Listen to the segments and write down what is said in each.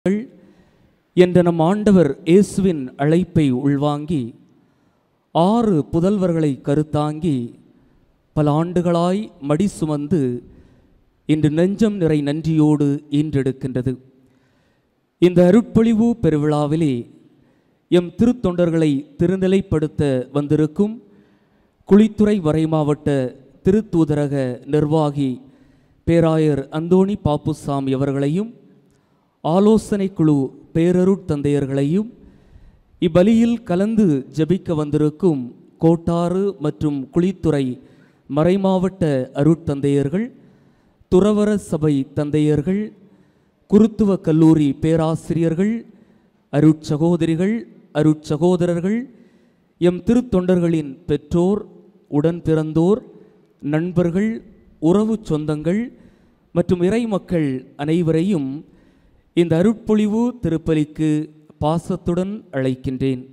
என்ற நம் ஆண்டவர் இயேசுவின் அழைப்பை உள்வாங்கி ஆறு புதல்வர்களை கருத்தாங்கி பல ஆண்டுகளாய் மடி சுமந்து இன்று நெஞ்சம் நிறை நன்றியோடு ஈன்றெடுக்கின்றது இந்த அருட்பொழிவு பெருவிழாவிலே எம் திருத்தொண்டர்களை திருநிலைப்படுத்த வந்திருக்கும் குளித்துறை வரைமாவட்ட திருத்தூதரக நிர்வாகி பேராயர் அந்தோணி பாப்புசாமி அவர்களையும் ஆலோசனை குழு பேரருட் தந்தையர்களையும் இப்பலியில் கலந்து ஜெபிக்க வந்திருக்கும் கோட்டாறு மற்றும் குளித்துறை மறைமாவட்ட அருட்தந்தையர்கள் துறவர சபை தந்தையர்கள் குருத்துவ கல்லூரி பேராசிரியர்கள் அருட்சகோதரிகள் அருட்சகோதரர்கள் எம் திருத்தொண்டர்களின் பெற்றோர் உடன் பிறந்தோர் நண்பர்கள் உறவு சொந்தங்கள் மற்றும் இறை மக்கள் அனைவரையும் இந்த அருட்பொழிவு திருப்பலிக்கு பாசத்துடன் அழைக்கின்றேன்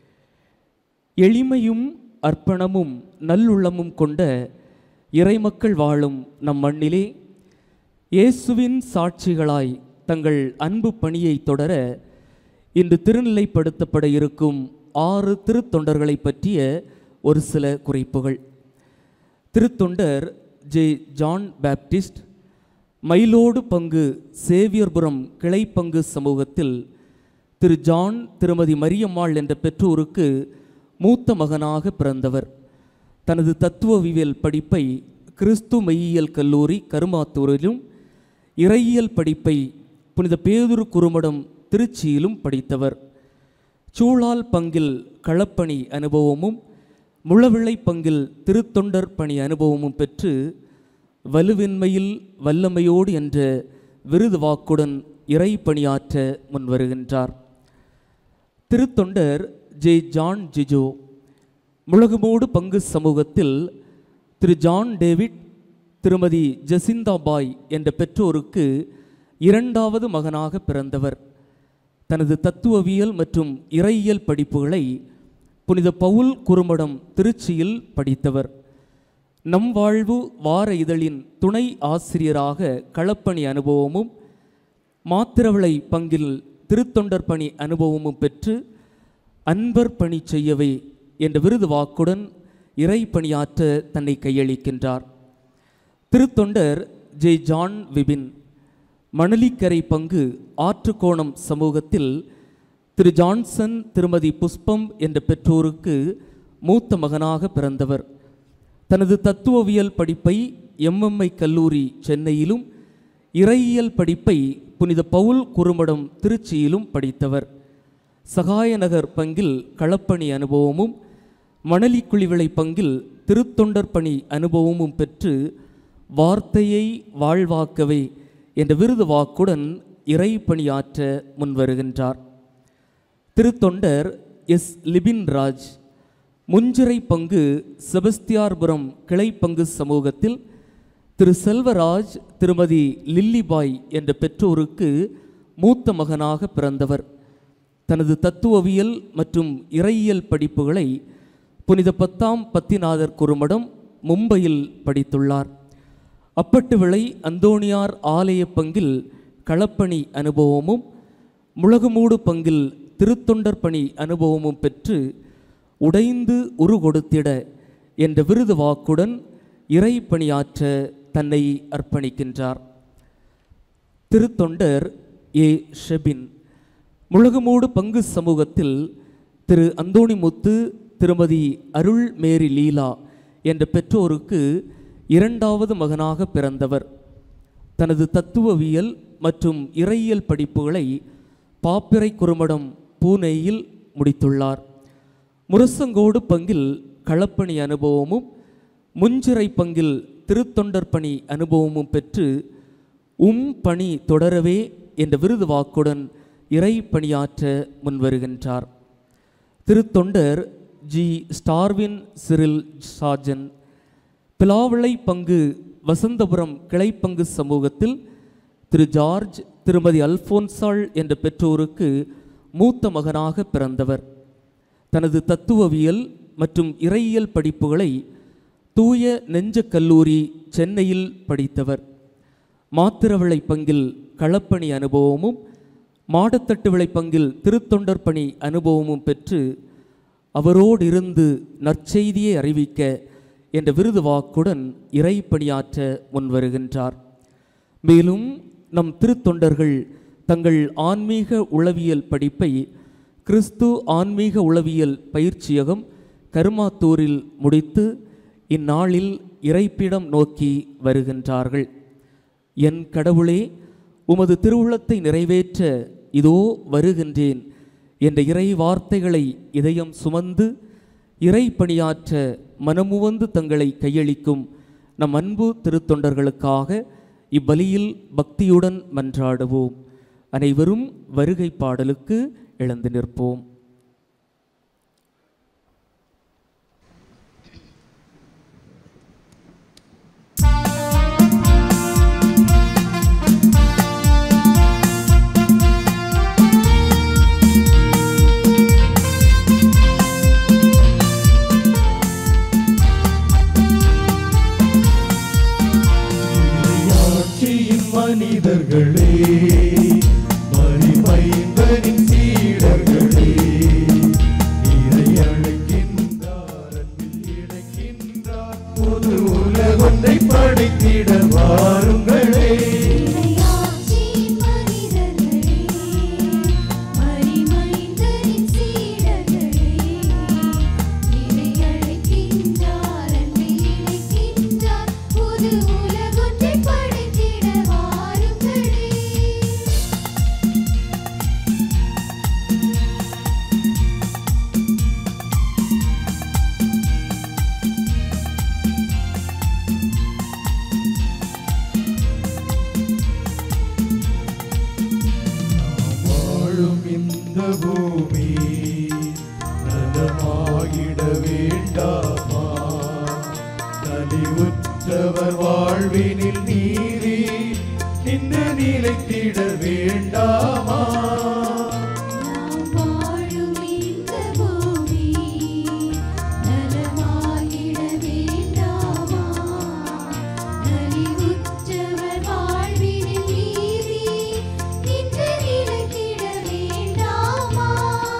எளிமையும் அர்ப்பணமும் நல்லுள்ளமும் கொண்ட இறைமக்கள் வாழும் நம் மண்ணிலே இயேசுவின் சாட்சிகளாய் தங்கள் அன்பு பணியை தொடர இன்று திருநிலைப்படுத்தப்பட இருக்கும் ஆறு திருத்தொண்டர்களை பற்றிய ஒரு சில குறிப்புகள் திருத்தொண்டர் ஜே ஜான் பேப்டிஸ்ட் மயிலோடு பங்கு சேவியர்புரம் கிளை பங்கு சமூகத்தில் திரு ஜான் திருமதி மரியம்மாள் என்ற பெற்றோருக்கு மூத்த மகனாக பிறந்தவர் தனது தத்துவவியல் படிப்பை கிறிஸ்து மெய்யியல் கல்லூரி கருமாத்தூரிலும் இறையியல் படிப்பை புனித பேதுரு குறுமடம் திருச்சியிலும் படித்தவர் சூழால் பங்கில் களப்பணி அனுபவமும் முழவிளை பங்கில் திருத்தொண்டர் பணி அனுபவமும் பெற்று வலுவின்மையில் வல்லமையோடு என்ற விருது வாக்குடன் இறை பணியாற்ற முன்வருகின்றார் திருத்தொண்டர் ஜே ஜான் ஜிஜோ முழகுமோடு பங்கு சமூகத்தில் திரு ஜான் டேவிட் திருமதி ஜெசிந்தா பாய் என்ற பெற்றோருக்கு இரண்டாவது மகனாக பிறந்தவர் தனது தத்துவவியல் மற்றும் இறையியல் படிப்புகளை புனித பவுல் குறுமடம் திருச்சியில் படித்தவர் நம் வாழ்வு வார இதழின் துணை ஆசிரியராக களப்பணி அனுபவமும் மாத்திரவிளை பங்கில் திருத்தொண்டர் பணி அனுபவமும் பெற்று அன்பர் பணி செய்யவே என்ற விருது வாக்குடன் இறை பணியாற்ற தன்னை கையளிக்கின்றார் திருத்தொண்டர் ஜே ஜான் விபின் மணலிக்கரை பங்கு ஆற்றுக்கோணம் சமூகத்தில் திரு ஜான்சன் திருமதி புஷ்பம் என்ற பெற்றோருக்கு மூத்த மகனாக பிறந்தவர் தனது தத்துவவியல் படிப்பை எம்எம்ஐ கல்லூரி சென்னையிலும் இறையியல் படிப்பை புனித பவுல் குறுமடம் திருச்சியிலும் படித்தவர் சகாயநகர் பங்கில் களப்பணி அனுபவமும் மணலி குழிவிளை பங்கில் திருத்தொண்டர் பணி அனுபவமும் பெற்று வார்த்தையை வாழ்வாக்கவே என்ற விருது வாக்குடன் இறை பணியாற்ற முன்வருகின்றார் திருத்தொண்டர் எஸ் லிபின் ராஜ் முஞ்சிறை பங்கு செபஸ்தியார்புரம் கிளை பங்கு சமூகத்தில் திரு செல்வராஜ் திருமதி லில்லிபாய் என்ற பெற்றோருக்கு மூத்த மகனாக பிறந்தவர் தனது தத்துவவியல் மற்றும் இறையியல் படிப்புகளை புனித பத்தாம் பத்திநாதர் குறுமடம் மும்பையில் படித்துள்ளார் அப்பட்டு விளை அந்தோணியார் ஆலய பங்கில் களப்பணி அனுபவமும் முழகுமூடு பங்கில் திருத்தொண்டர் பணி அனுபவமும் பெற்று உடைந்து உரு கொடுத்திட என்ற விருது வாக்குடன் இறை பணியாற்ற தன்னை அர்ப்பணிக்கின்றார் திருத்தொண்டர் ஏ ஷெபின் முழகுமூடு பங்கு சமூகத்தில் திரு அந்தோணிமுத்து திருமதி அருள் மேரி லீலா என்ற பெற்றோருக்கு இரண்டாவது மகனாக பிறந்தவர் தனது தத்துவவியல் மற்றும் இறையியல் படிப்புகளை பாப்பிரை குறுமடம் பூனேயில் முடித்துள்ளார் முரசங்கோடு பங்கில் களப்பணி அனுபவமும் முஞ்சிறை பங்கில் திருத்தொண்டர் பணி அனுபவமும் பெற்று உம் பணி தொடரவே என்ற விருது வாக்குடன் இறை பணியாற்ற முன்வருகின்றார் திருத்தொண்டர் ஜி ஸ்டார்வின் சிறில் சாஜன் பிலாவிளை பங்கு வசந்தபுரம் கிளைப்பங்கு சமூகத்தில் திரு ஜார்ஜ் திருமதி அல்போன்சாள் என்ற பெற்றோருக்கு மூத்த மகனாக பிறந்தவர் தனது தத்துவவியல் மற்றும் இறையியல் படிப்புகளை தூய நெஞ்ச கல்லூரி சென்னையில் படித்தவர் மாத்திரவிளை பங்கில் களப்பணி அனுபவமும் மாடத்தட்டு விளைப்பங்கில் திருத்தொண்டர் பணி அனுபவமும் பெற்று அவரோடு இருந்து நற்செய்தியை அறிவிக்க என்ற விருது வாக்குடன் இறைப்பணியாற்ற முன்வருகின்றார் மேலும் நம் திருத்தொண்டர்கள் தங்கள் ஆன்மீக உளவியல் படிப்பை கிறிஸ்து ஆன்மீக உளவியல் பயிற்சியகம் கருமாத்தூரில் முடித்து இந்நாளில் இறைப்பிடம் நோக்கி வருகின்றார்கள் என் கடவுளே உமது திருவுளத்தை நிறைவேற்ற இதோ வருகின்றேன் என்ற இறை வார்த்தைகளை இதயம் சுமந்து இறை பணியாற்ற மனமுவந்து தங்களை கையளிக்கும் நம் அன்பு திருத்தொண்டர்களுக்காக இவ்வலியில் பக்தியுடன் மன்றாடுவோம் அனைவரும் வருகை பாடலுக்கு எழுந்து நிற்போம் ஆட்சியின் மனிதர்களே மணிமைந்தனின் சீடர்களே இறை அழைக்கின்றார் அன்பில் இணைக்கின்றார் புது உலகொன்றை படைத்திட வாருங்களே இறையாட்சியின் மனிதர்களே மரிமைந்தரின் சீடர்களே இறை அழைக்கின்றார் அன்பில் இணைக்கின்றார் புது உலகொன்றை படைத்திட வாருங்களே வாழும் இந்த பூமி நலமாகிட வேண்டாமா நலிவுற்றவர் வாழ்வினில் நீதி நின்று நிலைத்திட வேண்டாமா நாம் வாழும் இந்த பூமி நலமாகிட வேண்டாமா நலிவுற்றவர் வாழ்வினில் நீதி நின்று நிலைத்திட வேண்டாமா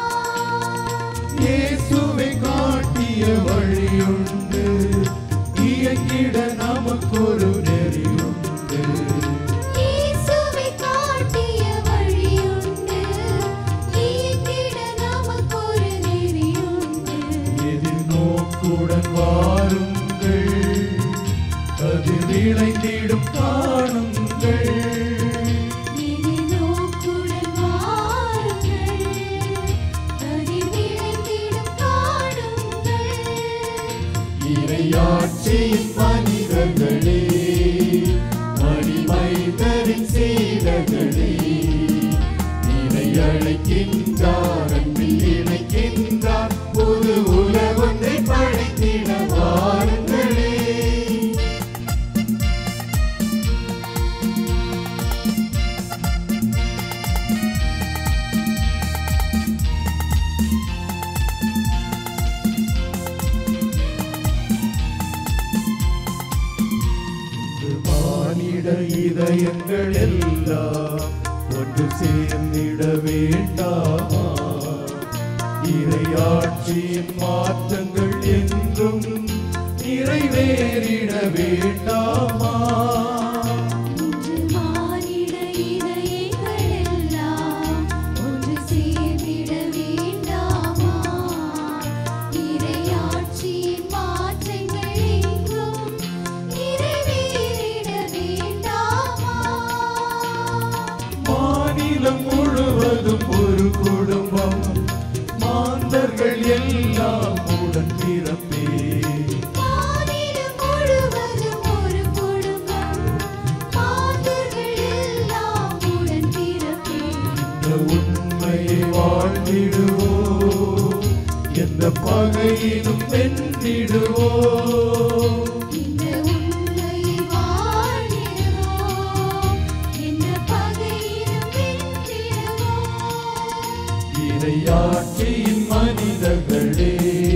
இயேசுவை காட்டிய வழியுண்டு இயங்கிட நமக்கொரு நெறியுண்டு இயேசுவை காட்டிய வழியுண்டு இயங்கிட நமக்கொரு நெறியுண்டு எதிர்நோக்குடன் வாருங்கள் அது விளைந்திடும் காணுங்கள் எதிர்நோக்குடன் வாருங்கள் அதில் விளைந்திடும் காணுங்கள் இறையாட்சியின் மனிதர்களே மணிமைந்தரின் சீடர்களே இறை அழைக்கின்றார் அன்பில் இணைக்கின்றார் புது உலகொன்றை படைத்திட வாருங்களே மானிட இதயங்கள் எல்லாம் ஒன்று சேர்ந்திட வேண்டாமா இறையாட்சியின் மாற்றங்கள் என்றும் நிறைவேறிட வேண்டாமா இன்று மானிட இதயங்கள் எல்லாம் ஒன்று சேர்ந்திட வேண்டாமா இறையாட்சியின் மாற்றங்கள் எங்கும் நிறைவேறிட வேண்டாமா மாநிலம் முழுவதும் ஒரு குடும்பம் மாந்தர்கள் எல்லாம் உடன் பிறப்பே மாநிலம் முழுவதும் ஒரு குடும்பம் மாந்தர்கள் எல்லாம் உடன் பிறப்பே இந்த உண்மையை வாழ்ந்திடுவோம் எந்த பகையிலும் வென்றிடுவோம் இந்த உண்மையை வாழ்ந்திடுவோம் எந்த பகையிலும் வென்றிடுவோம் இறையாட்சியின் மனிதர்களே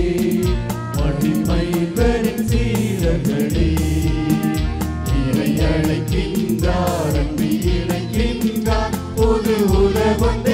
மணிமைந்தரின் சீரர்களே இறை அழைக்கின்றார் அன்பு இணைக்கின்றார் பொது உலகொன்றை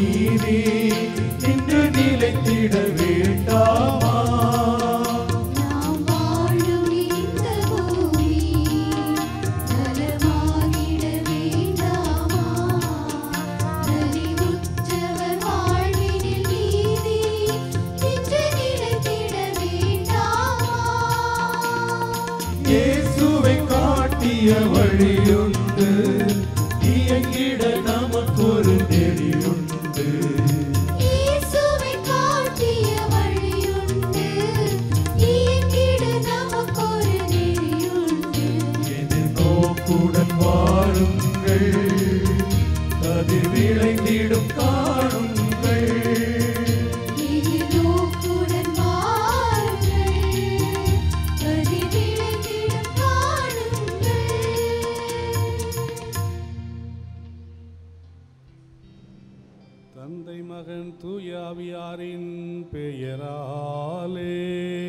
நீதி இன்று நிலைத்திட வேண்டாமா நாம் வாழும் இந்த பூமி நலமாகிட வேண்டாமா நலிவுற்றவர் வாழ்வினில் நீதி இன்று நிலைத்திட வேண்டாமா இயேசுவை காட்டிய வழியுண்டு இயங்கிட நமக்கொரு நெறியுண்டு இயேசுவை காட்டிய வழியுண்டு இயங்கிட நமக்கொரு நெறியுண்டு எதிர்நோக்குடன் வாருங்கள் அதில் விளைந்திடும் காணுங்கள் எதிர்நோக்குடன் வாருங்கள் அதில் விளைந்திடும் காணுங்கள் தந்தை மகன் தூயாவியாரின் பெயராலே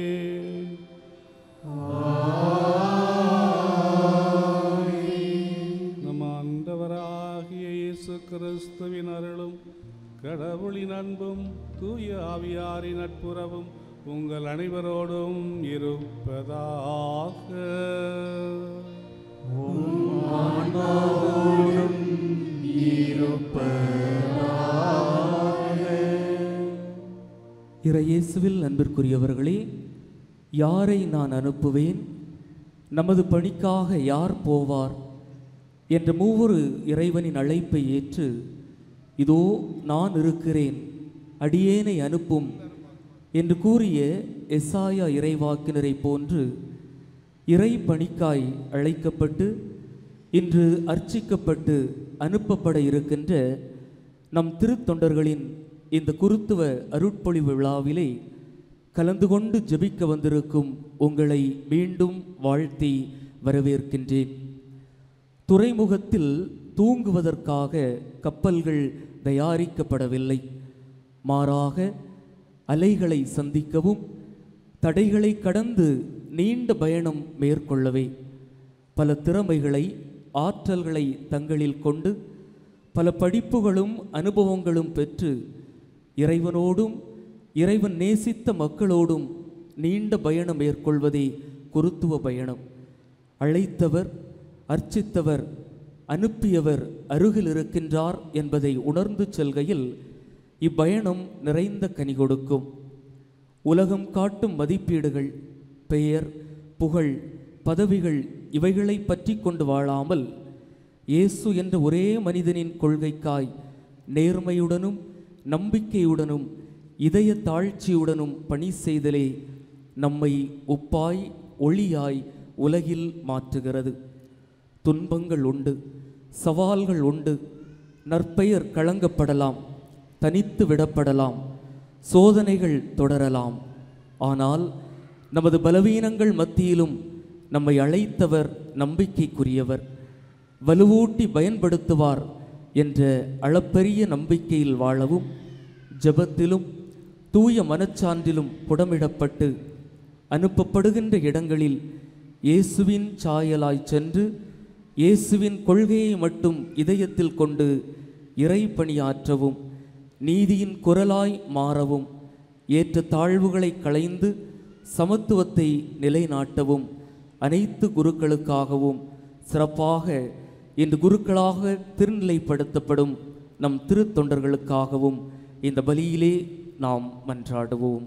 நம் ஆண்டவராகிய இயேசு கிறிஸ்துவின் அருளும் கடவுளின் அன்பும் தூய ஆவியாரின் நட்புறவும் உங்கள் அனைவரோடும் இருப்பதாக இறையேசுவில் அன்பிற்குரியவர்களே யாரை நான் அனுப்புவேன் நமது பணிக்காக யார் போவார் என்ற மூவொரு இறைவனின் அழைப்பை ஏற்று இதோ நான் இருக்கிறேன் அடியேனை அனுப்பும் என்று கூறிய எசாயா இறைவாக்கினரை போன்று இறை பணிக்காய் அழைக்கப்பட்டு இன்று அர்ச்சிக்கப்பட்டு அனுப்பப்பட இருக்கின்ற நம் திருத்தொண்டர்களின் இந்த குருத்துவ அருட்பொழிவு விழாவிலே கலந்து கொண்டு ஜெபிக்க வந்திருக்கும் உங்களை மீண்டும் வாழ்த்தி வரவேற்கின்றேன் துறைமுகத்தில் தூங்குவதற்காக கப்பல்கள் தயாரிக்கப்படவில்லை மாறாக அலைகளை சந்திக்கவும் தடைகளை கடந்து நீண்ட பயணம் மேற்கொள்ளவே பல திறமைகளை ஆற்றல்களை தங்களில் கொண்டு பல படிப்புகளும் அனுபவங்களும் பெற்று இறைவனோடும் இறைவன் நேசித்த மக்களோடும் நீண்ட பயணம் மேற்கொள்வதே குருத்துவ பயணம் அழைத்தவர் அர்ச்சித்தவர் அனுப்பியவர் அருகில் இருக்கின்றார் என்பதை உணர்ந்து செல்கையில் இப்பயணம் நிறைந்த கனி கொடுக்கும் உலகம் காட்டும் மதிப்பீடுகள் பெயர் புகழ் பதவிகள் இவைகளை பற்றி கொண்டு வாழாமல் இயேசு என்ற ஒரே மனிதனின் கொள்கைக்காய் நேர்மையுடனும் நம்பிக்கையுடனும் இதய தாழ்ச்சியுடனும் பணி செய்தலே நம்மை உப்பாய் ஒளியாய் உலகில் மாற்றுகிறது துன்பங்கள் உண்டு சவால்கள் உண்டு நற்பெயர் களங்கப்படலாம் தனித்து விடப்படலாம் சோதனைகள் தொடரலாம் ஆனால் நமது பலவீனங்கள் மத்தியிலும் நம்மை அழைத்தவர் நம்பிக்கைக்குரியவர் வலுவூட்டி பயன்படுத்துவார் என்ற அளப்பரிய நம்பிக்கையில் வாழவும் ஜெபத்திலும் தூய மனச்சான்றிலும் புடமிடப்பட்டு அனுப்பப்படுகின்ற இடங்களில் இயேசுவின் சாயலாய் சென்று இயேசுவின் கொள்கையை மட்டும் இதயத்தில் கொண்டு இறை பணியாற்றவும் நீதியின் குரலாய் மாறவும் ஏற்ற தாழ்வுகளை களைந்து சமத்துவத்தை நிலைநாட்டவும் அனைத்து குருக்களுக்காகவும் சிறப்பாக இன்று குருக்களாக திருநிலைப்படுத்தப்படும் நம் திருத்தொண்டர்களுக்காகவும் இந்த பலியிலே நாம் மன்றாடுவோம்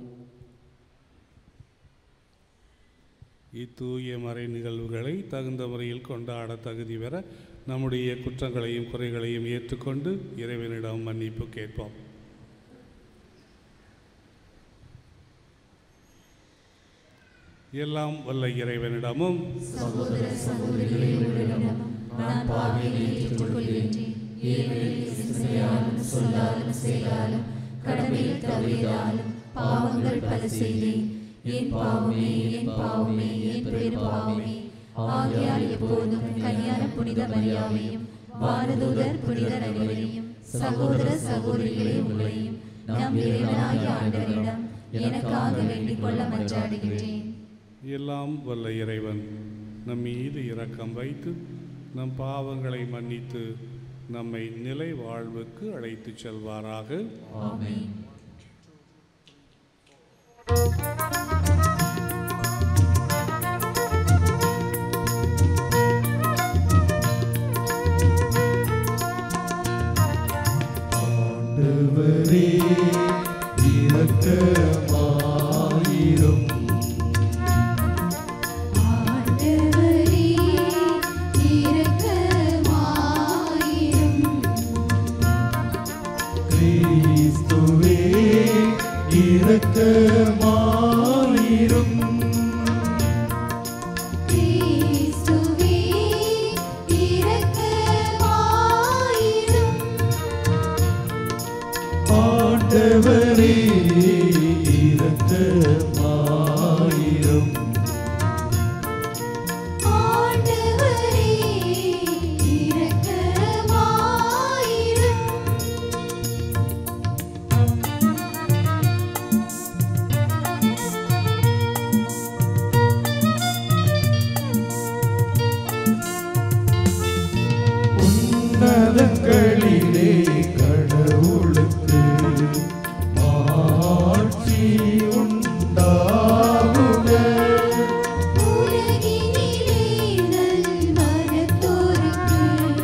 இத்தூய மறை நிகழ்வுகளை தகுந்த முறையில் கொண்டாட தகுதி பெற நம்முடைய குற்றங்களையும் குறைகளையும் ஏற்றுக்கொண்டு இறைவனிடம் மன்னிப்பு கேட்போம் எல்லாம் வல்ல இறைவனிடமும் சகோதர சகோதரிகளே உங்களிடம் நான் பாவியை ஏற்றுக்கொள்கின்றேன் ஏனெனில் சிந்தனையாலும் சொல்லாலும் செயலாலும் கடமையில் தவறியதாலும் பாவங்கள் பல செய்தேன் என் பாவமே என் பாவமே என் பெரு பாவமே ஆகையால் எப்போதும் கல்யாண புனித மரியாதையும் வானதூதர் புனிதர் அனைவரையும் சகோதர சகோதரிகளே உங்களையும் நம் இறைவனாகிய ஆண்டவரிடம் எனக்காக வேண்டிக் கொள்ள மன்றாடுகின்றேன் எல்லாம் வல்ல இறைவன் நம் மீது இரக்கம் வைத்து நம் பாவங்களை மன்னித்து நம்மை நிலை வாழ்வுக்கு அழைத்துச் செல்வாராக ஆமென் ஆண்டவரே இரக்கமாயிரும் ஆண்டவரே இரக்கமாயிரும் கிறிஸ்துவே இரக்கமாயிரும் கிறிஸ்துவே இரக்கமாயிரும் ஆண்டவரே இரக்கமாயிரும் ஆண்டவரே இரக்கமாயிரும் உன்னதங்களிலே கடவுளுக்கு ஆட்சி உண்டாகுக உலகினிலே நல்மனத்தோருக்கு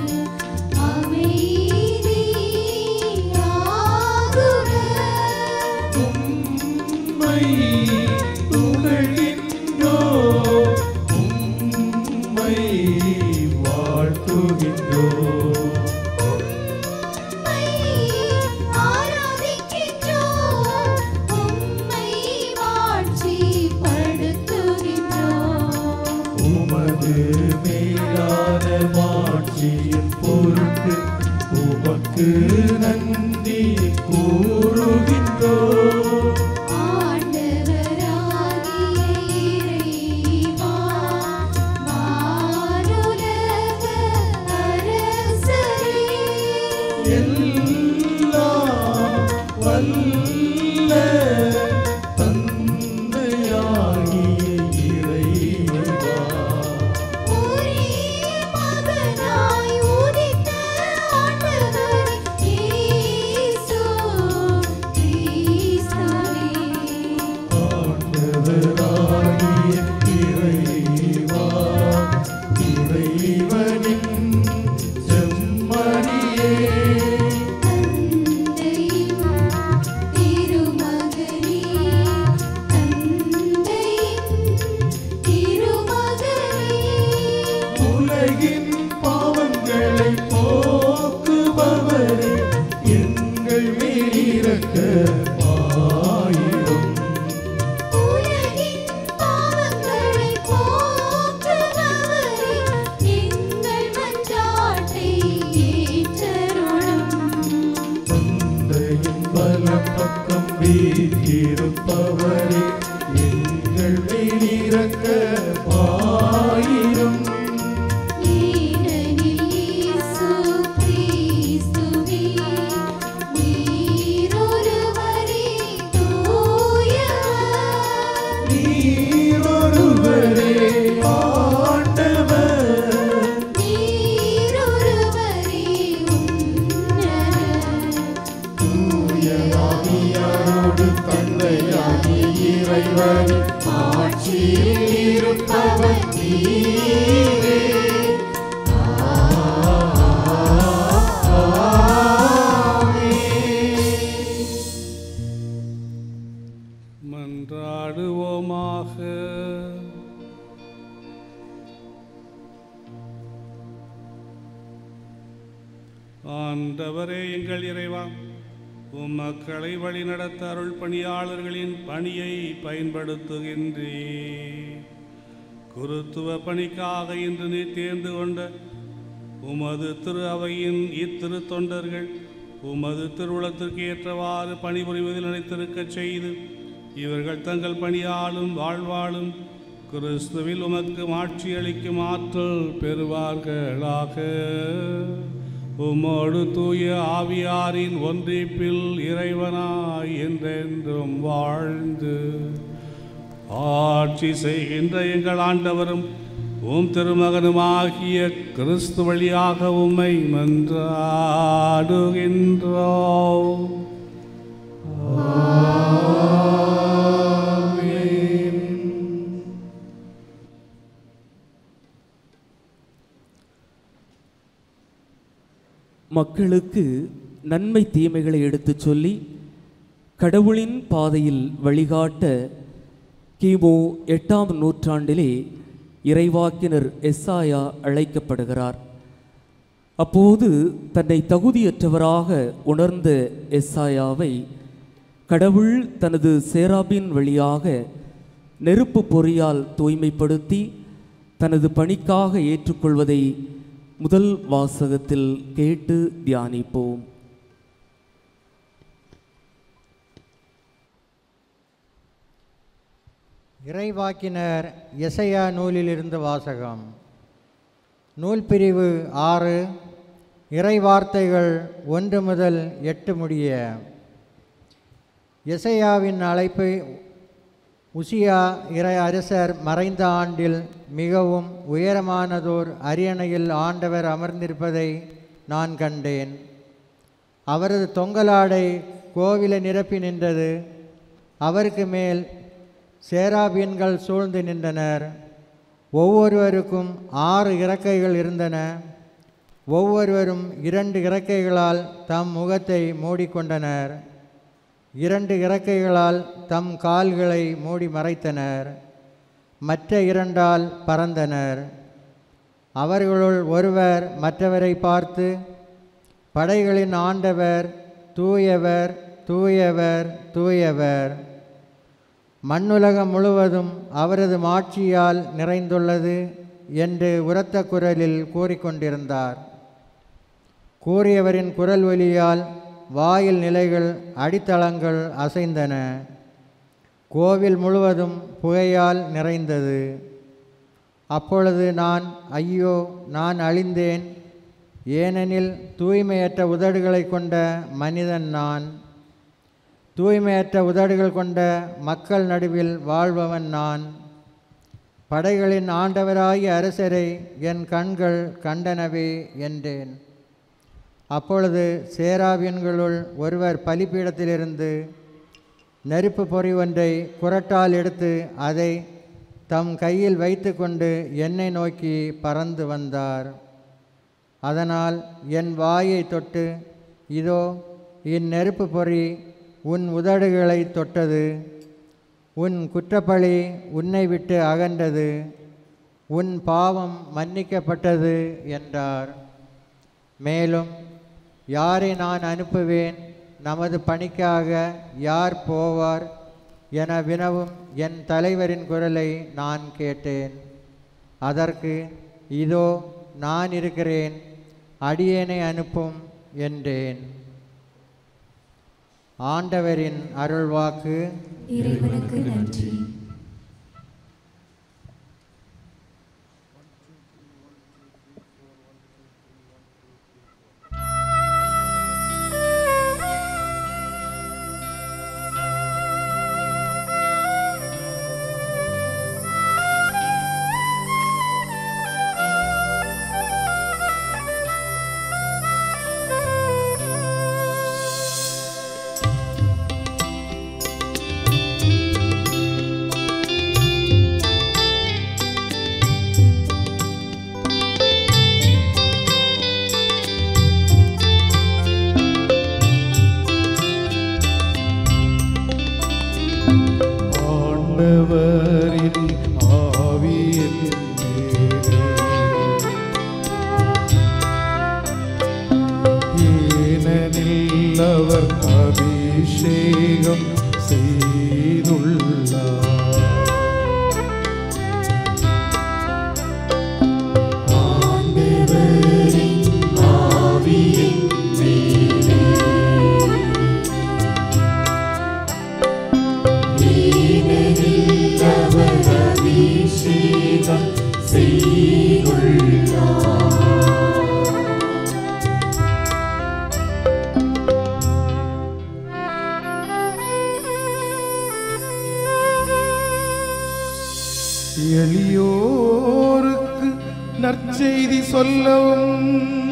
அமைதியாகுக உம்மை புகழ்கின்றோ உம்மை வாழ்த்துகின்றோ உம்மை ஆராதிக்கின்றோம் உம்மை மாட்சிப்படுத்துகின்றோம் உமது மேலான மாட்சியின் பொருட்டு உமக்கு நன்றி கூறுகின்றோ ஆண்டவராகிய இறைவா வானுலக அரசரே எல்லாம் வல்ல தந்தையாகிய இறைவா ஒரே மகனாய் உதித்த ஆண்டவரே இயேசு கிறிஸ்துவே ஆண்டவராகிய இறைவா இறைவனின் செம்மறியே தந்தையின் திருமகனே தந்தையின் திருமகனே உலகின் பாவங்களை போக்குபவரே எங்கள் மீறக்கமாயிரும் உலகின் பாவங்களை போக்குபவரே எங்கள் மன்றாட்டை ஏற்றருளும் தந்தையின் வலப்பக்கம் வீற்றிருப்பவரே எங்கள் மீறக்கமாயிரும் ஏனெனில் இயேசு கிறிஸ்துவே நீரொருவரே தூயவர் நீரொருவரே ஆண்டவர் நீரொருவரே உன்னதர் தூயவாணியாரோடு தந்தையாகிய இறைவன் ஆட்சியில் இருப்பவர் நீரே மன்றாடுவோமாக ஆண்டவரே எங்கள் இறைவா உம் மக்களை வழிநடத்த அருள் பணியாளர்களின் பணியை பயன்படுத்துகின்றே குருத்துவ பணிக்காக இன்று நீ தேர்ந்து கொண்ட உமது திரு அவையின் இத்திரு தொண்டர்கள் உமது திருவுளத்திற்கு ஏற்றவாறு பணிபுரிவதில் நினைத்திருக்கச் செய்து இவர்கள் தங்கள் பணியாலும் வாழ்வாலும் கிறிஸ்துவில் உமக்கு மாட்சி அளிக்கும் ஆற்றல் பெறுவார்களாக உம்மோடு தூய ஆவியாரின் ஒன்றிப்பில் இறைவனாய் என்றென்றும் வாழ்ந்து ஆட்சி செய்கின்ற எங்கள் ஆண்டவரும் உம் திருமகனுமாகிய கிறிஸ்து வழியாக உம்மை மன்றாடுகின்றோம் மக்களுக்கு நன்மை தீமைகளை எடுத்துச் சொல்லி கடவுளின் பாதையில் வழிகாட்ட கிமு எட்டாம் நூற்றாண்டிலே இறைவாக்கினர் எஸ்ஸாயா அழைக்கப்படுகிறார் அப்போது தன்னை தகுதியற்றவராக உணர்ந்த எஸ்ஸாயாவை கடவுள் தனது சேராபின் வழியாக நெருப்பு பொறியால் தூய்மைப்படுத்தி தனது பணிக்காக ஏற்றுக்கொள்வதை முதல் வாசகத்தில் கேட்டு தியானிப்போம் இறைவாக்கினர் எசையா நூலிலிருந்து வாசகம் நூல் பிரிவு ஆறு இறை வார்த்தைகள் ஒன்று முதல் எட்டு முடிய எசையாவின் அழைப்பை உசியா இறை அரசர் மறைந்த ஆண்டில் மிகவும் உயரமானதோர் அரியணையில் ஆண்டவர் அமர்ந்திருப்பதை நான் கண்டேன் அவரது தொங்கலாடை கோவிலை நிரப்பி நின்றது அவருக்கு மேல் சேராபீன்கள் சூழ்ந்து நின்றனர் ஒவ்வொருவருக்கும் ஆறு இறக்கைகள் இருந்தன ஒவ்வொருவரும் இரண்டு இறக்கைகளால் தம் முகத்தை மூடிக்கொண்டனர் இரண்டு இறக்கைகளால் தம் கால்களை மூடி மறைத்தனர் மற்ற இரண்டால் பறந்தனர் அவர்களுள் ஒருவர் மற்றவரை பார்த்து படைகளின் ஆண்டவர் தூயவர் தூயவர் தூயவர் மண்ணுலகம் முழுவதும் அவரது மாட்சியால் நிறைந்துள்ளது என்று உரத்த குரலில் கூறிக்கொண்டிருந்தார் கூறியவரின் குரல் ஒலியால் வாயில் நிலைகள் அடித்தளங்கள் அசைந்தன கோவில் முழுவதும் புகையால் நிறைந்தது அப்பொழுது நான் ஐயோ நான் அழிந்தேன் ஏனெனில் தூய்மையற்ற உதடுகளை கொண்ட மனிதன் நான் தூய்மையற்ற உதடுகள் கொண்ட மக்கள் நடுவில் வாழ்பவன் நான் படைகளின் ஆண்டவராகிய அரசரை என் கண்கள் கண்டனவே என்றேன் அப்பொழுது சேராவியன்களுள் ஒருவர் பலிப்பீடத்திலிருந்து நெருப்பு பொறி ஒன்றை குரட்டால் எடுத்து அதை தம் கையில் வைத்துக்கொண்டு என்னை நோக்கி பறந்து வந்தார் அதனால் என் வாயை தொட்டு இதோ இந்நெருப்பு பொறி உன் உதடுகளை தொட்டது உன் குற்றப்பழி உன்னை விட்டு அகன்றது உன் பாவம் மன்னிக்கப்பட்டது என்றார் மேலும் யாரை நான் அனுப்புவேன் நமது பணிக்காக யார் போவார் என வினவும் என் தலைவரின் குரலை நான் கேட்டேன் அதற்கு இதோ நான் இருக்கிறேன் அடியேனை அனுப்பும் என்றேன் ஆண்டவரின் அருள்வாக்கு இறைவனுக்கு நன்றி ஆண்டவரின் ஆவியின் மேலே ஏனெனில் அவர் அபிஷேகம் செய்துள்ளார் எளியோருக்கு நற்செய்தி சொல்லவும்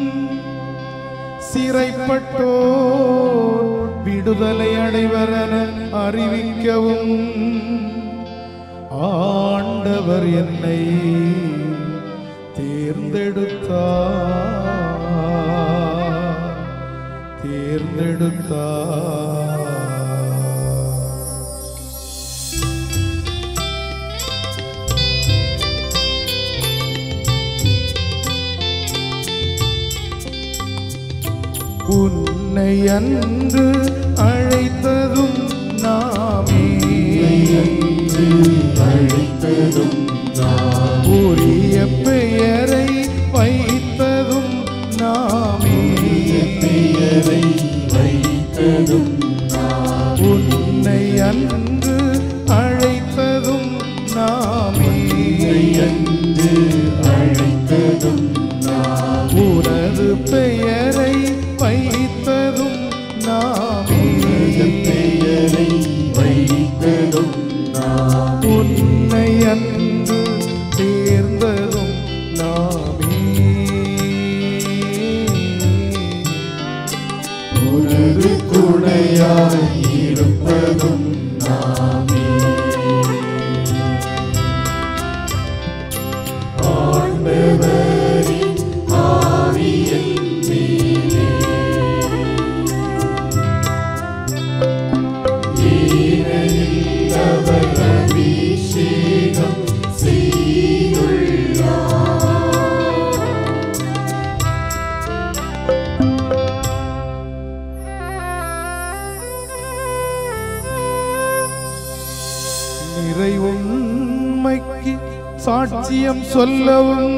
சிறைப்பட்டோர் விடுதலை அடைவரென அறிவிக்கவும் ஆண்டவர் என்னை தேர்ந்தெடுத்தார் தேர்ந்தெடுத்தார் உன்னை அன்று அழைத்ததும் நாமே அழைத்ததும் உரிய பெயரை வைத்ததும் நாமே பெயரை வைத்ததும் உன்னை அன்று அழைத்ததும் நாமே அன்று அழைத்ததும் உனது பெயரை வைத்ததும் நாமே பெயரை வைத்ததும் உன்னை அன்று தேர்ந்ததும் நாமே உனது துணையாய் இருப்பதும் நாமே ஆண்டவரின் ஆவியின் மேலே ஏனெனில் அவர் அபிஷேகம் செய்துள்ளார் நிறை உண்மைக்கு சாட்சியம் சொல்லவும்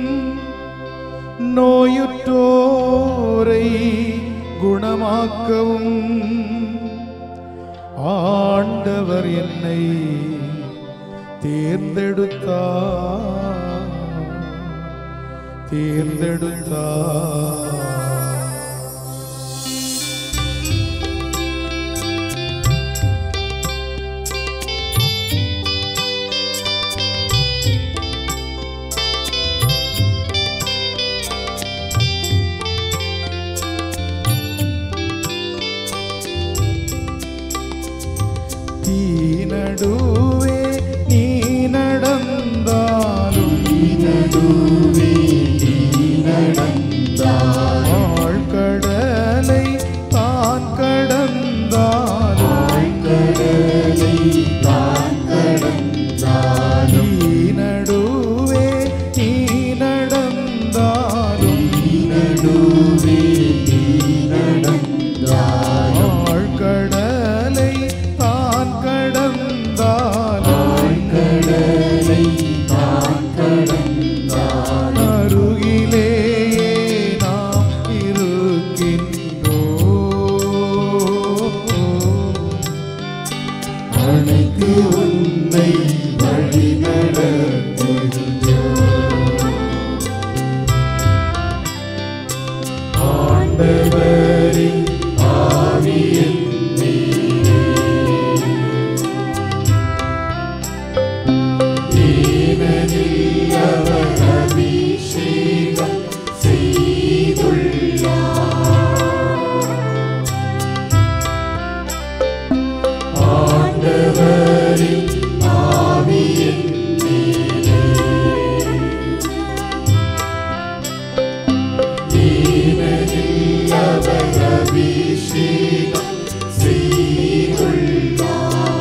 நோயுற்றோரை குணமாக்கவும் ஆண்டவர் என்னை தேர்ந்தெடுத்தார் தேர்ந்தெடுத்தார் தீநடுவே நீ நடந்தாலும் நடுவே நீ நடந்தால் ஆழ்கடலை தான் கடந்தாலும் கடலை தான் கடந்தாலும் நடுவே நீ நடந்தாலும் நடுவே நீ நடந்தால் ஆழ்கடலை தான் கடந்தாலும் கடலை தான் கடந்தால் அருகிலேயே நாம் இருக்கின்றோம் அணைக்கு உன்னை வழி ஆண்டவரின் ஆவியின் ஏனெனில் அவர் அபிஷேகம் செய்துள்ளார் ஆண்டவரின் ஆவியின் மேலே ஏனெனில் அவர் அபிஷேகம் செய்துள்ளார்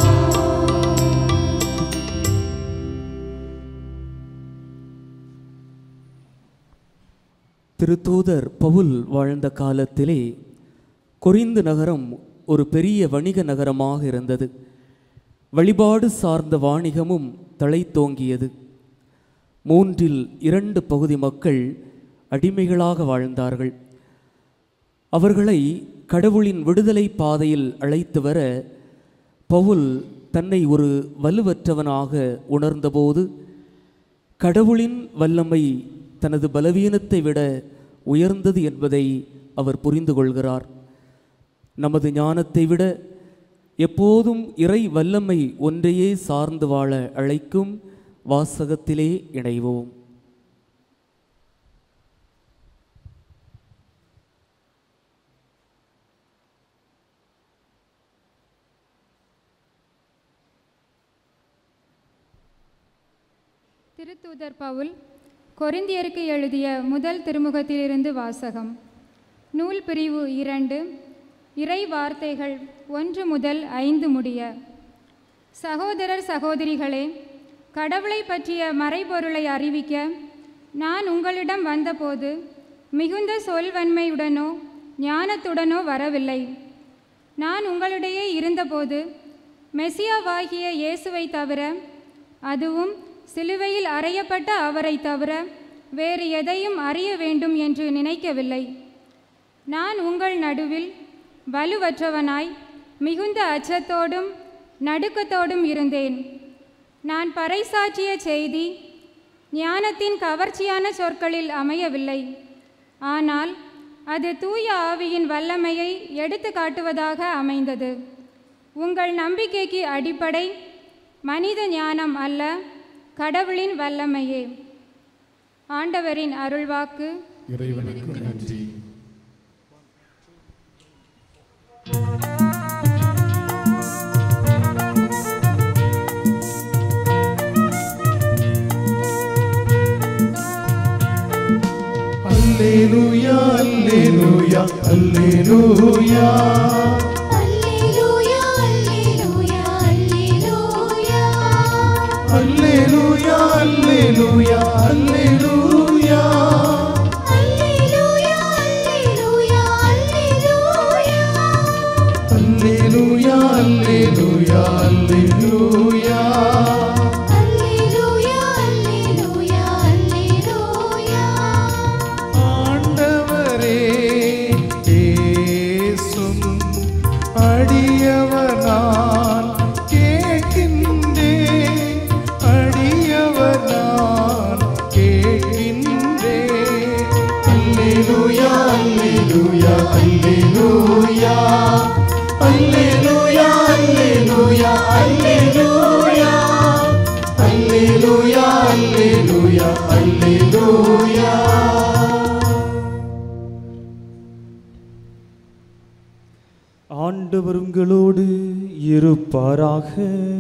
திருத்தூதர் பவுல் வாழ்ந்த காலத்திலே கொரிந்து நகரம் ஒரு பெரிய வணிக நகரமாக இருந்தது வழிபாடு சார்ந்த வாணிகமும் தழைத்தோங்கியது மூன்றில் இரண்டு பகுதி மக்கள் அடிமைகளாக வாழ்ந்தார்கள் அவர்களை கடவுளின் விடுதலை பாதையில் அழைத்து வர பவுல் தன்னை ஒரு வலுவற்றவனாக உணர்ந்தபோது கடவுளின் வல்லமை தனது பலவீனத்தை விட உயர்ந்தது என்பதை அவர் புரிந்து கொள்கிறார் நமது ஞானத்தை விட எப்போதும் இறை வல்லமை ஒன்றையே சார்ந்து வாழ அழைக்கும் வாசகத்திலே இணைவோம் திருத்தூதர் பவுல் கொரிந்தியருக்கு எழுதிய முதல் திருமுகத்திலிருந்து வாசகம் நூல் பிரிவு இரண்டு இறை வார்த்தைகள் ஒன்று முதல் ஐந்து முடிய சகோதரர் சகோதரிகளே கடவுளை பற்றிய மறைபொருளை அறிவிக்க நான் உங்களிடம் வந்தபோது மிகுந்த சொல்வன்மையுடனோ ஞானத்துடனோ வரவில்லை நான் உங்களிடையே இருந்தபோது மெசியாவாகிய இயேசுவை தவிர அதுவும் சிலுவையில் அறையப்பட்ட அவரை தவிர வேறு எதையும் அறிய வேண்டும் என்று நினைக்கவில்லை நான் உங்கள் நடுவில் வலுவற்றவனாய் மிகுந்த அச்சத்தோடும் நடுக்கத்தோடும் இருந்தேன் நான் பறைசாற்றிய செய்தி ஞானத்தின் கவர்ச்சியான சொற்களில் அமையவில்லை ஆனால் அது தூய ஆவியின் வல்லமையை எடுத்து காட்டுவதாக அமைந்தது உங்கள் நம்பிக்கைக்கு அடிப்படை மனித ஞானம் அல்ல கடவுளின் வல்லமையே ஆண்டவரின் அருள்வாக்கு இறைவனுக்கு நன்றி அல்லேலூயா அல்லேலூயா அல்லேலூயா அல்லேலூயா அல்லேலூயா அல்லேலூயா அல்லேலூயா அல்லேலூயா அல்லேலூயா அல்லேலூயா அல்லேலூயா அல்லேலூயா அல்லேலூயா அல்லேலூயா அல்லேலூயா அல்லேலூயா அல்லேலூயா அல்லேலூயா ஆண்டவரே ஏசும் அடியவர் நான் கேட்கின்றேன் அடியவர் நான் கேட்கின்றேன் அல்லேலூயா அல்லேலூயா அல்லேலூயா அல்லேலூயா அல்லேலூயா அல்லேலூயா அல்லேலூயா அல்லேலூயா அல்லேலூயா ஆண்டவர் உங்களோடு இருப்பாராக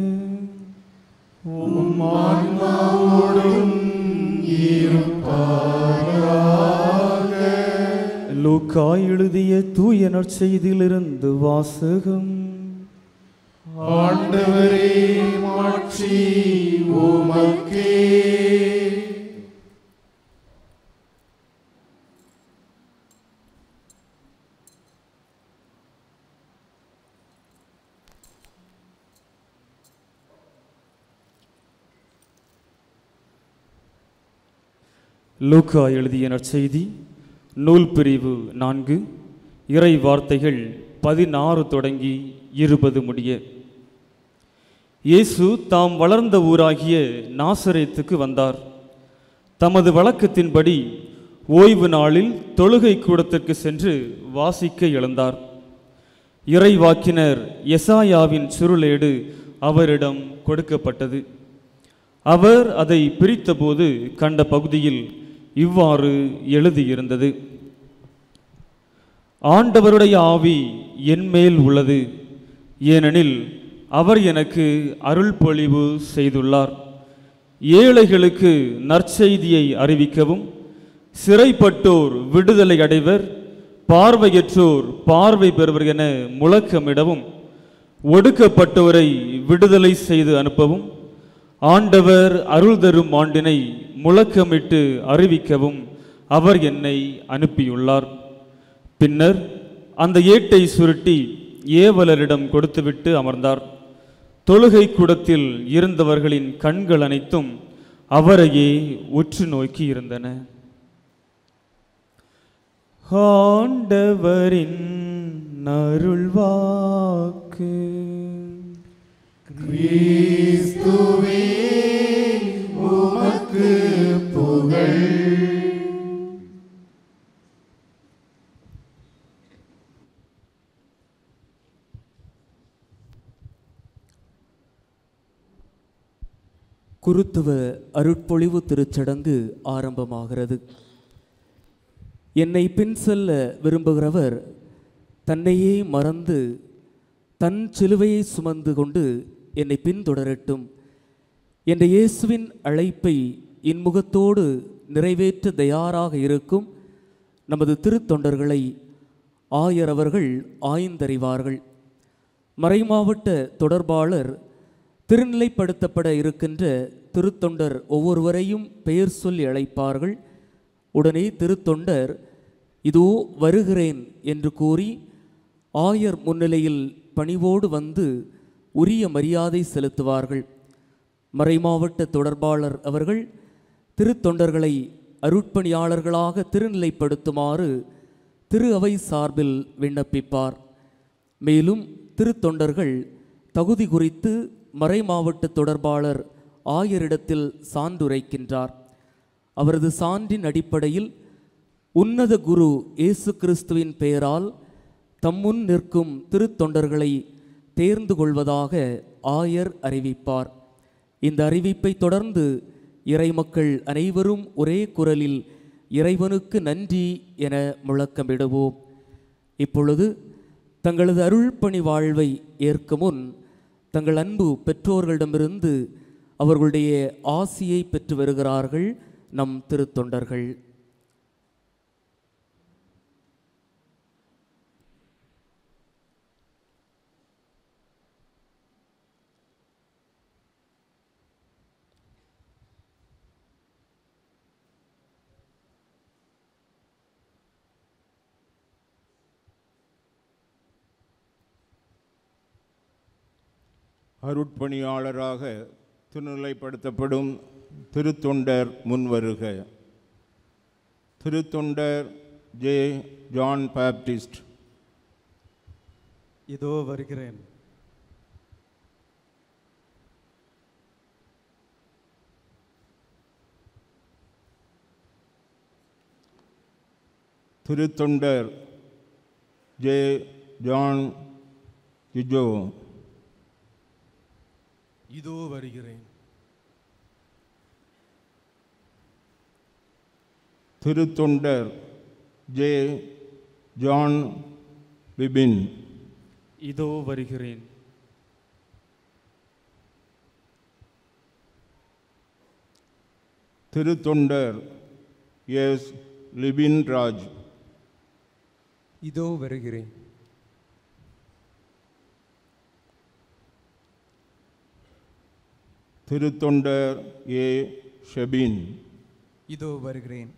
லூக்கா எழுதிய தூய நற்செய்தியிலிருந்து வாசகம் ஆண்டவரே மாட்சி உமக்கே லூக்கா எழுதிய நற்செய்தி நூல் பிரிவு நான்கு இறை வார்த்தைகள் பதினாறு தொடங்கி இருபது முடிய இயேசு தாம் வளர்ந்த ஊராகிய நாசரேத்துக்கு வந்தார் தமது வழக்கத்தின்படி ஓய்வு நாளில் தொழுகை கூடத்திற்கு சென்று வாசிக்க எழுந்தார் இறைவாக்கினர் எசாயாவின் சுருளேடு அவரிடம் கொடுக்கப்பட்டது அவர் அதை பிரித்தபோது கண்ட பகுதியில் இவ்வாறு எழுதியிருந்தது ஆண்டவருடைய ஆவி என்மேல் உள்ளது ஏனெனில் அவர் எனக்கு அருள் பொழிவு செய்துள்ளார் ஏழைகளுக்கு நற்செய்தியை அறிவிக்கவும் சிறைப்பட்டோர் விடுதலை அடைவர் பார்வையற்றோர் பார்வை பெறுவர் என முழக்கமிடவும் ஒடுக்கப்பட்டோரை விடுதலை செய்து அனுப்பவும் ஆண்டவர் அருள் தரும் ஆண்டினை முழக்கமிட்டு அறிவிக்கவும் அவர் என்னை அனுப்பியுள்ளார் பின்னர் அந்த ஏட்டை சுருட்டி ஏவலரிடம் கொடுத்துவிட்டு அமர்ந்தார் தொழுகை கூடத்தில் இருந்தவர்களின் கண்கள் அனைத்தும் அவரையே உற்று நோக்கி இருந்தன ஆண்டவரின் அருள்வாக்கு கிறிஸ்துவே உமக்கு புகழ் குருத்துவ அருட்பொழிவு திருச்சடங்கு ஆரம்பமாகிறது என்னை பின் செல்ல விரும்புகிறவர் தன்னையே மறந்து தன் சிலுவையை சுமந்து கொண்டு என்னை பின்தொடரட்டும் என்ற இயேசுவின் அழைப்பை இன்முகத்தோடு நிறைவேற்ற தயாராக இருக்கும் நமது திருத்தொண்டர்களை ஆயர் அவர்கள் ஆய்ந்தறிவார்கள் மறைமாவட்ட தொடர்பாளர் திருநிலைப்படுத்தப்பட இருக்கின்ற திருத்தொண்டர் ஒவ்வொருவரையும் பெயர் சொல்லி அழைப்பார்கள் உடனே திருத்தொண்டர் இதோ வருகிறேன் என்று கூறி ஆயர் முன்னிலையில் பணிவோடு வந்து உரிய மரியாதை செலுத்துவார்கள் மறைமாவட்ட தொடர்பாளர் அவர்கள் திருத்தொண்டர்களை அருட்பணியாளர்களாக திருநிலைப்படுத்துமாறு திரு அவை சார்பில் விண்ணப்பிப்பார் மேலும் திருத்தொண்டர்கள் தகுதி குறித்து மறைமாவட்ட தொடர்பாளர் ஆயரிடத்தில் சான்றுரைக்கின்றார் அவரது சான்றின் அடிப்படையில் உன்னத குரு இயேசு கிறிஸ்துவின் பெயரால் தம்முன் நிற்கும் திருத்தொண்டர்களை தேர்ந்து கொள்வதாக ஆயர் அறிவிப்பார் இந்த அறிவிப்பை தொடர்ந்து இறைமக்கள் அனைவரும் ஒரே குரலில் இறைவனுக்கு நன்றி என முழக்கமிடுவோம் இப்பொழுது தங்களது அருள்பணி வாழ்வை ஏற்கும் முன் தங்கள் அன்பு பெற்றோர்களிடமிருந்து அவர்களுடைய ஆசியை பெற்று வருகிறார்கள் நம் திருத்தொண்டர்கள் அருட்பணியாளராக திருநிலைப்படுத்தப்படும் திருத்தொண்டர் முன்வருக திருத்தொண்டர் ஜே ஜான் பாப்டிஸ்ட் இதோ வருகிறேன் திருத்தொண்டர் ஜே ஜான் ஜிஜோ இதோ வருகிறேன் திருத்தொண்டர் ஜே ஜான் பிபின் இதோ வருகிறேன் திருத்தொண்டர் எஸ் லிபின் ராஜ் இதோ வருகிறேன் திருத்தொண்டர் ஏ ஷெபின் இதோ வருகிறேன்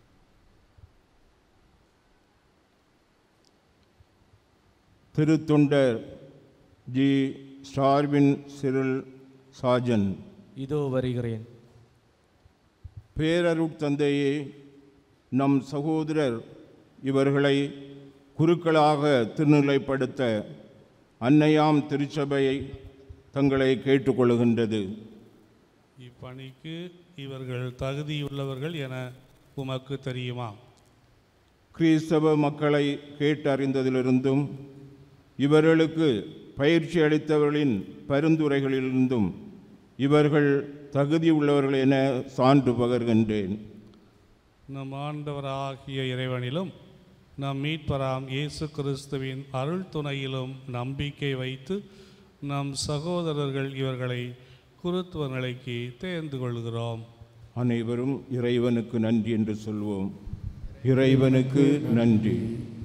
திருத்தொண்டர் ஜி ஸ்டார்வின் சிறில் சாஜன் இதோ வருகிறேன் பேரருட் தந்தையே நம் சகோதரர் இவர்களை குருக்களாக திருநிலைப்படுத்த அன்னையாம் திருச்சபையை தங்களை கேட்டுக்கொள்கின்றது இப்பணிக்கு இவர்கள் தகுதியுள்ளவர்கள் என உமக்கு தெரியுமா கிறிஸ்தவ மக்களை கேட்டறிந்ததிலிருந்தும் இவர்களுக்கு பயிற்சி அளித்தவர்களின் பரிந்துரைகளிலிருந்தும் இவர்கள் தகுதியுள்ளவர்கள் என சான்று பகர்கின்றேன் நம் ஆண்டவராகிய இறைவனிலும் நம் மீட்பராம் இயேசு கிறிஸ்துவின் அருள் துணையிலும் நம்பிக்கை வைத்து நம் சகோதரர்கள் இவர்களை குருத்துவ நிலைக்கு தேர்ந்து கொள்கிறோம் அனைவரும் இறைவனுக்கு நன்றி என்று சொல்வோம் இறைவனுக்கு நன்றி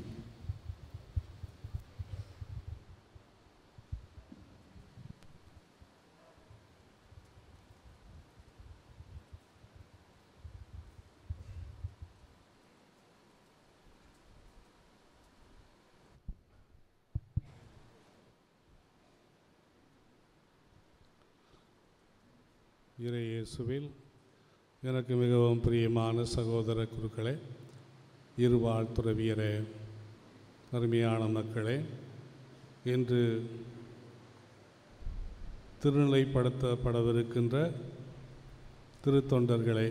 இறை இயேசுவில் எனக்கு மிகவும் பிரியமான சகோதர குருக்களே இருவாழ் துறவியரே அருமையான மக்களே இன்று திருநிலைப்படுத்தப்படவிருக்கின்ற திருத்தொண்டர்களே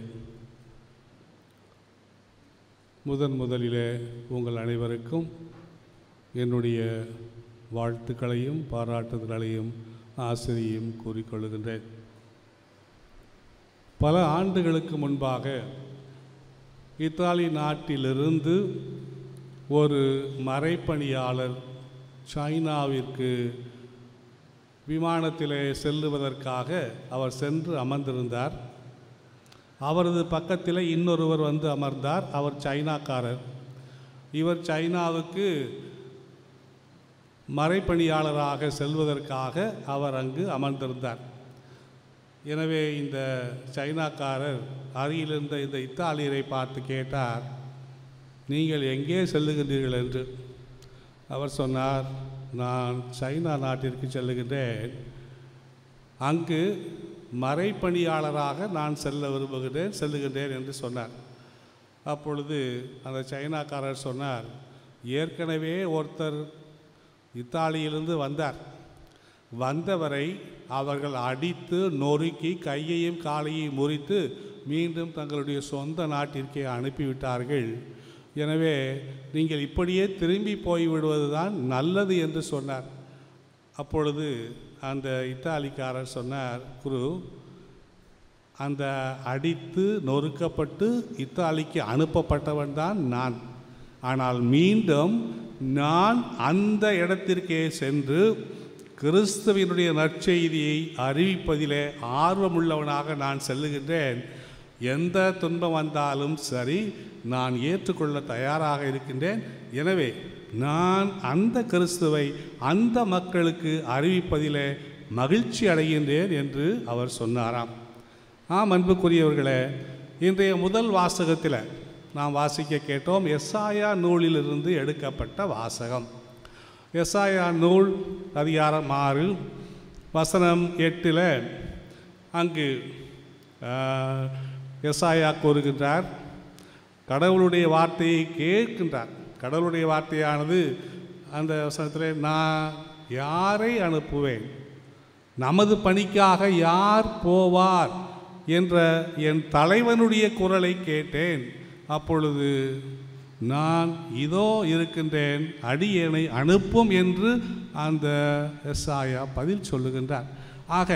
முதன் முதலிலே உங்கள் அனைவருக்கும் என்னுடைய வாழ்த்துக்களையும் பாராட்டுதல்களையும் ஆசிரியும் கூறிக்கொள்கின்றேன் பல ஆண்டுகளுக்கு முன்பாக இத்தாலி நாட்டிலிருந்து ஒரு மறைப்பணியாளர் சைனாவிற்கு விமானத்திலே செல்லுவதற்காக அவர் சென்று அமர்ந்திருந்தார் அவரது பக்கத்தில் இன்னொருவர் வந்து அமர்ந்தார் அவர் சைனாக்காரர் இவர் சைனாவுக்கு மறைப்பணியாளராக செல்வதற்காக அவர் அங்கு அமர்ந்திருந்தார் எனவே இந்த சைனாக்காரர் அருகிலிருந்த இந்த இத்தாலியரை பார்த்து கேட்டார் நீங்கள் எங்கே செல்லுகின்றீர்கள் என்று அவர் சொன்னார் நான் சைனா நாட்டிற்கு செல்லுகின்றேன் அங்கு மறைப்பணியாளராக நான் செல்ல விரும்புகிறேன் செல்லுகின்றேன் என்று சொன்னார் அப்பொழுது அந்த சைனாக்காரர் சொன்னார் ஏற்கனவே ஒருத்தர் இத்தாலியிலிருந்து வந்தார் வந்தவரை அவர்கள் அடித்து நொறுக்கி கையையும் காலையும் முறித்து மீண்டும் தங்களுடைய சொந்த நாட்டிற்கே அனுப்பிவிட்டார்கள் எனவே நீங்கள் இப்படியே திரும்பி போய்விடுவது தான் நல்லது என்று சொன்னார் அப்பொழுது அந்த இத்தாலிக்காரர் சொன்னார் குரு அந்த அடித்து நொறுக்கப்பட்டு இத்தாலிக்கு அனுப்பப்பட்டவன் தான் நான் ஆனால் மீண்டும் நான் அந்த இடத்திற்கே சென்று கிறிஸ்துவினுடைய நற்செய்தியை அறிவிப்பதிலே ஆர்வமுள்ளவனாக நான் செல்லுகின்றேன் எந்த துன்பம் வந்தாலும் சரி நான் ஏற்றுக்கொள்ள தயாராக இருக்கின்றேன் எனவே நான் அந்த கிறிஸ்துவை அந்த மக்களுக்கு அறிவிப்பதிலே மகிழ்ச்சி அடைகின்றேன் என்று அவர் சொன்னாராம் ஆம் அன்புக்குரியவர்களே இன்றைய முதல் வாசகத்தில் நாம் வாசிக்க கேட்டோம் எஸ்ஆயா நூலிலிருந்து எடுக்கப்பட்ட வாசகம் எஸ்ஆயா நூல் அதிகாரம் ஆறு வசனம் எட்டில் அங்கு ஆஹ், எஸ்ஆயா கூறுகின்றார் கடவுளுடைய வார்த்தையை கேட்கின்றார் கடவுளுடைய வார்த்தையானது அந்த வசனத்தில் நான் யாரை அனுப்புவேன் நமது பணிக்காக யார் போவார் என்ற என் தலைவனுடைய குரலை கேட்டேன் அப்பொழுது நான் இதோ இருக்கின்றேன் அடியேனை அனுப்பும் என்று அந்த எஸ்ஆயா பதில் சொல்லுகின்றார் ஆக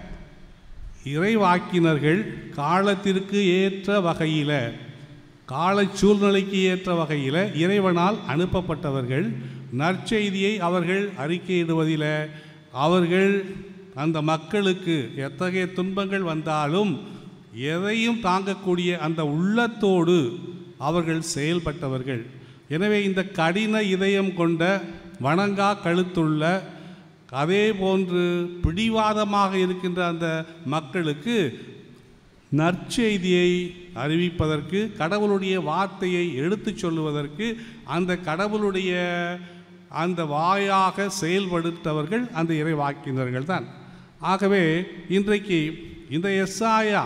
இறைவாக்கினர்கள் காலத்திற்கு ஏற்ற வகையில் கால சூழ்நிலைக்கு ஏற்ற வகையில் இறைவனால் அனுப்பப்பட்டவர்கள் நற்செய்தியை அவர்கள் அறிக்கையிடுவதில் அவர்கள் அந்த மக்களுக்கு எத்தகைய துன்பங்கள் வந்தாலும் எதையும் தாங்கக்கூடிய அந்த உள்ளத்தோடு அவர்கள் செயல்பட்டவர்கள் எனவே இந்த கடின இதயம் கொண்ட வணங்கா கழுத்துள்ள அதே போன்று பிடிவாதமாக இருக்கின்ற அந்த மக்களுக்கு நற்செய்தியை அறிவிப்பதற்கு கடவுளுடைய வார்த்தையை எடுத்துச் சொல்லுவதற்கு அந்த கடவுளுடைய அந்த வாயாக செயல்படுத்தவர்கள் அந்த இறைவாக்கினர்கள் தான் ஆகவே இன்றைக்கு இந்த எஸ்ஆயா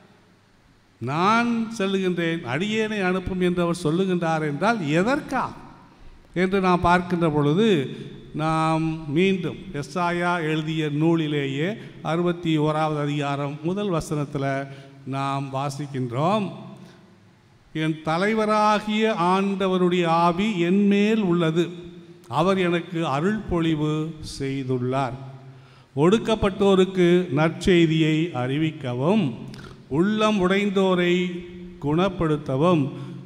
நான் செல்லுகின்றேன் அடியேனை அனுப்பும் என்று அவர் சொல்லுகின்றார் என்றால் எதற்கா என்று நாம் பார்க்கின்ற பொழுது நாம் மீண்டும் எஸ்ஆயா எழுதிய நூலிலேயே அறுபத்தி ஓராவது அதிகாரம் முதல் வசனத்தில் நாம் வாசிக்கின்றோம் என் தலைவராகிய ஆண்டவருடைய ஆவி என்மேல் உள்ளது அவர் எனக்கு அருள் பொழிவு செய்துள்ளார் ஒடுக்கப்பட்டோருக்கு நற்செய்தியை அறிவிக்கவும் உள்ளம் உடைந்தோரை குணப்படுத்தவும்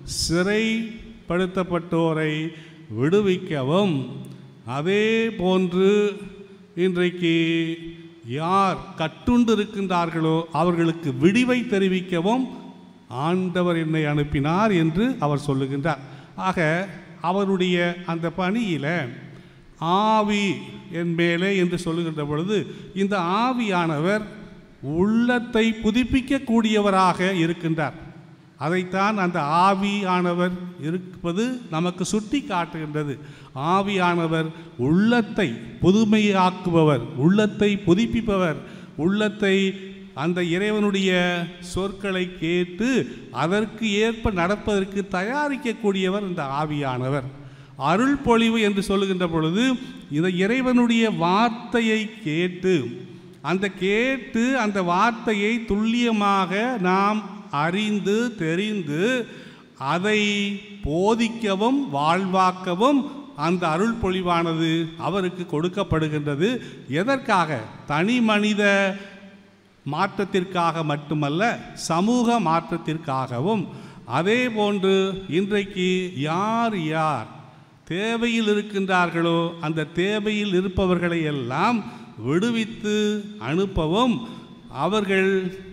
சிறைப்படுத்தப்பட்டோரை விடுவிக்கவும் அதே போன்று இன்றைக்கு யார் கட்டுண்டு இருக்கின்றார்களோ அவர்களுக்கு விடிவை தெரிவிக்கவும் ஆண்டவர் என்னை அனுப்பினார் என்று அவர் சொல்லுகின்றார் ஆக அவருடைய அந்த பணியில் ஆவி என் மேலே என்று சொல்லுகின்ற பொழுது இந்த ஆவியானவர் உள்ளத்தை புதுப்பிக்கக்கூடியவராக இருக்கின்றார் அதைத்தான் அந்த ஆவியானவர் இருப்பது நமக்கு சுட்டி காட்டுகின்றது ஆவியானவர் உள்ளத்தை புதுமையாக்குபவர் உள்ளத்தை புதுப்பிப்பவர் உள்ளத்தை அந்த இறைவனுடைய சொற்களை கேட்டு அதற்கு ஏற்ப நடப்பதற்கு தயாரிக்கக்கூடியவர் இந்த ஆவியானவர் அருள் பொழிவு என்று சொல்லுகின்ற பொழுது இந்த இறைவனுடைய வார்த்தையை கேட்டு அந்த கேட்டு அந்த வார்த்தையை துல்லியமாக நாம் அறிந்து தெரிந்து அதை போதிக்கவும் வாழ்வாக்கவும் அந்த அருள் பொழிவானது அவருக்கு கொடுக்கப்படுகின்றது எதற்காக தனி மனித மாற்றத்திற்காக மட்டுமல்ல சமூக மாற்றத்திற்காகவும் அதே போன்று இன்றைக்கு யார் யார் தேவையில் இருக்கின்றார்களோ அந்த தேவையில் இருப்பவர்களை எல்லாம் விடுவித்து அனுப்பவும் அவர்கள்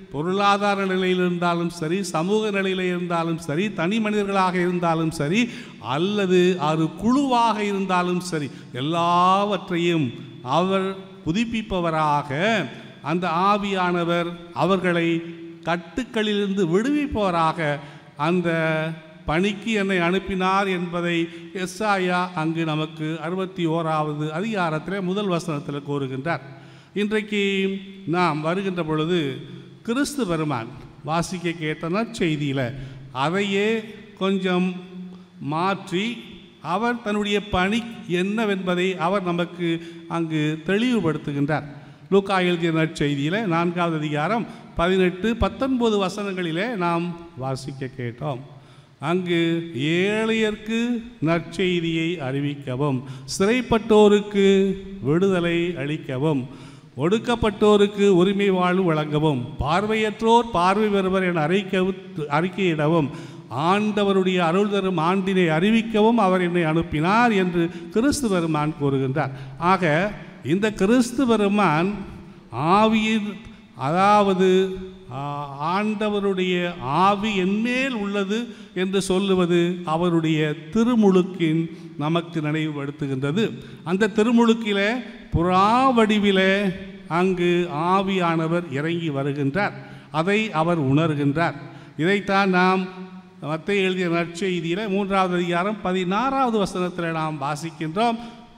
பொருளாதார நிலையில் இருந்தாலும் சரி சமூக நிலையில் இருந்தாலும் சரி தனி மனிதர்களாக இருந்தாலும் சரி அல்லது அது குழுவாக இருந்தாலும் சரி எல்லாவற்றையும் அவர் புதுப்பிப்பவராக அந்த ஆவியானவர் அவர்களை கட்டுக்களிலிருந்து விடுவிப்பவராக அந்த பணிக்கு என்னை அனுப்பினார் என்பதை எஸ்ஆயா அங்கு நமக்கு அறுபத்தி ஓராவது அதிகாரத்தில் முதல் வசனத்தில் கூறுகின்றார் இன்றைக்கு நாம் வருகின்ற பொழுது கிறிஸ்து பெருமான் வாசிக்க கேட்ட நற்செய்தியில் அதையே கொஞ்சம் மாற்றி அவர் தன்னுடைய பணி என்னவென்பதை அவர் நமக்கு அங்கு தெளிவுபடுத்துகின்றார் லூக்கா எழுதிய நற்செய்தியில் நான்காவது அதிகாரம் பதினெட்டு பத்தொன்பது வசனங்களிலே நாம் வாசிக்க கேட்டோம் அங்கு ஏழையர்க்கு நற்செய்தியை அறிவிக்கவும் சிறைப்பட்டோருக்கு விடுதலை அளிக்கவும் ஒடுக்கப்பட்டோருக்கு உரிமை வாழ்வு வழங்கவும் பார்வையற்றோர் பார்வை பெறுவர் என அறிக்கவும் அறிக்கையிடவும் ஆண்டவருடைய அருள் தரும் ஆண்டினை அறிவிக்கவும் அவர் என்னை அனுப்பினார் என்று கிறிஸ்து பெருமான் கூறுகின்றார் ஆக இந்த கிறிஸ்து பெருமான் ஆவியின் அதாவது ஆ, ஆண்டவருடைய ஆவி என்மேல் உள்ளது என்று சொல்லுவது அவருடைய திருமுழுக்கின் நமக்கு நினைவுபடுத்துகின்றது அந்த திருமுழுக்கிலே புறா வடிவிலே அங்கு ஆவியானவர் இறங்கி வருகின்றார் அதை அவர் உணர்கின்றார் இதைத்தான் நாம் மத்திய எழுதிய நற்செய்தியில் மூன்றாவது அதிகாரம் பதினாறாவது வசனத்தில் நாம் வாசிக்கின்றோம்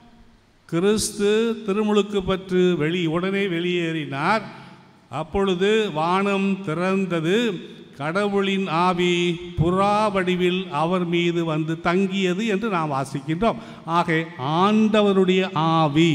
கிறிஸ்து திருமுழுக்கு பற்று வெளி உடனே வெளியேறினார் அப்பொழுது வானம் திறந்தது கடவுளின் ஆவி புறா வடிவில் அவர் மீது வந்து தங்கியது என்று நாம் வாசிக்கின்றோம் ஆக ஆண்டவருடைய ஆவி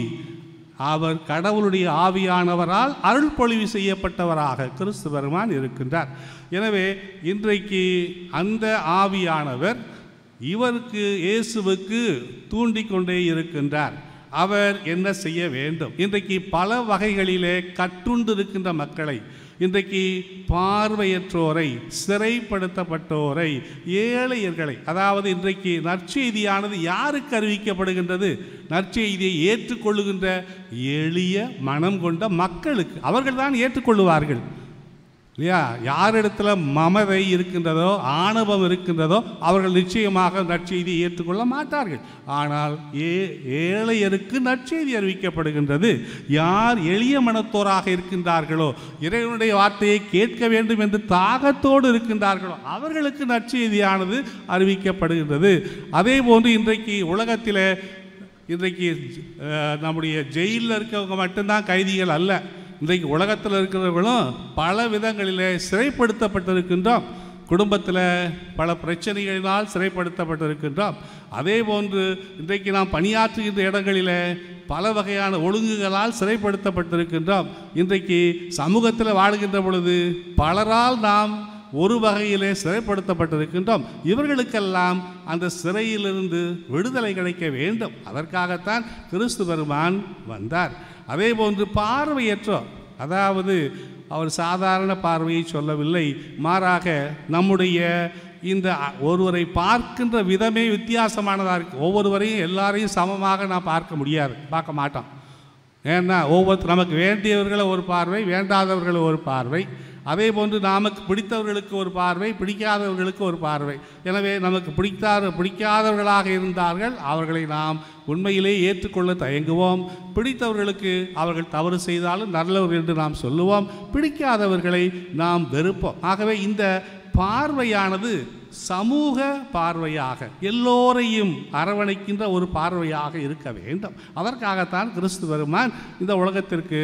அவர் கடவுளுடைய ஆவியானவரால் அருள் பொழிவு செய்யப்பட்டவராக கிறிஸ்து பெருமான் இருக்கின்றார் எனவே இன்றைக்கு அந்த ஆவியானவர் இவருக்கு இயேசுவுக்கு தூண்டிக்கொண்டே இருக்கின்றார் அவர் என்ன செய்ய வேண்டும் இன்றைக்கு பல வகைகளிலே கட்டுண்டு இருக்கின்ற மக்களை இன்றைக்கு பார்வையற்றோரை சிறைப்படுத்தப்பட்டோரை ஏழையர்களை அதாவது இன்றைக்கு நற்செய்தியானது யாருக்கு அறிவிக்கப்படுகின்றது நற்செய்தியை ஏற்றுக்கொள்ளுகின்ற எளிய மனம் கொண்ட மக்களுக்கு அவர்கள்தான் ஏற்றுக்கொள்ளுவார்கள் இல்லையா யாரிடத்துல மமதை இருக்கின்றதோ ஆணவம் இருக்கின்றதோ அவர்கள் நிச்சயமாக நற்செய்தியை ஏற்றுக்கொள்ள மாட்டார்கள் ஆனால் ஏ ஏழையருக்கு நற்செய்தி அறிவிக்கப்படுகின்றது யார் எளிய மனத்தோராக இருக்கின்றார்களோ இறைவனுடைய வார்த்தையை கேட்க வேண்டும் என்று தாகத்தோடு இருக்கின்றார்களோ அவர்களுக்கு நற்செய்தியானது அறிவிக்கப்படுகின்றது அதே போன்று இன்றைக்கு உலகத்தில் இன்றைக்கு அஹ், நம்முடைய ஜெயிலில் இருக்கவங்க மட்டும்தான் கைதிகள் அல்ல இன்றைக்கு உலகத்தில் இருக்கிறவர்களும் பல விதங்களிலே சிறைப்படுத்தப்பட்டிருக்கின்றோம் குடும்பத்தில் பல பிரச்சனைகளினால் சிறைப்படுத்தப்பட்டிருக்கின்றோம் அதே போன்று இன்றைக்கு நாம் பணியாற்றுகின்ற இடங்களிலே பல வகையான ஒழுங்குகளால் சிறைப்படுத்தப்பட்டிருக்கின்றோம் இன்றைக்கு சமூகத்தில் வாழுகின்ற பொழுது பலரால் நாம் ஒரு வகையிலே சிறைப்படுத்தப்பட்டிருக்கின்றோம் இவர்களுக்கெல்லாம் அந்த சிறையிலிருந்து விடுதலை கிடைக்க வேண்டும் அதற்காகத்தான் கிறிஸ்து பெருமான் வந்தார் அதே போன்று பார்வையற்றோர் அதாவது அவர் சாதாரண பார்வையை சொல்லவில்லை மாறாக நம்முடைய இந்த அ- ஒருவரை பார்க்கின்ற விதமே வித்தியாசமானதாக இருக்குது ஒவ்வொருவரையும் எல்லாரையும் சமமாக நான் பார்க்க முடியாது பார்க்க மாட்டோம் ஏன்னா ஒவ்வொரு நமக்கு வேண்டியவர்களை ஒரு பார்வை வேண்டாதவர்களை ஒரு பார்வை அதே போன்று நமக்கு பிடித்தவர்களுக்கு ஒரு பார்வை பிடிக்காதவர்களுக்கு ஒரு பார்வை எனவே நமக்கு பிடித்தாத பிடிக்காதவர்களாக இருந்தார்கள் அவர்களை நாம் உண்மையிலே ஏற்றுக்கொள்ள தயங்குவோம் பிடித்தவர்களுக்கு அவர்கள் தவறு செய்தாலும் நல்லவர்கள் என்று நாம் சொல்லுவோம் பிடிக்காதவர்களை நாம் வெறுப்போம் ஆகவே இந்த பார்வையானது சமூக பார்வையாக எல்லோரையும் அரவணைக்கின்ற ஒரு பார்வையாக இருக்க வேண்டும் அதற்காகத்தான் கிறிஸ்து பெருமான் இந்த உலகத்திற்கு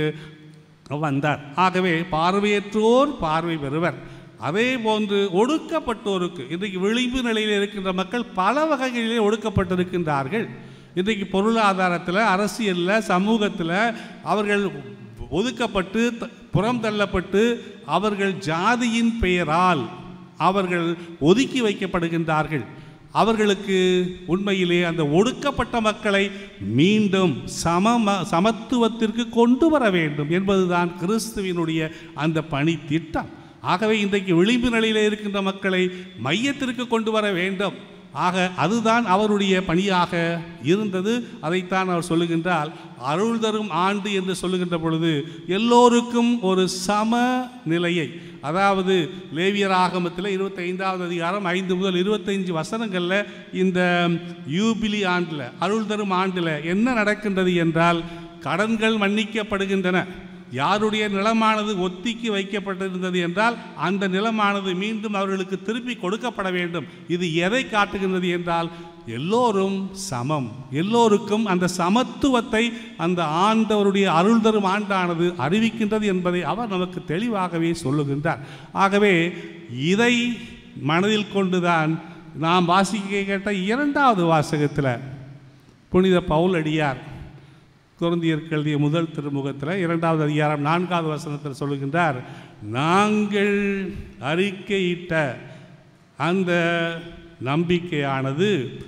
வந்தார் ஆகவே பார்வையற்றோர் பார்வை பெறுவர் அதே போன்று ஒடுக்கப்பட்டோருக்கு இன்றைக்கு விளிம்பு நிலையில் இருக்கின்ற மக்கள் பல வகைகளிலே ஒடுக்கப்பட்டிருக்கின்றார்கள் இன்றைக்கு பொருளாதாரத்தில் அரசியலில் சமூகத்தில் அவர்கள் ஒதுக்கப்பட்டு த- புறம் தள்ளப்பட்டு அவர்கள் ஜாதியின் பெயரால் அவர்கள் ஒதுக்கி வைக்கப்படுகின்றார்கள் அவர்களுக்கு உண்மையிலே அந்த ஒடுக்கப்பட்ட மக்களை மீண்டும் சம சமத்துவத்திற்கு கொண்டு வர வேண்டும் என்பதுதான் கிறிஸ்துவினுடைய அந்த பணி திட்டம் ஆகவே இன்றைக்கு விளிம்பு நிலையில் இருக்கின்ற மக்களை மையத்திற்கு கொண்டு வர வேண்டும் ஆக அதுதான் அவருடைய பணியாக இருந்தது அதைத்தான் அவர் சொல்லுகின்றால் அருள் தரும் ஆண்டு என்று சொல்லுகின்ற பொழுது எல்லோருக்கும் ஒரு சம நிலையை அதாவது லேவியர் ஆகமத்தில் இருபத்தைந்தாவது அதிகாரம் ஐந்து முதல் இருபத்தைந்து வசனங்களில் இந்த யூபிலி ஆண்டில் அருள் தரும் ஆண்டில் என்ன நடக்கின்றது என்றால் கடன்கள் மன்னிக்கப்படுகின்றன யாருடைய நிலமானது ஒத்திக்கு வைக்கப்பட்டிருந்தது என்றால் அந்த நிலமானது மீண்டும் அவர்களுக்கு திருப்பி கொடுக்கப்பட வேண்டும் இது எதை காட்டுகின்றது என்றால் எல்லோரும் சமம் எல்லோருக்கும் அந்த சமத்துவத்தை அந்த ஆண்டவருடைய அருள் தரும் ஆண்டானது அறிவிக்கின்றது என்பதை அவர் நமக்கு தெளிவாகவே சொல்லுகின்றார் ஆகவே இதை மனதில் கொண்டுதான் நாம் வாசிக்க கேட்ட இரண்டாவது வாசகத்தில் புனித பவுல் அடியார் குருந்தியருக்கு எழுதிய முதல் திருமுகத்தில் இரண்டாவது அதிகாரம் நான்காவது வசனத்தில் சொல்லுகின்றார் நாங்கள் அறிக்கையிட்ட அந்த நம்பிக்கையானது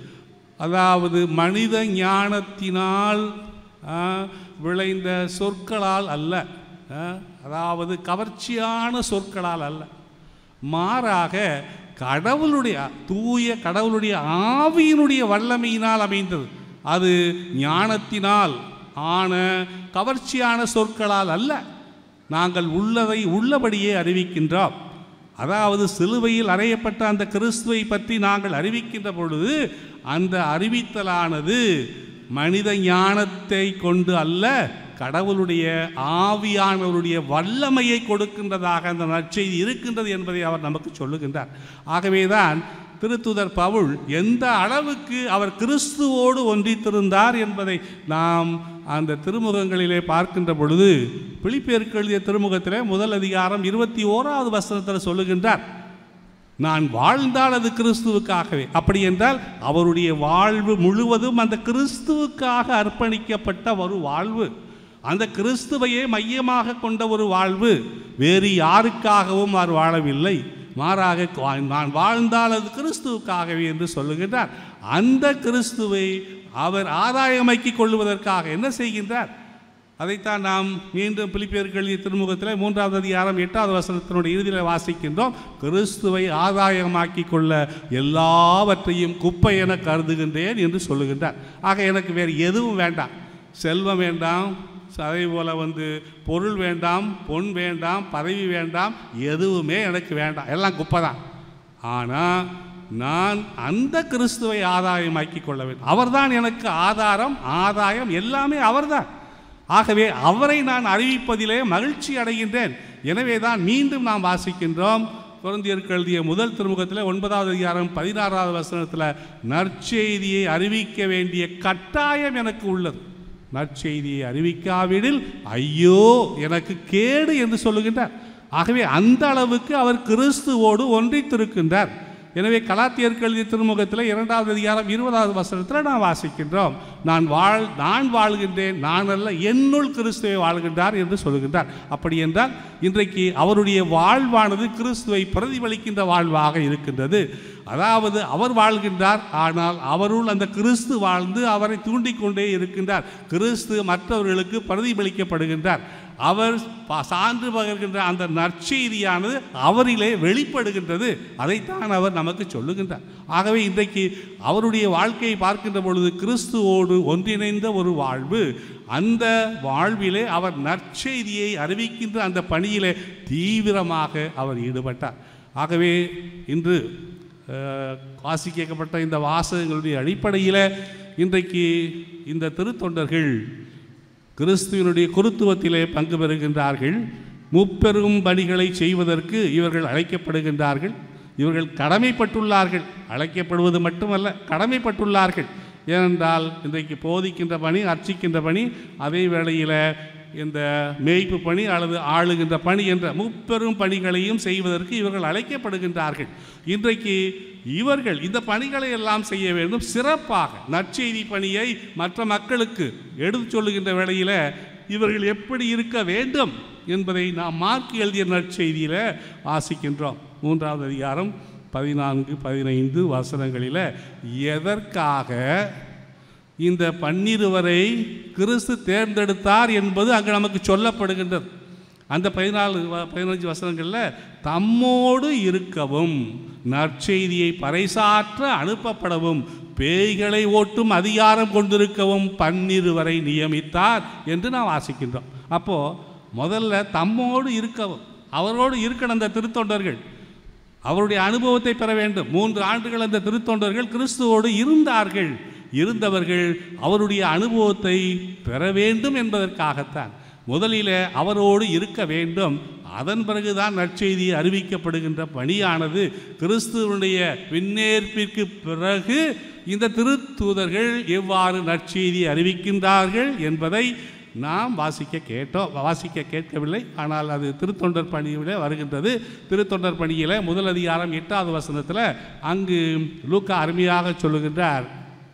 அதாவது மனித ஞானத்தினால் ஆ, விளைந்த சொற்களால் அல்ல ஆ, அதாவது கவர்ச்சியான சொற்களால் அல்ல மாறாக கடவுளுடைய தூய கடவுளுடைய ஆவியினுடைய வல்லமையினால் அமைந்தது அது ஞானத்தினால் ஆன கவர்ச்சியான சொற்களால் அல்ல நாங்கள் உள்ளதை உள்ளபடியே அறிவிக்கின்றோம் அதாவது சிலுவையில் அறையப்பட்ட அந்த கிறிஸ்துவை பற்றி நாங்கள் அறிவிக்கின்ற பொழுது அந்த அறிவித்தலானது மனித ஞானத்தை கொண்டு அல்ல கடவுளுடைய ஆவியானவருடைய வல்லமையை கொடுக்கின்றதாக அந்த நற்செய்தி இருக்கின்றது என்பதை அவர் நமக்கு சொல்லுகின்றார் ஆகவேதான் திருத்துதர் பவுல் எந்த அளவுக்கு அவர் கிறிஸ்துவோடு ஒன்றித்திருந்தார் என்பதை நாம் அந்த திருமுகங்களிலே பார்க்கின்ற பொழுது பிலிப்பேருக்கு எழுதிய திருமுகத்திலே முதல் அதிகாரம் இருபத்தி ஓராவது வசனத்தில் சொல்லுகின்றார் நான் வாழ்ந்தால் அது கிறிஸ்துவுக்காகவே அப்படி என்றால் அவருடைய வாழ்வு முழுவதும் அந்த கிறிஸ்துவுக்காக அர்ப்பணிக்கப்பட்ட ஒரு வாழ்வு அந்த கிறிஸ்துவையே மையமாக கொண்ட ஒரு வாழ்வு வேறு யாருக்காகவும் அவர் வாழவில்லை மாறாக வா- நான் வாழ்ந்தால் அது கிறிஸ்துவுக்காகவே என்று சொல்லுகின்றார் அந்த கிறிஸ்துவை அவர் ஆதாயமாக்கிக் கொள்வதற்காக என்ன செய்கின்றார் அதைத்தான் நாம் மீண்டும் பிலிப்பியர்கள் எழுதிய திருமுகத்தில் மூன்றாவது அதிகாரம் எட்டாவது வசனத்தினுடைய இறுதியில் வாசிக்கின்றோம் கிறிஸ்துவை ஆதாயமாக்கி கொள்ள எல்லாவற்றையும் குப்பை என கருதுகின்றேன் என்று சொல்லுகின்றார் ஆக எனக்கு வேறு எதுவும் வேண்டாம் செல்வம் வேண்டாம் அதே போல் வந்து பொருள் வேண்டாம் பொன் வேண்டாம் பதவி வேண்டாம் எதுவுமே எனக்கு வேண்டாம் எல்லாம் குப்பை தான் ஆனால் நான் அந்த கிறிஸ்துவை ஆதாயமாக்கி கொள்ள வேண்டும் அவர்தான் எனக்கு ஆதாரம் ஆதாயம் எல்லாமே அவர்தான் ஆகவே அவரை நான் அறிவிப்பதிலே மகிழ்ச்சி அடைகின்றேன் எனவே தான் மீண்டும் நாம் வாசிக்கின்றோம் குழந்தையருக்கு எழுதிய முதல் திருமுகத்தில் ஒன்பதாவது அதிகாரம் பதினாறாவது வசனத்தில் நற்செய்தியை அறிவிக்க வேண்டிய கட்டாயம் எனக்கு உள்ளது நற்செய்தியை அறிவிக்காவிடில் ஐயோ எனக்கு கேடு என்று சொல்லுகின்றார் ஆகவே அந்த அளவுக்கு அவர் கிறிஸ்துவோடு ஒன்றித்திருக்கின்றார் எனவே கலாத்தியருக்கு எழுதிய திருமுகத்தில் இரண்டாவது அதிகாரம் இருபதாவது வசனத்தில் நான் வாசிக்கின்றோம் நான் வாழ் நான் வாழ்கின்றேன் நான் அல்ல என்னுள் கிறிஸ்துவை வாழ்கின்றார் என்று சொல்லுகின்றார் அப்படி என்றால் இன்றைக்கு அவருடைய வாழ்வானது கிறிஸ்துவை பிரதிபலிக்கின்ற வாழ்வாக இருக்கின்றது அதாவது அவர் வாழ்கின்றார் ஆனால் அவருள் அந்த கிறிஸ்து வாழ்ந்து அவரை தூண்டிக்கொண்டே இருக்கின்றார் கிறிஸ்து மற்றவர்களுக்கு பிரதிபலிக்கப்படுகின்றார் அவர் ப- சான்று பகர்கின்ற அந்த நற்செய்தியானது அவரிலே வெளிப்படுகின்றது அதைத்தான் அவர் நமக்கு சொல்லுகின்றார் ஆகவே இன்றைக்கு அவருடைய வாழ்க்கையை பார்க்கின்ற பொழுது கிறிஸ்துவோடு ஒன்றிணைந்த ஒரு வாழ்வு அந்த வாழ்விலே அவர் நற்செய்தியை அறிவிக்கின்ற அந்த பணியிலே தீவிரமாக அவர் ஈடுபட்டார் ஆகவே இன்று அஹ், வாசிக்கப்பட்ட இந்த வாசகங்களுடைய அடிப்படையில் இன்றைக்கு இந்த திருத்தொண்டர்கள் கிறிஸ்துவனுடைய குருத்துவத்திலே பங்கு பெறுகின்றார்கள் முப்பெரும் பணிகளை செய்வதற்கு இவர்கள் அழைக்கப்படுகின்றார்கள் இவர்கள் கடமைப்பட்டுள்ளார்கள் அழைக்கப்படுவது மட்டுமல்ல கடமைப்பட்டுள்ளார்கள் ஏனென்றால் இன்றைக்கு போதிக்கின்ற பணி அர்ச்சிக்கின்ற பணி அதே வேளையில் இந்த மேய்ப்பு பணி அல்லது ஆளுகின்ற பணி என்ற முப்பெரும் பணிகளையும் செய்வதற்கு இவர்கள் அழைக்கப்படுகின்றார்கள் இன்றைக்கு இவர்கள் இந்த பணிகளை எல்லாம் செய்ய வேண்டும் சிறப்பாக நற்செய்தி பணியை மற்ற மக்களுக்கு எடுத்துச் சொல்லுகின்ற வேளையில் இவர்கள் எப்படி இருக்க வேண்டும் என்பதை நாம் மார்க் எழுதிய நற்செய்தியில் வாசிக்கின்றோம் மூன்றாவது அதிகாரம் பதினான்கு பதினைந்து வசனங்களில் எதற்காக இந்த பன்னிருவரை கிறிஸ்து தேர்ந்தெடுத்தார் என்பது அங்கு நமக்கு சொல்லப்படுகின்றது அந்த பதினாலு வ- பதினஞ்சு வசனங்களில் தம்மோடு இருக்கவும் நற்செய்தியை பறைசாற்ற அனுப்பப்படவும் பேய்களை ஓட்டும் அதிகாரம் கொண்டிருக்கவும் பன்னிருவரை நியமித்தார் என்று நாம் வாசிக்கின்றோம் அப்போ முதல்ல தம்மோடு இருக்கவும் அவரோடு இருக்கணும் அந்த திருத்தொண்டர்கள் அவருடைய அனுபவத்தை பெற வேண்டும் மூன்று ஆண்டுகள் அந்த திருத்தொண்டர்கள் கிறிஸ்துவோடு இருந்தார்கள் இருந்தவர்கள் அவருடைய அனுபவத்தை பெற வேண்டும் என்பதற்காகத்தான் முதலிலே அவரோடு இருக்க வேண்டும் அதன் பிறகுதான் நற்செய்தி அறிவிக்கப்படுகின்ற பணியானது கிறிஸ்துவனுடைய விண்ணேற்பிற்கு பிறகு இந்த திருத்தூதர்கள் எவ்வாறு நற்செய்தி அறிவிக்கின்றார்கள் என்பதை நாம் வாசிக்க கேட்டோம் வாசிக்க கேட்கவில்லை ஆனால் அது திருத்தொண்டர் பணியில் வருகின்றது திருத்தொண்டர் பணியில் முதல் அதிகாரம் எட்டாவது வசனத்தில் அங்கு லூக்கா அருமையாக சொல்லுகின்றார்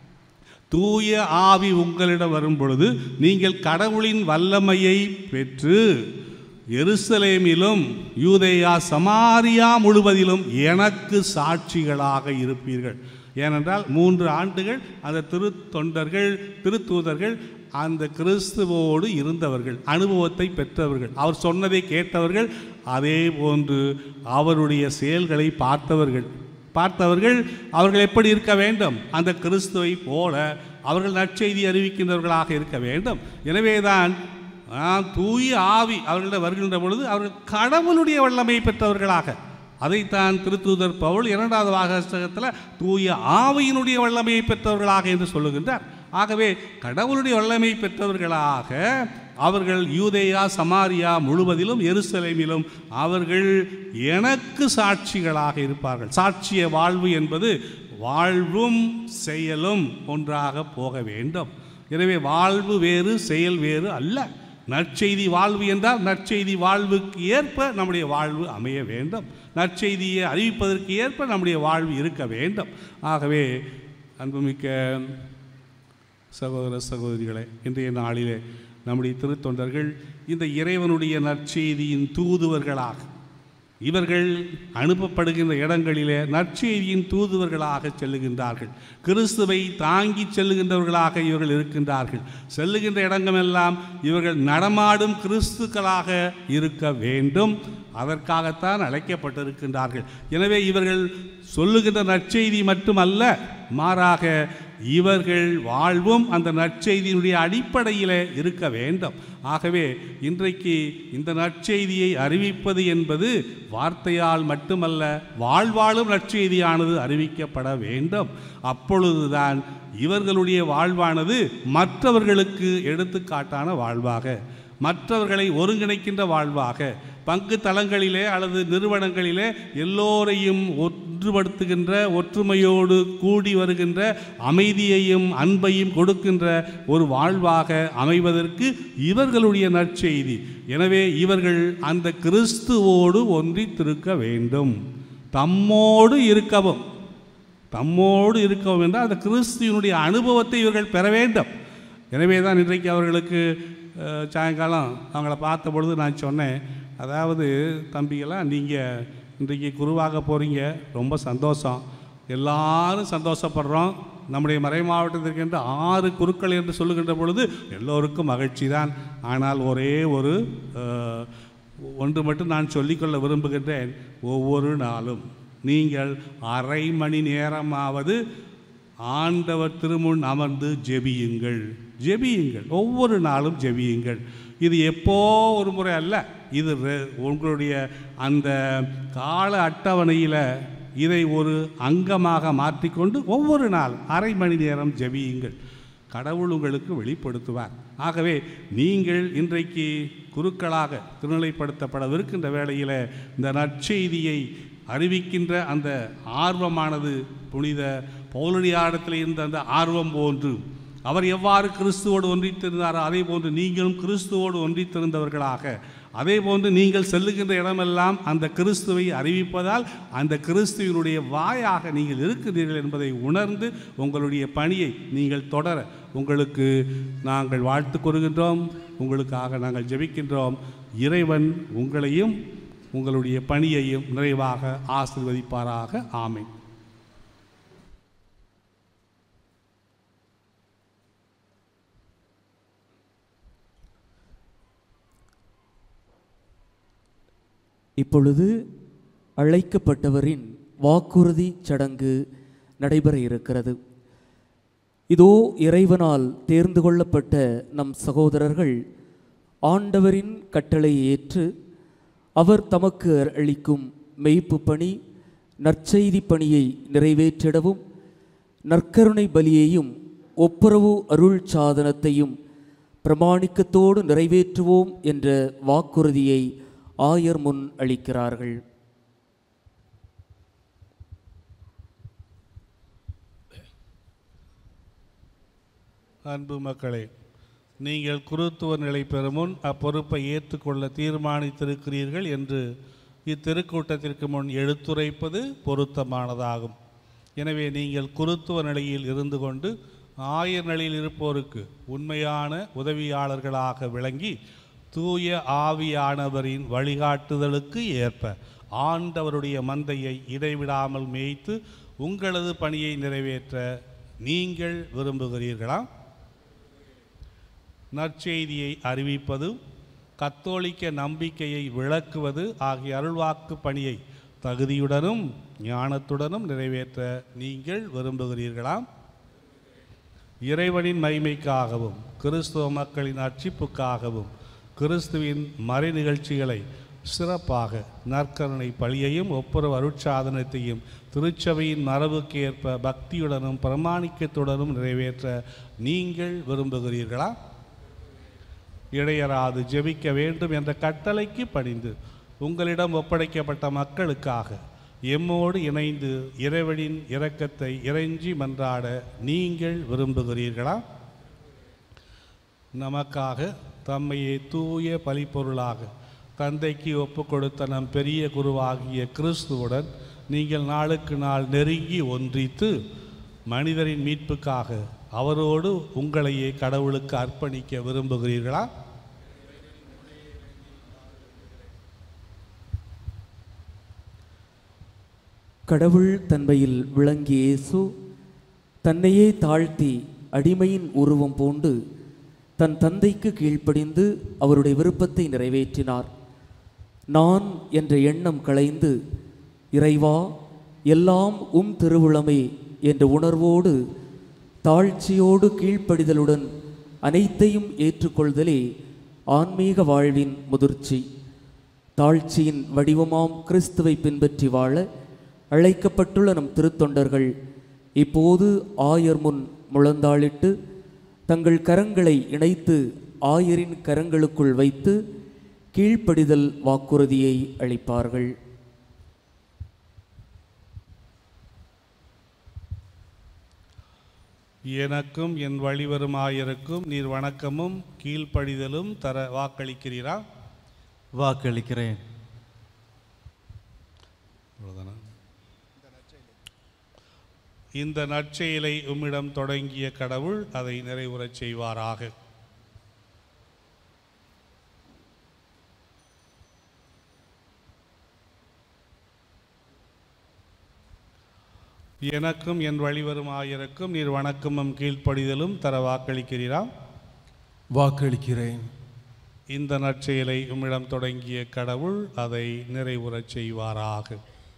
தூய ஆவி உங்களிடம் வரும் பொழுது நீங்கள் கடவுளின் வல்லமையை பெற்று எருசலேமிலும் யூதேயா சமாரியா முழுவதிலும் எனக்கு சாட்சிகளாக இருப்பீர்கள் ஏனென்றால் மூன்று ஆண்டுகள் அந்த திருத்தொண்டர்கள் திருத்தூதர்கள் அந்த கிறிஸ்துவோடு இருந்தவர்கள் அனுபவத்தை பெற்றவர்கள் அவர் சொன்னதை கேட்டவர்கள் அதே போன்று அவருடைய செயல்களை பார்த்தவர்கள் பார்த்தவர்கள் அவர்கள் எப்படி இருக்க வேண்டும் அந்த கிறிஸ்துவை போல அவர்கள் நற்செய்தி அறிவிக்கின்றவர்களாக இருக்க வேண்டும் எனவேதான் ஆ, தூய ஆவி அவர்களிடம் வருகின்ற பொழுது அவர்கள் கடவுளுடைய வல்லமை பெற்றவர்களாக அதைத்தான் திருத்தூதர் பவுல் இரண்டாவது வாசகத்தில் தூய ஆவியினுடைய வல்லமையை பெற்றவர்களாக என்று சொல்லுகின்றார் ஆகவே கடவுளுடைய வல்லமை பெற்றவர்களாக அவர்கள் யூதேயா சமாரியா முழுவதிலும் எருசலேமிலும் அவர்கள் எனக்கு சாட்சிகளாக இருப்பார்கள் சாட்சிய வாழ்வு என்பது வாழ்வும் செயலும் ஒன்றாக போக வேண்டும் எனவே வாழ்வு வேறு செயல் வேறு அல்ல நற்செய்தி வாழ்வு என்றால் நற்செய்தி வாழ்வுக்கு ஏற்ப நம்முடைய வாழ்வு அமைய வேண்டும் நற்செய்தியை அறிவிப்பதற்கு ஏற்ப நம்முடைய வாழ்வு இருக்க வேண்டும் ஆகவே அன்புமிக்க சகோதர சகோதரிகளே இன்றைய நாளிலே நம்முடைய திருத்தொண்டர்கள் இந்த இறைவனுடைய நற்செய்தியின் தூதுவர்களாக இவர்கள் அனுப்பப்படுகின்ற இடங்களிலே நற்செய்தியின் தூதுவர்களாக செல்லுகின்றார்கள் கிறிஸ்துவை தாங்கிச் செல்லுகின்றவர்களாக இவர்கள் இருக்கின்றார்கள் செல்லுகின்ற இடங்களெல்லாம் இவர்கள் நடமாடும் கிறிஸ்துக்களாக இருக்க வேண்டும் அதற்காகத்தான் அழைக்கப்பட்டிருக்கின்றார்கள் எனவே இவர்கள் சொல்லுகின்ற நற்செய்தி மட்டுமல்ல மாறாக இவர்கள் வாழ்வும் அந்த நற்செய்தியினுடைய அடிப்படையில் இருக்க வேண்டும் ஆகவே இன்றைக்கு இந்த நற்செய்தியை அறிவிப்பது என்பது வார்த்தையால் மட்டுமல்ல வாழ்வாழும் நற்செய்தியானது அறிவிக்கப்பட வேண்டும் அப்பொழுதுதான் இவர்களுடைய வாழ்வானது மற்றவர்களுக்கு எடுத்துக்காட்டான வாழ்வாக மற்றவர்களை ஒருங்கிணைக்கின்ற வாழ்வாக பங்கு தளங்களிலே அல்லது நிறுவனங்களிலே எல்லோரையும் ஒன்றுபடுத்துகின்ற ஒற்றுமையோடு கூடி வருகின்ற அமைதியையும் அன்பையும் கொடுக்கின்ற ஒரு வாழ்வாக அமைவதற்கு இவர்களுடைய நற்செய்தி எனவே இவர்கள் அந்த கிறிஸ்துவோடு ஒன்றித்திருக்க வேண்டும் தம்மோடு இருக்கவும் தம்மோடு இருக்கவும் என்றால் அந்த கிறிஸ்துவனுடைய அனுபவத்தை இவர்கள் பெற வேண்டும் எனவே தான் இன்றைக்கு அவர்களுக்கு அஹ், சாயங்காலம் அவங்கள பார்த்த பொழுது நான் சொன்னேன் அதாவது தம்பிகளாம் நீங்கள் இன்றைக்கு குருவாக போகிறீங்க ரொம்ப சந்தோஷம் எல்லாரும் சந்தோஷப்படுறோம் நம்முடைய மறை மாவட்டத்தில் இருக்கின்ற ஆறு குருக்கள் என்று சொல்லுகின்ற பொழுது எல்லோருக்கும் மகிழ்ச்சி தான் ஆனால் ஒரே ஒரு அஹ், ஒன்று மட்டும் நான் சொல்லிக்கொள்ள விரும்புகின்றேன் ஒவ்வொரு நாளும் நீங்கள் அரை மணி நேரமாவது ஆண்டவர் திருமுன் அமர்ந்து ஜெபியுங்கள் ஜெபியுங்கள் ஒவ்வொரு நாளும் ஜெபியுங்கள் இது எப்போ ஒரு முறை அல்ல இது ரெ- உங்களுடைய அந்த கால அட்டவணையில் இதை ஒரு அங்கமாக மாற்றிக்கொண்டு ஒவ்வொரு நாள் அரை மணி நேரம் ஜெபியுங்கள் கடவுள் உங்களுக்கு வெளிப்படுத்துவார் ஆகவே நீங்கள் இன்றைக்கு குருக்களாக திருநிலைப்படுத்தப்படவிருக்கின்ற வேளையில் இந்த நற்செய்தியை அறிவிக்கின்ற அந்த ஆர்வமானது புனித பௌலடியாரத்தில் இருந்த அந்த ஆர்வம் போன்று அவர் எவ்வாறு கிறிஸ்துவோடு ஒன்றித்திருந்தாரோ அதே போன்று நீங்களும் கிறிஸ்துவோடு ஒன்றித்திருந்தவர்களாக அதே போன்று நீங்கள் செல்லுகின்ற இடமெல்லாம் அந்த கிறிஸ்துவை அறிவிப்பதால் அந்த கிறிஸ்துவினுடைய வாயாக நீங்கள் இருக்கிறீர்கள் என்பதை உணர்ந்து உங்களுடைய பணியை நீங்கள் தொடர உங்களுக்கு நாங்கள் வாழ்த்து கூறுகின்றோம் உங்களுக்காக நாங்கள் ஜெபிக்கின்றோம் இறைவன் உங்களையும் உங்களுடைய பணியையும் நிறைவாக ஆசிர்வதிப்பாராக ஆமென் இப்பொழுது அழைக்கப்பட்டவரின் வாக்குறுதி சடங்கு நடைபெற இருக்கிறது இதோ இறைவனால் தேர்ந்து கொள்ளப்பட்ட நம் சகோதரர்கள் ஆண்டவரின் கட்டளையை ஏற்று அவர் தமக்கு அளிக்கும் மெய்ப்பு பணி நற்செய்தி பணியை நிறைவேற்றிடவும் நற்கருணை பலியையும் ஒப்புரவு அருள் சாதனத்தையும் பிரமாணிக்கத்தோடு நிறைவேற்றுவோம் என்ற வாக்குறுதியை ஆயர் முன் அளிக்கிறார்கள் அன்பு மக்களே நீங்கள் குருத்துவ நிலை பெறும் முன் அப்பொறுப்பை ஏற்றுக்கொள்ள தீர்மானித்திருக்கிறீர்கள் என்று இத்திருக்கூட்டத்திற்கு முன் எடுத்துரைப்பது பொருத்தமானதாகும் எனவே நீங்கள் குருத்துவ நிலையில் இருந்து கொண்டு ஆயர் நிலையில் இருப்போருக்கு உண்மையான உதவியாளர்களாக விளங்கி தூய ஆவியானவரின் வழிகாட்டுதலுக்கு ஏற்ப ஆண்டவருடைய மந்தையை இடைவிடாமல் மேய்த்து உங்களது பணியை நிறைவேற்ற நீங்கள் விரும்புகிறீர்களா நற்செய்தியை அறிவிப்பது கத்தோலிக்க நம்பிக்கையை விளக்குவது ஆகிய அருள்வாக்கு பணியை தகுதியுடனும் ஞானத்துடனும் நிறைவேற்ற நீங்கள் விரும்புகிறீர்களா இறைவனின் மகிமைக்காகவும் கிறிஸ்துவ மக்களின் அர்ச்சிப்புக்காகவும் கிறிஸ்துவின் மறை நிகழ்ச்சிகளை சிறப்பாக நற்கருணை பழியையும் ஒப்புரவு அருட்சாதனத்தையும் திருச்சபையின் மரபுக்கு ஏற்ப பக்தியுடனும் பிரமாணிக்கத்துடனும் நிறைவேற்ற நீங்கள் விரும்புகிறீர்களா இடையராது ஜெபிக்க வேண்டும் என்ற கட்டளைக்கு பணிந்து உங்களிடம் ஒப்படைக்கப்பட்ட மக்களுக்காக எம்மோடு இணைந்து இறைவனின் இரக்கத்தை இறைஞ்சி மன்றாட நீங்கள் விரும்புகிறீர்களா நமக்காக தம்மையே தூய பலிப்பொருளாக தந்தைக்கு ஒப்பு கொடுத்த நம் பெரிய குருவாகிய கிறிஸ்துவுடன் நீங்கள் நாளுக்கு நாள் நெருங்கி ஒன்றித்து மனிதரின் மீட்புக்காக அவரோடு உங்களையே கடவுளுக்கு அர்ப்பணிக்க விரும்புகிறீர்களா கடவுள் தன்மையில் விளங்கிய இயேசு தன்னையே தாழ்த்தி அடிமையின் உருவம் பூண்டு தன் தந்தைக்கு கீழ்ப்படிந்து அவருடைய விருப்பத்தை நிறைவேற்றினார் நான் என்ற எண்ணம் களைந்து இறைவா எல்லாம் உம் திருவுளமே என்ற உணர்வோடு தாழ்ச்சியோடு கீழ்ப்படிதலுடன் அனைத்தையும் ஏற்றுக்கொள்தலே ஆன்மீக வாழ்வின் முதிர்ச்சி தாழ்ச்சியின் வடிவமாம் கிறிஸ்துவை பின்பற்றி வாழ அழைக்கப்பட்டுள்ள நம் திருத்தொண்டர்கள் இப்போது ஆயர் முன் முழந்தாளிட்டு தங்கள் கரங்களை இணைத்து ஆயரின் கரங்களுக்குள் வைத்து கீழ்ப்படிதல் வாக்குறுதியை அளிப்பார்கள் எனக்கும் என் வழிவரும் ஆயருக்கும் நீர் வணக்கமும் கீழ்ப்படிதலும் தர வாக்களிக்கிறீரா வாக்களிக்கிறேன் அவ்வளவுதானா? இந்த நற்செயலை உம்மிடம் தொடங்கிய கடவுள் அதை நிறைவுறச் செய்வாராக எனக்கும் என் வழிவரும் ஆயருக்கும் நீர் வணக்கமும் கீழ்ப்படிதலும் தர வாக்களிக்கிறீரா வாக்களிக்கிறேன் இந்த நற்செயலை உம்மிடம் தொடங்கிய கடவுள் அதை நிறைவுறச் செய்வாராக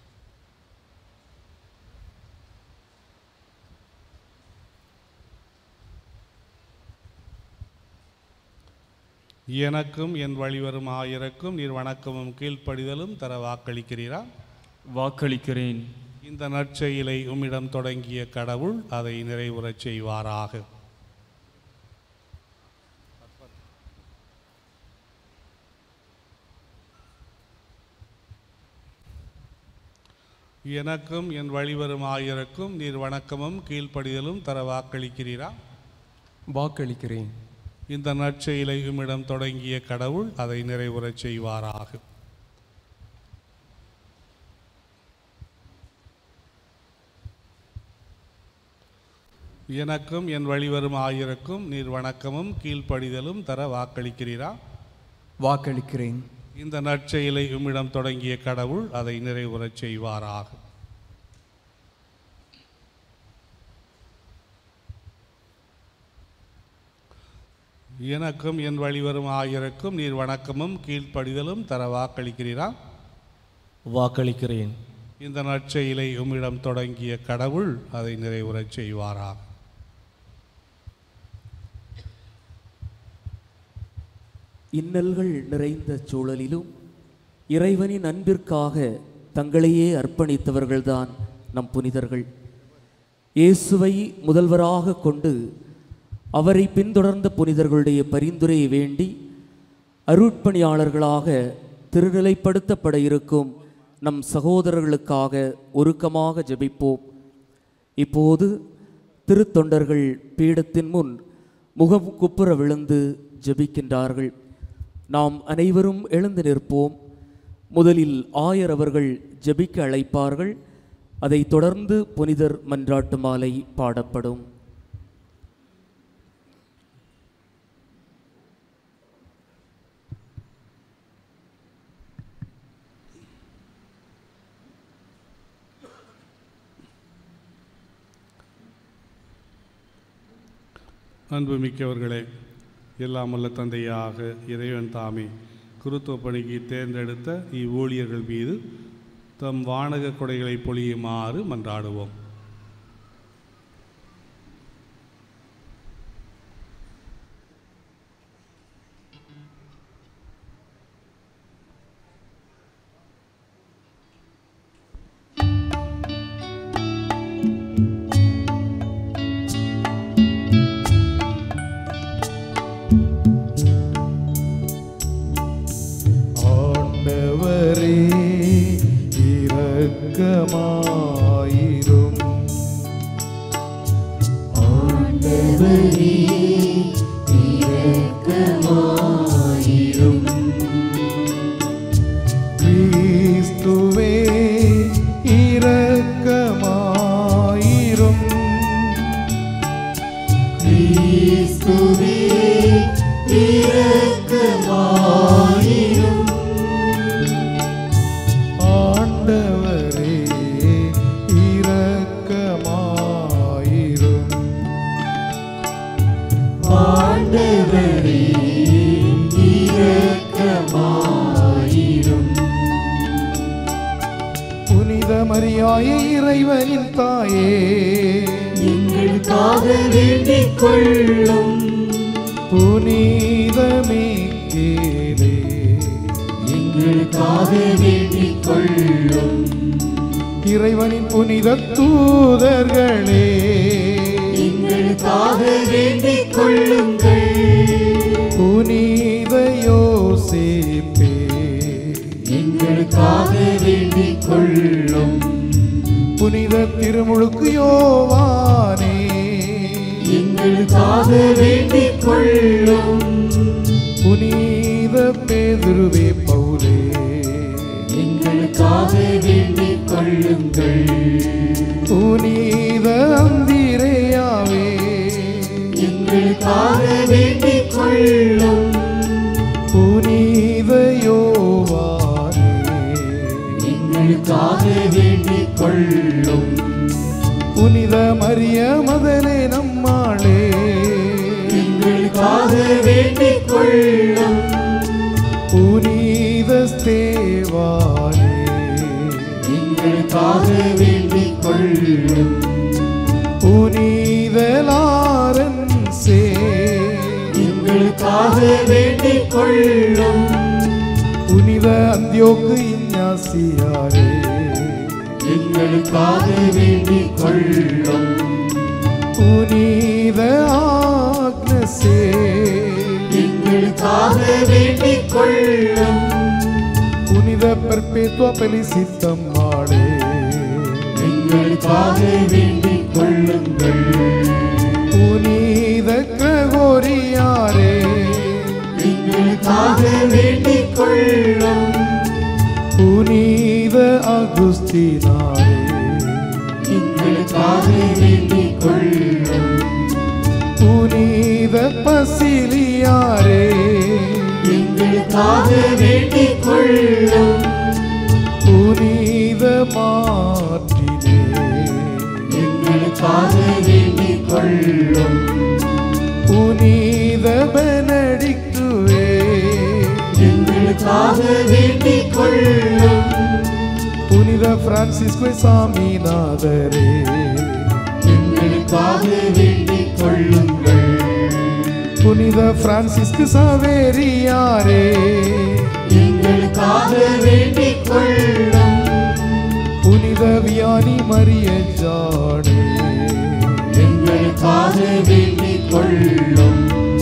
எனக்கும் என் வழிவரும் ஆயருக்கும் நீர் வணக்கமும் கீழ்ப்படிதலும் தர வாக்களிக்கிறீரா வாக்களிக்கிறேன் இந்த நற்செயலை உம்மிடம் தொடங்கிய கடவுள் அதை நிறைவுறச் செய்வாராக எனக்கும் என் வழிவரும் ஆயருக்கும் நீர் வணக்கமும் கீழ்ப்படிதலும் தர வாக்களிக்கிறீரா வாக்களிக்கிறேன் இந்த நற்செயலை உம்மிடம் தொடங்கிய கடவுள் அதை நிறைவுறச் செய்வாராக எனக்கும் என் வழிவரும் ஆயருக்கும் நீர் வணக்கமும் கீழ்ப்படிதலும் தர வாக்களிக்கிறீரா வாக்களிக்கிறேன் இந்த நற்செயலை உம்மிடம் தொடங்கிய கடவுள் அதை நிறைவுறச் செய்வாராக எனக்கும் என் வழிவரும் ஆயருக்கும் நீர் வணக்கமும் கீழ்ப்படிதலும் தர வாக்களிக்கிறீரா வாக்களிக்கிறேன் இந்த நற்செயலை உம்மிடம் தொடங்கிய கடவுள் அதை நிறைவுறச் செய்வாராக இன்னல்கள் நிறைந்த சூழலிலும் இறைவனின் அன்பிற்காக தங்களையே அர்ப்பணித்தவர்கள்தான் நம் புனிதர்கள் இயேசுவை முதல்வராக கொண்டு அவரை பின்தொடர்ந்த புனிதர்களுடைய பரிந்துரையை வேண்டி அருட்பணியாளர்களாக திருநிலைப்படுத்தப்பட இருக்கும் நம் சகோதரர்களுக்காக உருக்கமாக ஜெபிப்போம் இப்போது திருத்தொண்டர்கள் பீடத்தின் முன் முகம் குப்புற விழுந்து ஜெபிக்கின்றார்கள் நாம் அனைவரும் எழுந்து நிற்போம் முதலில் ஆயர் அவர்கள் ஜெபிக்க அழைப்பார்கள் அதைத் தொடர்ந்து புனிதர் மன்றாட்டு மாலை பாடப்படும் அன்புமிக்கவர்களே எல்லாம் வல்ல தந்தையாக இறைவன் தாமே குருத்துவ பணிக்கு தேர்ந்தெடுத்த இவ்வூழியர்கள் மீது தம் வானக கொடைகளை பொழியுமாறு மன்றாடுவோம் ஆண்டவரே இரக்கமாயிரும் ஆண்டவரே இரக்கமாயிரும் கிறிஸ்துவே இரக்கமாயிரும் கிறிஸ்துவே இரக்கமாயிரும் ஆண்டவரே இரக்கமாயிரும் ஆண்டவரே இரக்கமாயிரும் புனித மரியாய இறைவனின் தாயே எங்களுக்காக வேண்டிக் கொள்ளும் புனிதமே கேளே எங்களுக்காக வேண்டிக் கொள்ளும் இறைவனின் புனித தூதர்களே எங்களுக்காக வேண்டிக் கொள்ளுங்கள் புனித யோசேப்பே எங்களுக்காக வேண்டிக் கொள்ளும் புனித திருமுழுக்கு யோவானே எங்களுக்காக வேண்டிக் கொள்ளும் புனித பேதுருவே பவுலே எங்களுக்காக வேண்டிக் கொள்ளுங்கள் புனித அந்திரேயாவே எங்களுக்காக வேண்டிக் கொள்ளும் புனித யோவானே எங்களுக்காக வேண்டிக் கொள்ளும் புனித மரிய மதலே நம்மாளே எங்களுக்காக வேண்டிக் கொள்ளும் புனித ஸ்தேவானே எங்களுக்காக வேண்டிக் கொள்ளும் புனித லாரன்சே எங்களுக்காக வேண்டிக் கொள்ளும் புனித அந்தியோக்கு இஞ்ஞாசியாரே எங்களுக்காக வேண்டிக் கொள்ளும் புனித ஆக்னசே எங்களுக்காக வேண்டிக் கொள்ளும் புனித பெர்பேத்துவ பெலிசித்தம் ஆளே எங்களுக்காக வேண்டிக் கொள்ளுங்கள் புனித கிரகோரியாரே எங்களுக்காக வேண்டிக் கொள்ளும் புனித அகுஸ்தினாரே எங்களுக்காக வேண்டிக் கொள்ளும் புனித பசிலியாரே எங்களுக்காக வேண்டிக் கொள்ளும் புனித மாற்றினே எங்களுக்காக வேண்டிக் கொள்ளும் புனித பெனடிக்டுவே எங்களுக்காக வேண்டிக் கொள்ளும் புனித புனித பிரான்சிஸ்கோ சாமிநாதரே எங்களுக்காக வேண்டிக் கொள்ளுங்கள் புனித பிரான்சிஸ்கு சவேரியாரே எங்களுக்காக வேண்டிக் கொள்ளும் புனித வியானி மரிய ஜானே எங்களுக்காக வேண்டிக் கொள்ளும்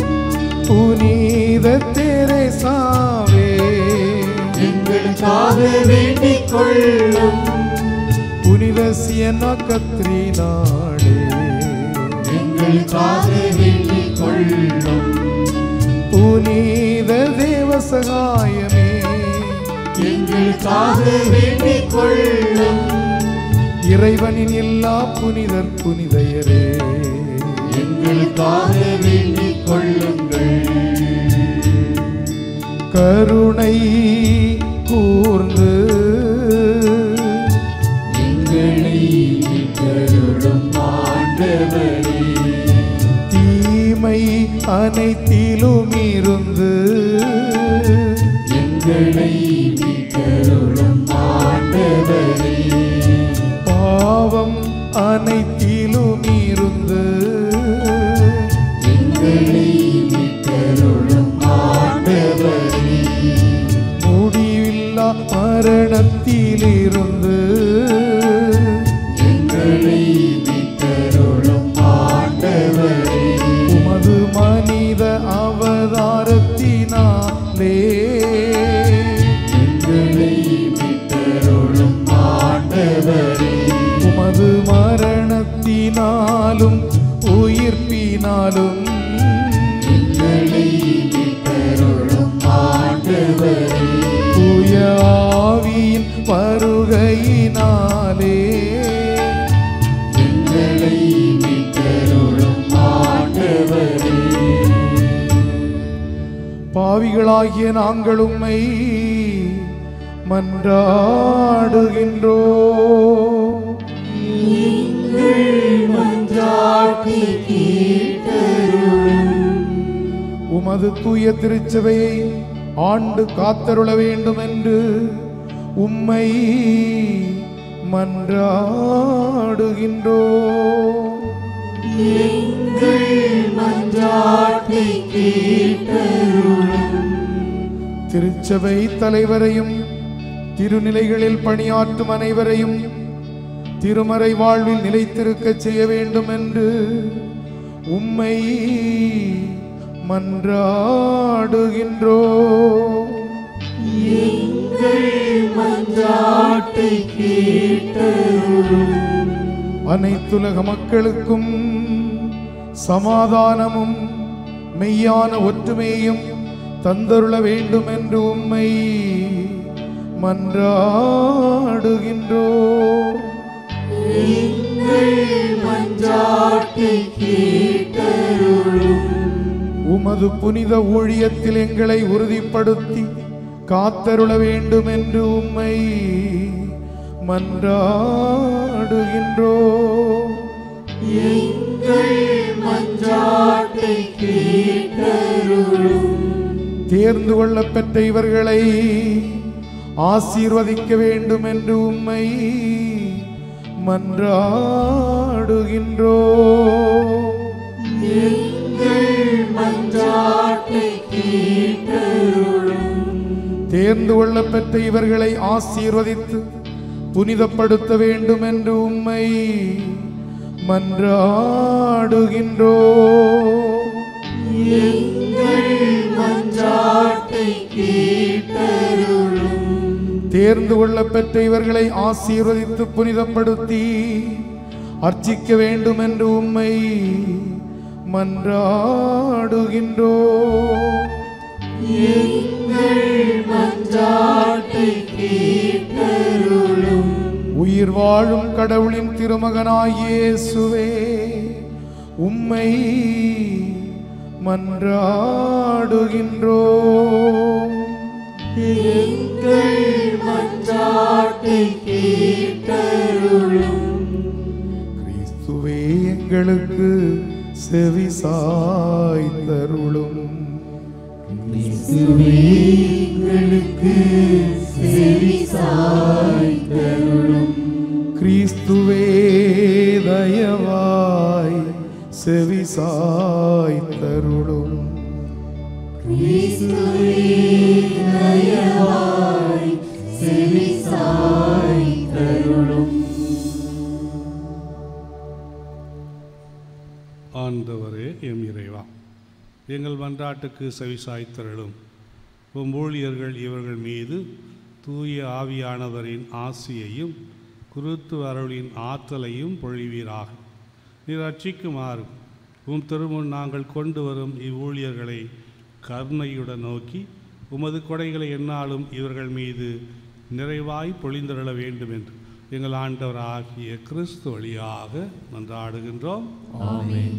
புனித தெரேசாவே எங்களுக்காக வேண்டிக் கொள்ளும் புனித சியனா கத்ரினாளே எங்களுக்காக வேண்டிக் கொள்ளும் புனித தேவ சகாயமே எங்களுக்காக வேண்டிக் கொள்ளும் இறைவனின் எல்லா புனிதர் புனிதையரே எங்களுக்காக வேண்டிக் கொள்ளுங்கள் கருணை கூர்ந்து எங்களை மீட்டருளும் ஆண்டவரே தீமை அனைத்திலும் இருந்து எங்களை மீட்டருளும் ஆண்டவரே பாவம் அனைத்திலும் இருந்து எங்களை மீட்டருளும் ஆண்டவரே முடிவில்லா மரணத்திலிருந்து எங்களை மீட்டருளும் ஆண்டவரே உமது மனித அவதாரத்தினாலே எங்களை மீட்டருளும் ஆண்டவரே உமது மரணத்தினாலும் உயிர்ப்பினாலும் எங்களை மீட்டருளும் ஆண்டவரே தூய ஆவியின் வருகையினாலே எங்களை மீட்டருளும் ஆண்டவரே பாவிகளாகிய நாங்கள் உம்மை மன்றாடுகின்றோ மன்றாட்டி கேட்டருளும் உமது தூய திருச்சபையை ஆண்டு காத்தருள வேண்டும் என்று உம்மை மன்றாடுகின்றோ எங்கள் மன்றாட்டை கேட்டருளும் திருச்சபை தலைவரையும் திருநிலைகளில் பணியாற்றும் அனைவரையும் திருமறை வாழ்வில் நிலைத்திருக்கச் செய்ய வேண்டும் என்று உம்மை மன்றாடுகின்றோ எங்கள் மன்றாட்டை கேட்டருளும் அனைத்துலக மக்களுக்கும் சமாதானமும் மெய்யான ஒற்றுமையும் தந்தருள வேண்டும் என்று உம்மை மன்றாடுகின்றோ எங்கள் மன்றாட்டை கேட்டருளும் உமது புனித ஊழியத்தில் எங்களை உறுதிப்படுத்தி காத்தருள வேண்டும் என்று உம்மை மன்றாடுகின்றோ எங்கள் மன்றாட்டை கேட்டருளும் தேர்ந்து கொள்ளப் பெற்ற இவர்களை ஆசீர்வதிக்க வேண்டும் என்று உம்மை மன்றாடுகின்றோ எங்கள் மன்றாட்டை கேட்டருளும் தேர்ந்து கொள்ளப் பெற்ற இவர்களை ஆசீர்வதித்து புனிதப்படுத்த வேண்டும் என்று உம்மை மன்றாடுகின்றோ எங்கள் மன்றாட்டை கேட்டருளும் தேர்ந்து கொள்ளப் பெற்ற இவர்களை ஆசீர்வதித்து புனிதப்படுத்தி அர்ச்சிக்க வேண்டும் என்று உம்மை மன்றாடுகின்றோ எங்கள் மன்றாட்டை கேட்டருளும் உயிர் வாழும் கடவுளின் திருமகனாகிய இயேசுவே உம்மை மன்றாடுகின்றோ எங்கள் மன்றாட்டை கேட்டருளும் கிறிஸ்துவே எங்களுக்கு செவி சாய்த்தருளும் எங்களுக்கு செவி சாய்த்தருளும் சாய்த்தருளும் கிறிஸ்துவே தயவாய் செவி சாய்த்தருளும் ஆண்டவரே எம் இறைவா எங்கள் மன்றாட்டுக்கு செவிசாய்த்தருளும் உம் ஊழியர்கள் இவர்கள் மீது தூய ஆவியானவரின் ஆசியையும் குருத்து அருளின் ஆற்றலையும் பொழிவீராக நீர் ரட்சிக்குமாறு உம் திருமுன் நாங்கள் கொண்டு வரும் இவ்வூழியர்களை கருணையுடன் நோக்கி உமது கொடைகளை எந்நாளும் இவர்கள் மீது நிறைவாய் பொழிந்தருள வேண்டும் என்று எங்கள் ஆண்டவர் ஆகிய கிறிஸ்து வழியாக மன்றாடுகின்றோம் ஆமென்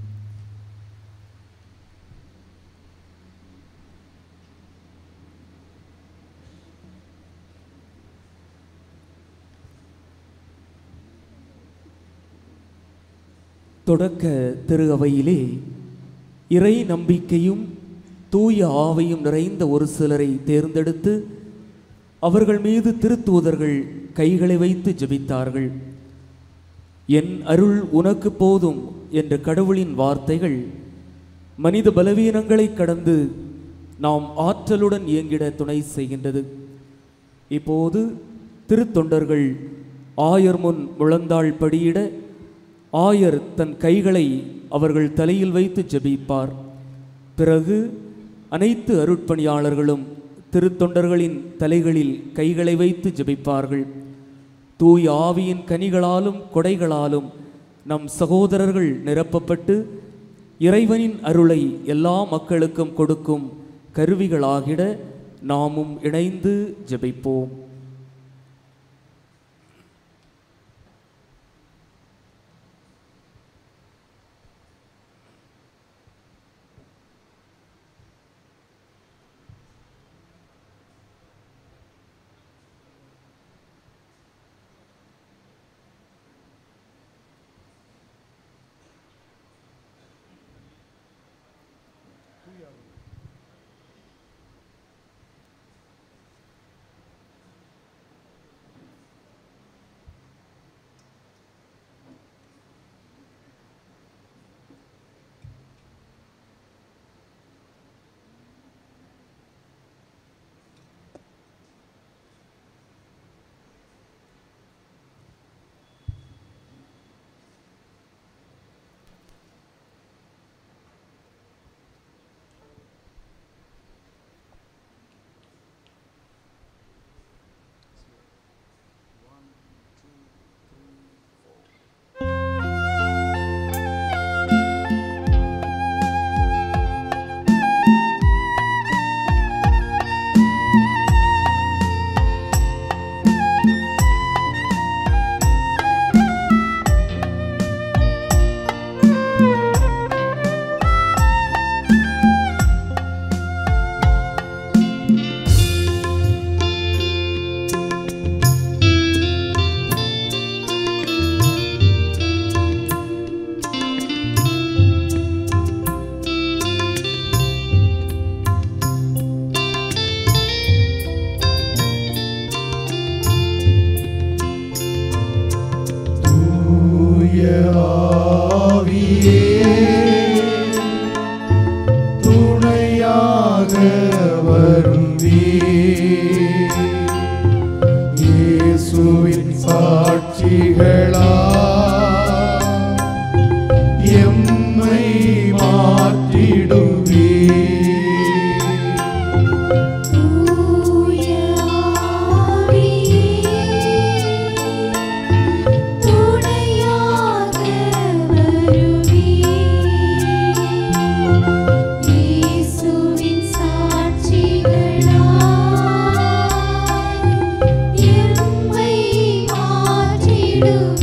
தொடக்க திரு அவையிலே இறை நம்பிக்கையும் தூய ஆவையும் நிறைந்த ஒரு சிலரை தேர்ந்தெடுத்து அவர்கள் மீது திருத்தூதர்கள் கைகளை வைத்து ஜெபித்தார்கள் என் அருள் உனக்கு போதும் என்ற கடவுளின் வார்த்தைகள் மனித பலவீனங்களை கடந்து நாம் ஆற்றலுடன் இயங்கிட துணை செய்கின்றது இப்போது திருத்தொண்டர்கள் ஆயர் முன் முழந்தாள் படியிட ஆயர் தன் கைகளை அவர்கள் தலையில் வைத்து ஜெபிப்பார் பிறகு அனைத்து அருட்பணியாளர்களும் திருத்தொண்டர்களின் தலைகளில் கைகளை வைத்து ஜெபிப்பார்கள் தூய் ஆவியின் கனிகளாலும் கொடைகளாலும் நம் சகோதரர்கள் நிரப்பப்பட்டு இறைவனின் அருளை எல்லா மக்களுக்கும் கொடுக்கும் கருவிகளாகிட நாமும் இணைந்து ஜெபிப்போம் தூய ஆவியே துணையாக வருந்தே இயேசுவின் சாட்சிகளா எம்மை மாற்றிடுவே தூய ஆவியே துணையாக வருவே இயேசுவின் சாட்சிகளாய் எம்மை மாற்றிடுவே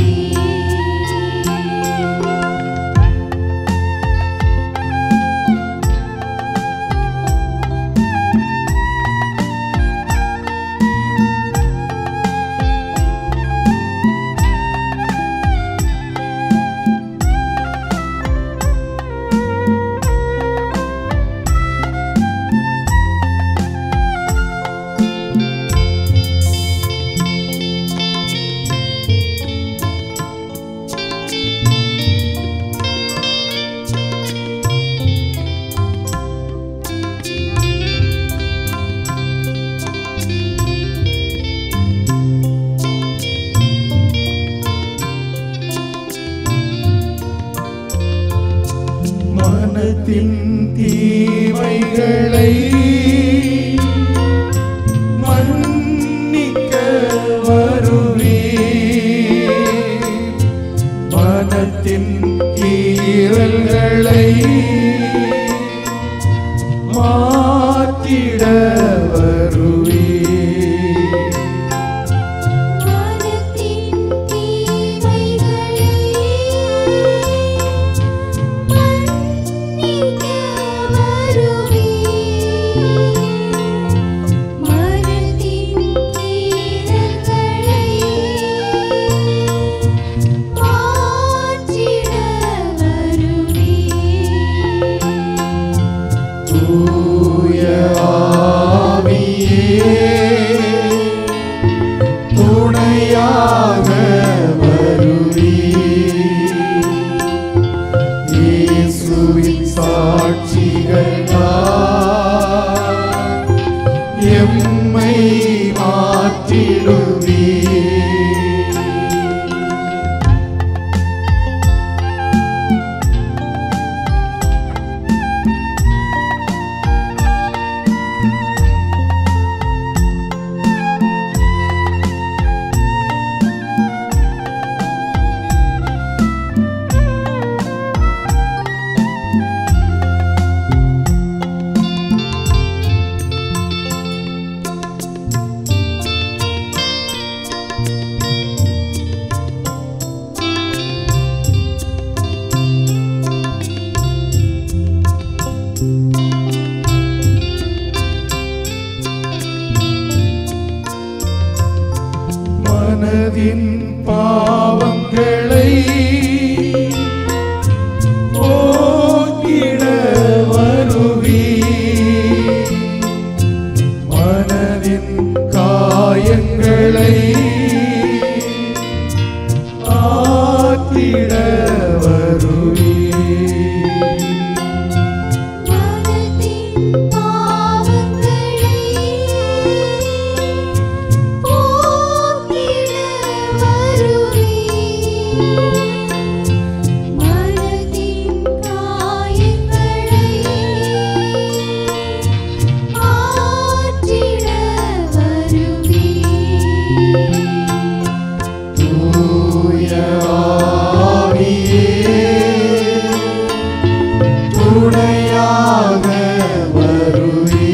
மனதின் பாவங்களை போக்கிட வருவி மனதின் காயங்களை ஆற்றிட வருவி மனதின் பாவங்களை போக்கிட வருவி மனதின் காயங்களை ஆற்றிட வருவி தூய ஆவியே துணையாக வருவி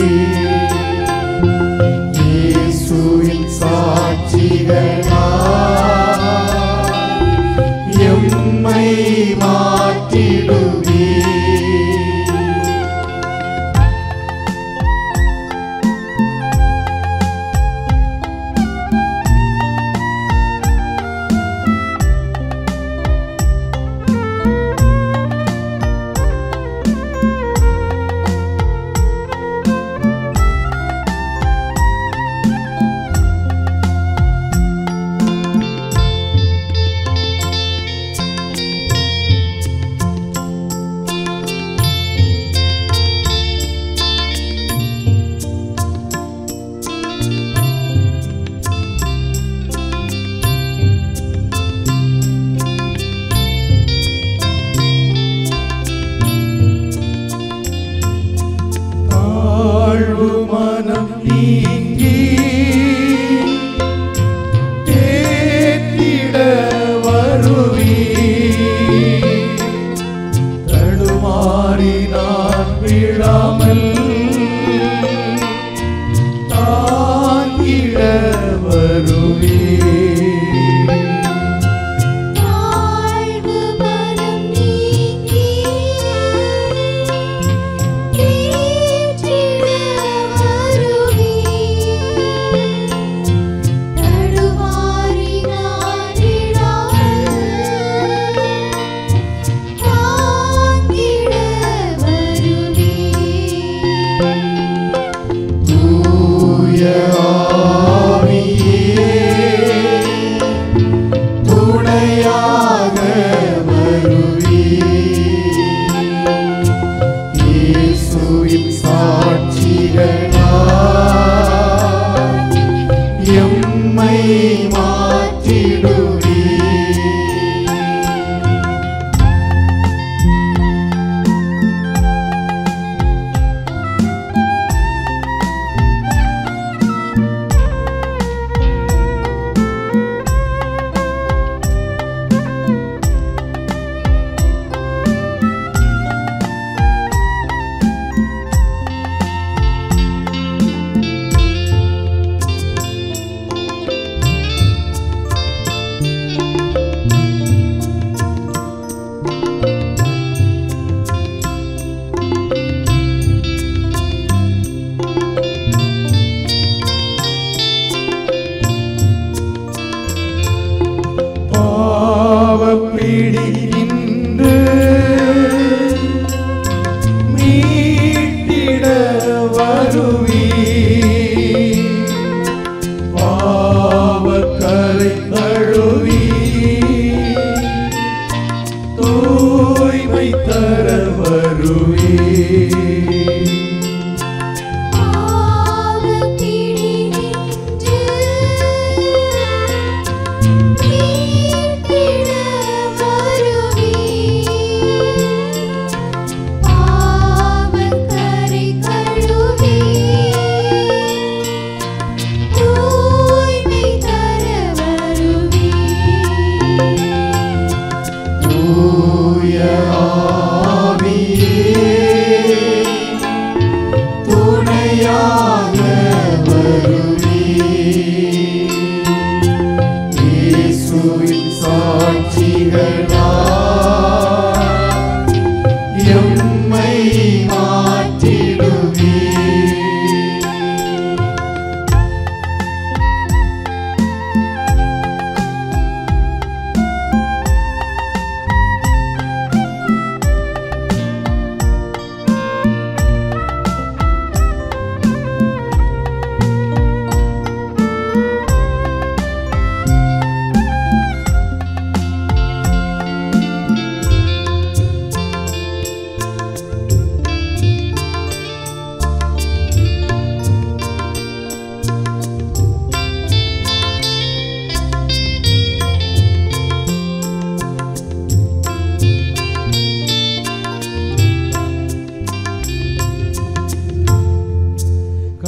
இயேசுவின் சாட்சிகளா எம்மை மாற்றிடுவே தாழ்வு மனம் நீங்கி தேற்றிட வருவி தடுமாறி நான் விழாமல் தாங்கிட வருவி தாழ்வு மனம் நீங்கி தேற்றிட வருவி தடுமாறி நான் விழாமல் தாங்கிட வருவி தூய ஆவியே துணையாக வருவி இயேசுவின் சாட்சிகளா எம்மை மாற்றிடுவே பாவப்பிடியின்று மீட்டிட வருவி பாவக்கரை தழுவி தூய்மை தர வருவி பாவப்பிடியின்று மீட்டிட வருவி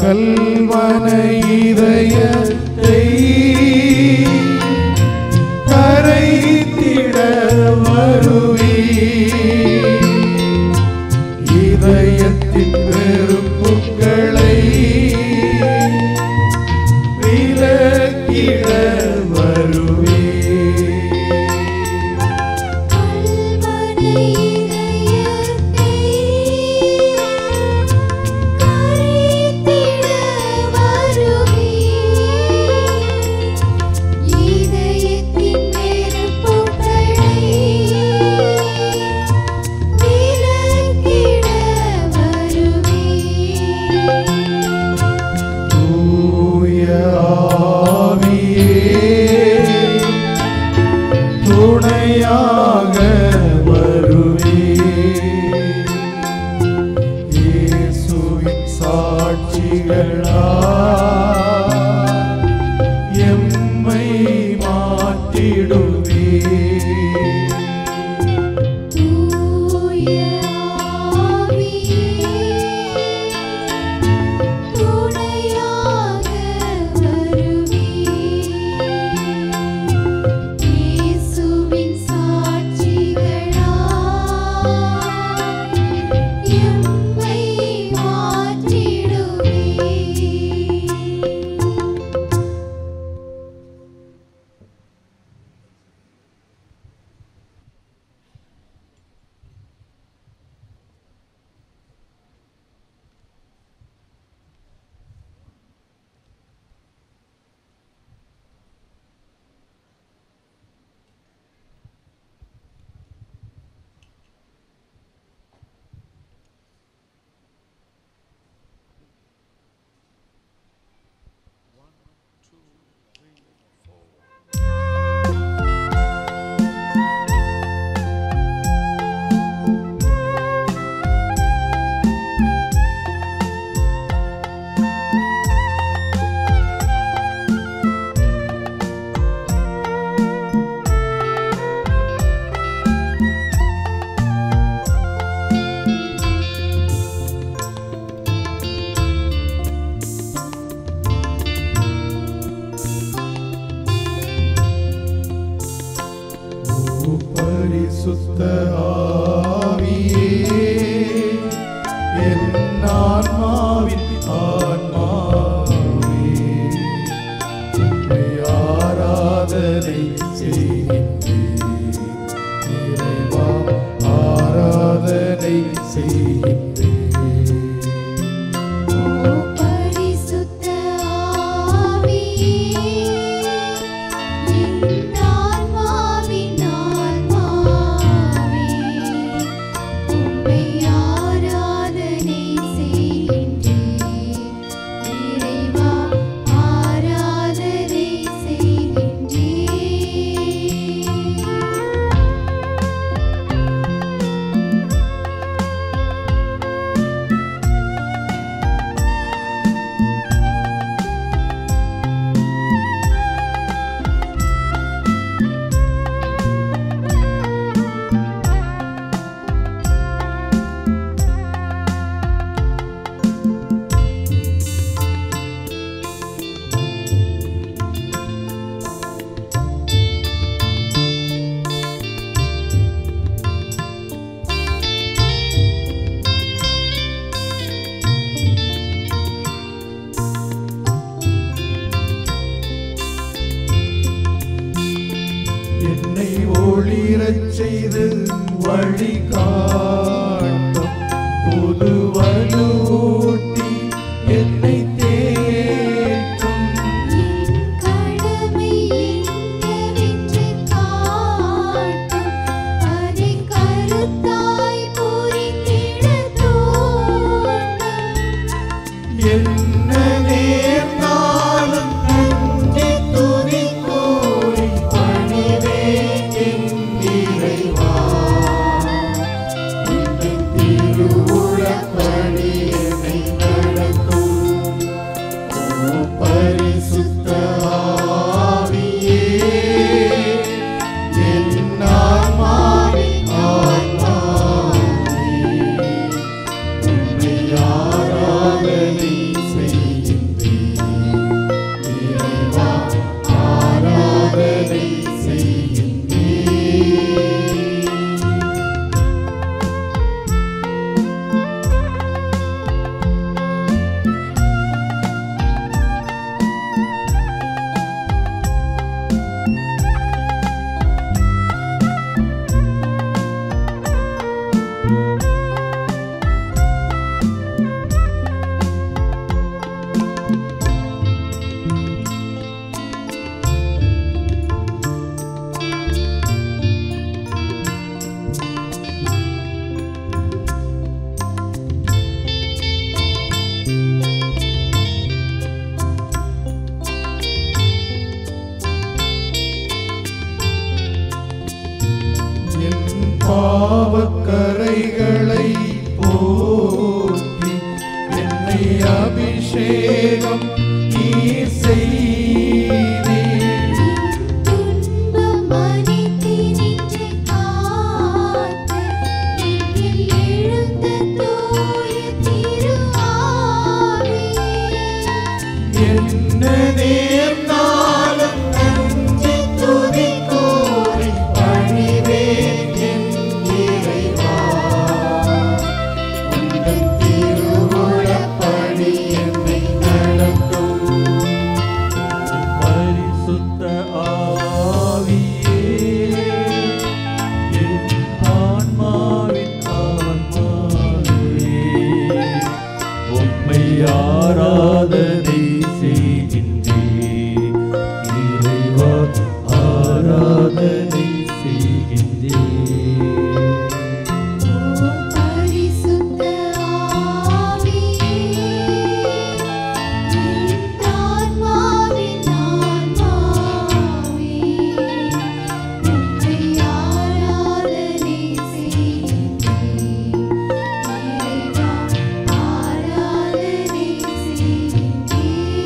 கல்வன இதயத்தை கரைத்திட வருவி இதயத்தின் வெறுப்புகளை விலக்கிட வருவே தூய ஆவியே துணையாக வருவே இயேசுவின் சாட்சிகளா எம்மை மாற்றிடுவே பரிசுத்த ஆவியே என் ஆன்மாவின் ஆன்மாவே உம்மை ஆராதனை செய்கின்றேன் இறைவா ஆராதனை செய்கின்றேன் என்னை ஒளிரச் செய்து வழி காட்டும் புது வலுவூட்டி என்னை தேற்றும் என்ன நேர்ந்தாலும் நன்றி துதி கூறி பணிவேன் என் இறைவா. உன் செய்தீர் துன்பம் அனைத்து நின்று காத்து எங்கள் எழுந்த தூய திரு ஆவியே என்ன நேர்ந்தாலும் நன்றி துதி கூறி பணிவேன் என் இறைவா உந்தன் திருவுளப்படி என்னை நடத்தும் பரிசுத்த ஆவியே என் ஆன்மாவின் ஆன்மாவே உம்மை ஆராதனை செய்கின்றேன் இறைவா ஆராதனை செய்கின்றேன் பரிசுத்த ஆவியே என் ஆன்மாவின் ஆன்மாவே உம்மை ஆராதனை செய்கின்றேன் இறைவா ஆராதனை செய்கின்றேன்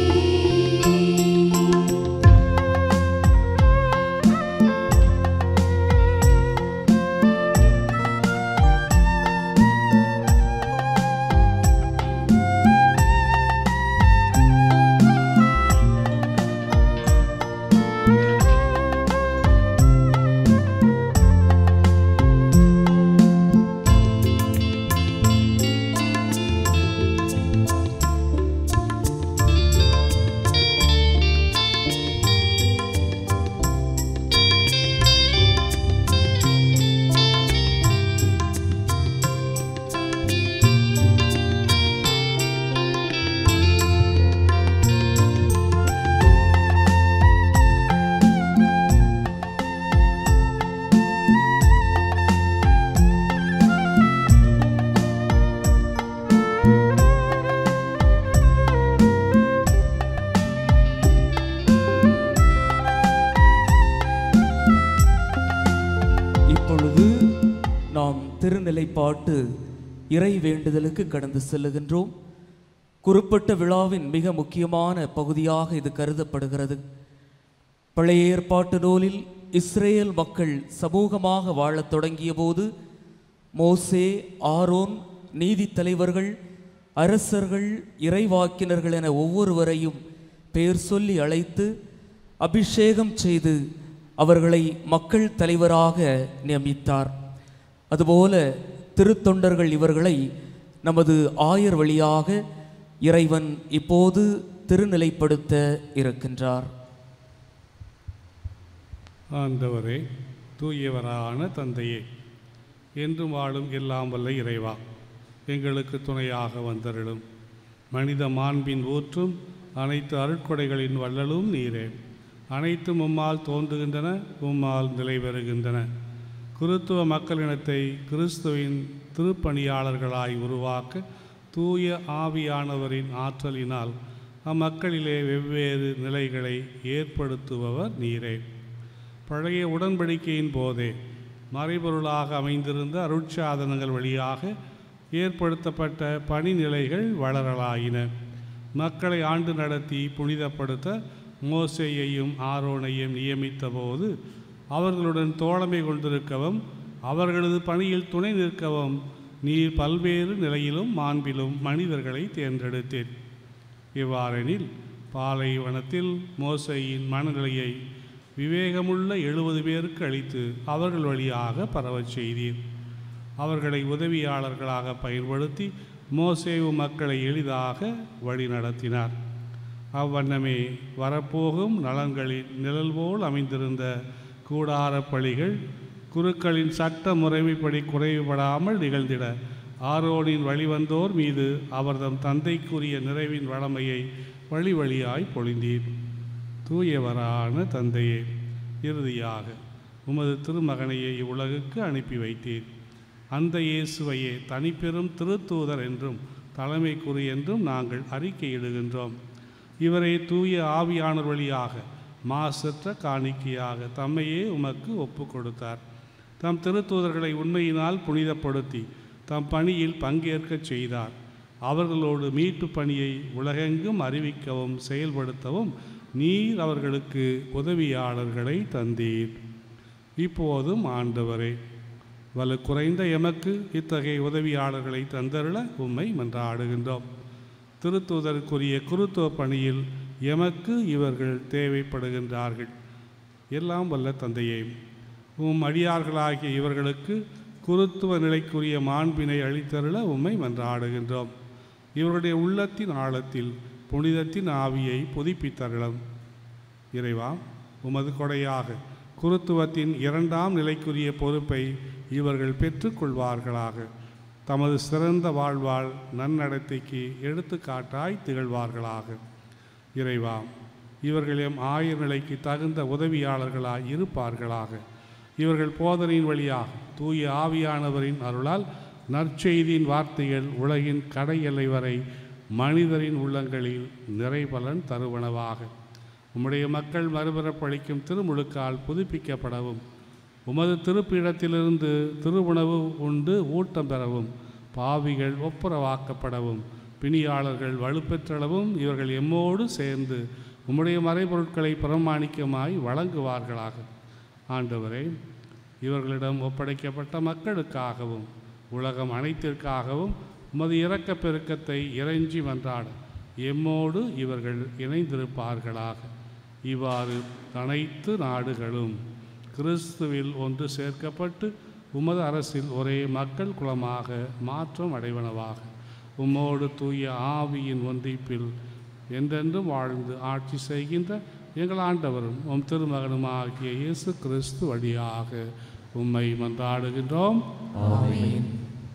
இப்பொழுது நாம் திருநிலைப்பாட்டு இறை வேண்டுதலுக்கு கடந்து செல்லுகின்றோம் குறிப்பிட்ட விழாவின் மிக முக்கியமான பகுதியாக இது கருதப்படுகிறது பழைய ஏற்பாட்டு நூலில் இஸ்ரேல் மக்கள் சமூகமாக வாழத் தொடங்கிய போது மோசே ஆரோன் நீதித் தலைவர்கள் அரசர்கள் இறைவாக்கினர்கள் என ஒவ்வொருவரையும் பெயர் சொல்லி அழைத்து அபிஷேகம் செய்து அவர்களை மக்கள் தலைவராக நியமித்தார் அதுபோல திருத்தொண்டர்கள் இவர்களை நமது ஆயர் வழியாக இறைவன் இப்போது திருநிலைப்படுத்த இருக்கின்றார் ஆண்டவரே தூயவரான தந்தையே என்றும் வாழும் எல்லாம் வல்ல இறைவா எங்களுக்கு துணையாக வந்தருளும் மனித மாண்பின் ஊற்றும் அனைத்து அருட்கொடைகளின் வள்ளலும் நீரே அனைத்தும் உம்மால் தோன்றுகின்றன உம்மால் நிலைபெறுகின்றன கிறித்துவ மக்களினத்தை கிறிஸ்துவின் திருப்பணியாளர்களாய் உருவாக்க தூய ஆவியானவரின் ஆற்றலினால் அம்மக்களிலே வெவ்வேறு நிலைகளை ஏற்படுத்துபவர் நீரே பழைய உடன்படிக்கையின் போதே மறைபொருளாக அமைந்திருந்த அருட்சாதனங்கள் வழியாக ஏற்படுத்தப்பட்ட பணிநிலைகள் வளரலாயின மக்களை ஆண்டு நடத்தி புனிதப்படுத்த மோசேயையும் ஆரோனையும் நியமித்தபோது அவர்களுடன் தோழமை கொண்டிருக்கவும் அவர்களது பணியில் துணை நிற்கவும் நீர் பல்வேறு நிலையிலும் மாண்பிலும் மனிதர்களை தேர்ந்தெடுத்தீர் இவ்வாறெனில் பாலைவனத்தில் மோசையின் மனநிலையை விவேகமுள்ள எழுபது பேருக்கு அளித்து அவர்கள் வழியாக பரவச் செய்தீர் அவர்களை உதவியாளர்களாக பயன்படுத்தி மோசேவு மக்களை எளிதாக வழிநடத்தினார் அவ்வண்ணமே வரப்போகும் நலன்களின் நிழல் போல் அமைந்திருந்த கூடாரப் பலிகள் குருக்களின் சட்ட முறைமைப்படி குறைவுபடாமல் நிகழ்ந்திட ஆரோனின் வழிவந்தோர் மீது அவர்தம் தந்தைக்குரிய நிறைவின் வளமையை வழி வழியாய் பொழிந்தீர் தூயவரான தந்தையே இறுதியாக உமது திருமகனையை இவ்வுலகுக்கு அனுப்பி வைத்தீர் அந்த இயேசுவையே தனிப்பெரும் திருத்தூதர் என்றும் தலைமைக்குறி என்றும் நாங்கள் அறிக்கையிடுகின்றோம் இவரை தூய ஆவியானவர் வழியாக மாசற்ற காணிக்கையாக தம்மையே உமக்கு ஒப்பு கொடுத்தார் தம் திருத்தூதர்களை உண்மையினால் புனிதப்படுத்தி தம் பணியில் பங்கேற்கச் செய்தார் அவர்களோடு மீட்பு பணியை உலகெங்கும் அறிவிக்கவும் செயல்படுத்தவும் நீர் அவர்களுக்கு உதவியாளர்களை தந்தீர் இப்போதும் ஆண்டவரே வலு குறைந்த எமக்கு இத்தகைய உதவியாளர்களை தந்தருள உம்மை மன்றாடுகின்றோம் திருத்துதற்குரிய குருத்துவ பணியில் எமக்கு இவர்கள் தேவைப்படுகின்றார்கள் எல்லாம் வல்ல தந்தையே உம் அடியார்களாகிய இவர்களுக்கு குருத்துவ நிலைக்குரிய மாண்பினை அளித்தருள உம்மை மன்றாடுகின்றோம் இவருடைய உள்ளத்தின் ஆழத்தில் புனிதத்தின் ஆவியை புதுப்பித்தருளும் இறைவா உமது கொடையாக குருத்துவத்தின் இரண்டாம் நிலைக்குரிய பொறுப்பை இவர்கள் பெற்றுக்கொள்வார்களாக தமது சிறந்த வாழ்வாள் நன்னடத்தைக்கு எடுத்துக்காட்டாய் திகழ்வார்களாக இறைவா இவர்கள் எம் ஆயர் நிலைக்கு தகுந்த உதவியாளர்களாய் இருப்பார்களாக இவர்கள் போதனையின் வழியாக தூய ஆவியானவரின் அருளால் நற்செய்தியின் வார்த்தைகள் உலகின் கடை எல்லை வரை மனிதரின் உள்ளங்களில் நிறைபலன் தருவனவாக உம்முடைய மக்கள் மறுபிறப்பளிக்கும் திருமுழுக்கால் புதுப்பிக்கப்படவும் உமது திருப்பீடத்திலிருந்து திருவுணவு உண்டு ஊட்டம் பெறவும் பாவிகள் ஒப்புரவாக்கப்படவும் பிணியாளர்கள் வலுப்பெற்றளவும் இவர்கள் எம்மோடு சேர்ந்து உம்முடைய மறைபொருட்களை பிரமாணிக்கமாய் வழங்குவார்களாக ஆண்டவரே இவர்களிடம் ஒப்படைக்கப்பட்ட மக்களுக்காகவும் உலகம் அனைத்திற்காகவும் உமது இரக்கப் பெருக்கத்தை இறைஞ்சி வந்தாட எம்மோடு இவர்கள் இணைந்திருப்பார்களாக இவ்வாறு அனைத்து நாடுகளும் கிறிஸ்துவில் ஒன்று சேர்க்கப்பட்டு உமது அரசில் ஒரே மக்கள் குலமாக மாற்றம் அடைவனவாக உம்மோடு தூய ஆவியின் ஒன்றிப்பில் என்றென்றும் வாழ்ந்து ஆட்சி செய்கின்ற எங்கள் ஆண்டவரும் உம் திருமகனுமாகிய இயேசு கிறிஸ்து வழியாக உம்மை மன்றாடுகின்றோம் ஆமென்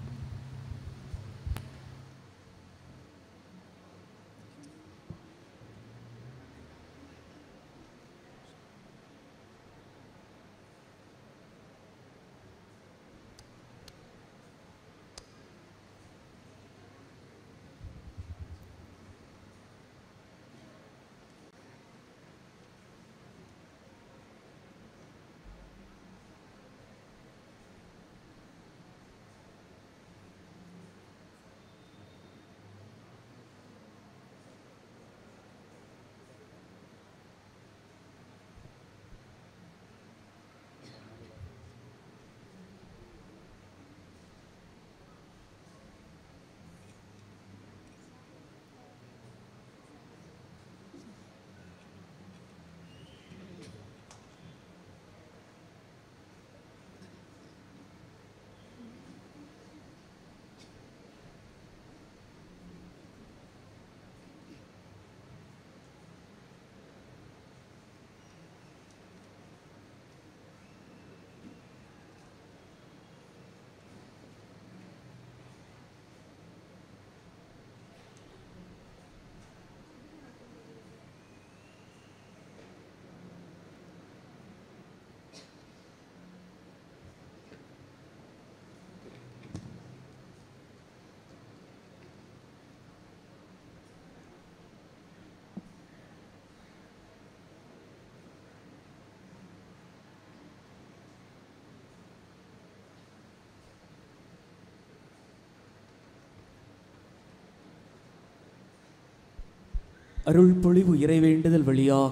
அருள் பொழிவு இறைவேண்டுதல் வழியாக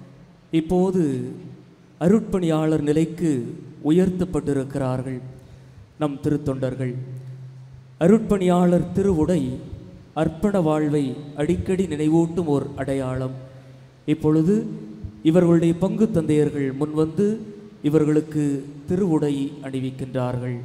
இப்போது அருட்பணியாளர் நிலைக்கு உயர்த்தப்பட்டிருக்கிறார்கள் நம் திருத்தொண்டர்கள் அருட்பணியாளர் திருவுடை அர்ப்பண வாழ்வை அடிக்கடி நினைவூட்டும் ஓர் அடையாளம் இப்பொழுது இவர்களுடைய பங்கு தந்தையர்கள் முன்வந்து இவர்களுக்கு திருவுடை அணிவிக்கின்றார்கள்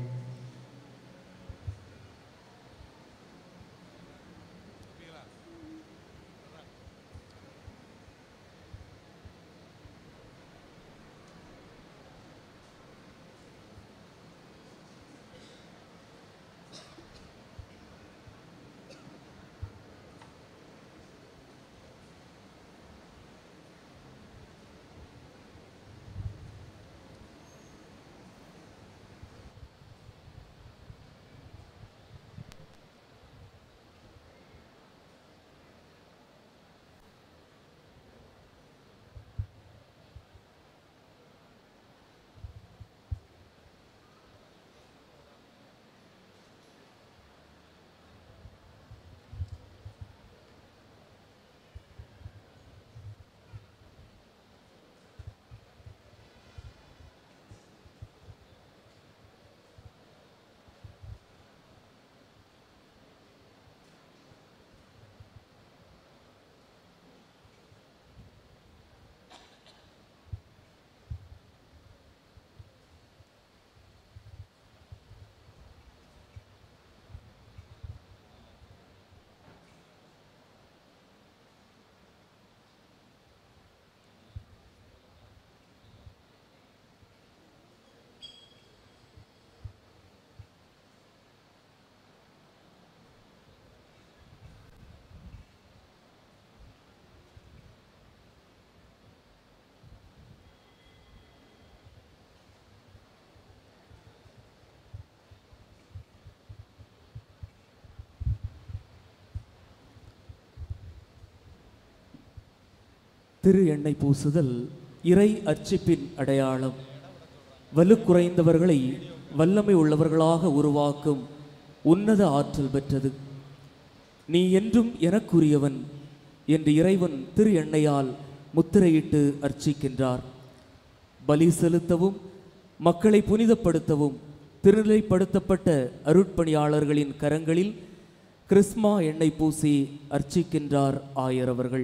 திரு எண்ணெய் பூசுதல் இறை அர்ச்சிப்பின் அடையாளம் வலுக்குறைந்தவர்களை வல்லமை உள்ளவர்களாக உருவாக்கும் உன்னத ஆற்றல் பெற்றது நீ என்றும் எனக்குரியவன் என்று இறைவன் திரு எண்ணெயால் முத்திரையிட்டு அர்ச்சிக்கின்றார் பலி செலுத்தவும் மக்களை புனிதப்படுத்தவும் திருநிலைப்படுத்தப்பட்ட அருட்பணியாளர்களின் கரங்களில் கிறிஸ்மா எண்ணெய் பூசி அர்ச்சிக்கின்றார் ஆயரவர்கள்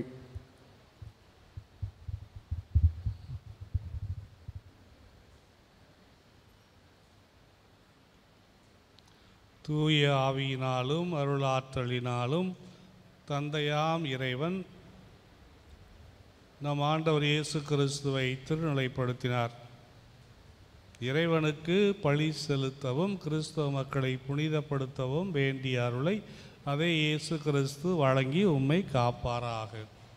தூய ஆவியினாலும் அருளாற்றலினாலும் தந்தையாம் இறைவன் நம் ஆண்டவர் இயேசு கிறிஸ்துவை திருநிலைப்படுத்தினார் இறைவனுக்கு பழி செலுத்தவும் கிறிஸ்தவ மக்களை புனிதப்படுத்தவும் வேண்டிய அருளை அதை இயேசு கிறிஸ்து வழங்கி உம்மை காப்பாராக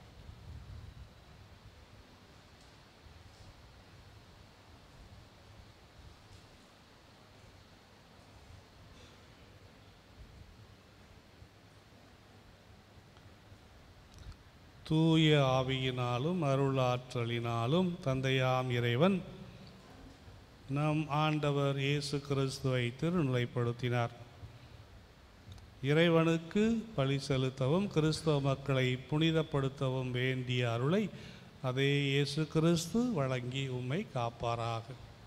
தூய ஆவியினாலும் அருளாற்றலினாலும் தந்தையாம் இறைவன் நம் ஆண்டவர் இயேசு கிறிஸ்துவை திருநிலைப்படுத்தினார் இறைவனுக்கு பலி செலுத்தவும் கிறிஸ்தவ மக்களை புனிதப்படுத்தவும் வேண்டிய அருளை அதே இயேசு கிறிஸ்து வழங்கி உம்மை காப்பாராக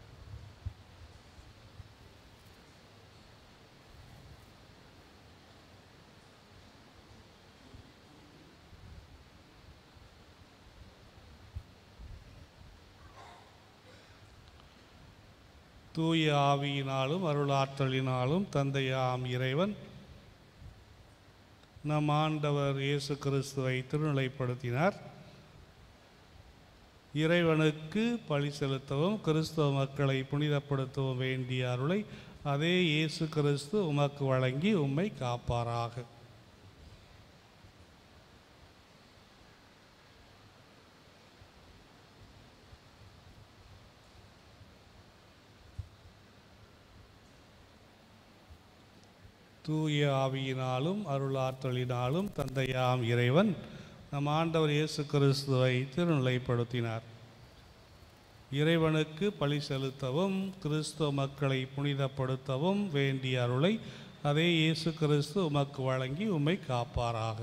தூய ஆவியினாலும் அருளாற்றலினாலும் தந்தையாம் இறைவன் நம் ஆண்டவர் இயேசு கிறிஸ்துவை திருநிலைப்படுத்தினார் இறைவனுக்கு பழி செலுத்தவும் கிறிஸ்தவ மக்களை புனிதப்படுத்தவும் வேண்டிய அருளை அதே இயேசு கிறிஸ்து உமக்கு வழங்கி உம்மை காப்பாராக தூய ஆவியினாலும் அருளாற்றலினாலும் தந்தையாம் இறைவன் நம் ஆண்டவர் இயேசு கிறிஸ்துவை திருநிலைப்படுத்தினார் இறைவனுக்கு பழி செலுத்தவும் கிறிஸ்துவ மக்களை புனிதப்படுத்தவும் வேண்டிய அருளை அதே இயேசு கிறிஸ்து உமக்கு வழங்கி உம்மை காப்பாராக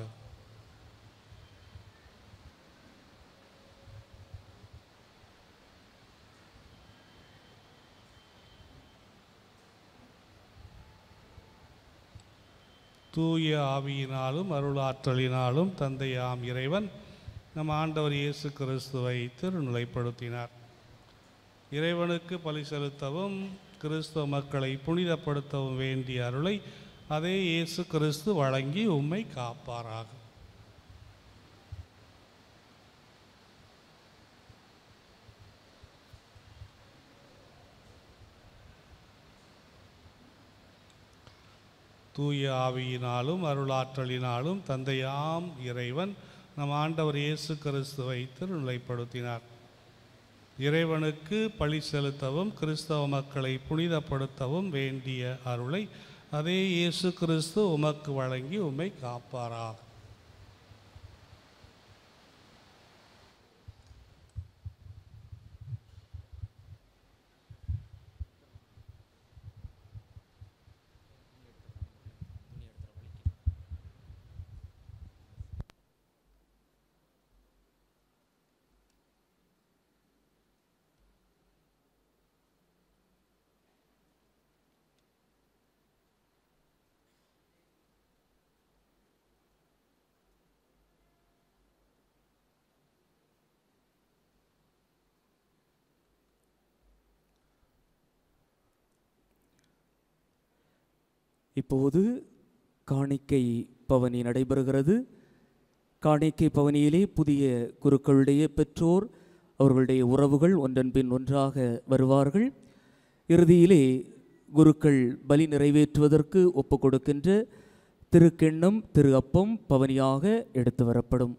தூய ஆவியினாலும் அருளாற்றலினாலும் தந்தையாம் இறைவன் நம் ஆண்டவர் இயேசு கிறிஸ்துவை திருநிலைப்படுத்தினார் இறைவனுக்கு பலி செலுத்தவும் கிறிஸ்துவ மக்களை புனிதப்படுத்தவும் வேண்டிய அருளை அதே இயேசு கிறிஸ்து வழங்கி உம்மை காப்பாராக தூய ஆவியினாலும் அருளாற்றலினாலும் தந்தையாம் இறைவன் நம் ஆண்டவர் இயேசு கிறிஸ்துவை திருநிலைப்படுத்தினார் இறைவனுக்கு பழி செலுத்தவும் கிறிஸ்தவ மக்களை புனிதப்படுத்தவும் வேண்டிய அருளை அதே இயேசு கிறிஸ்து உமக்கு வழங்கி உம்மை காப்பாராக இப்போது காணிக்கை பவனி நடைபெறுகிறது காணிக்கை பவனியிலே புதிய குருக்களுடைய பெற்றோர் அவர்களுடைய உறவுகள் ஒன்றன் பின் ஒன்றாக வருவார்கள் இறுதியிலே குருக்கள் பலி நிறைவேற்றுவதற்கு ஒப்புக் கொடுக்கின்ற திருக்கிண்ணம் திரு அப்பம் பவனியாக எடுத்து வரப்படும்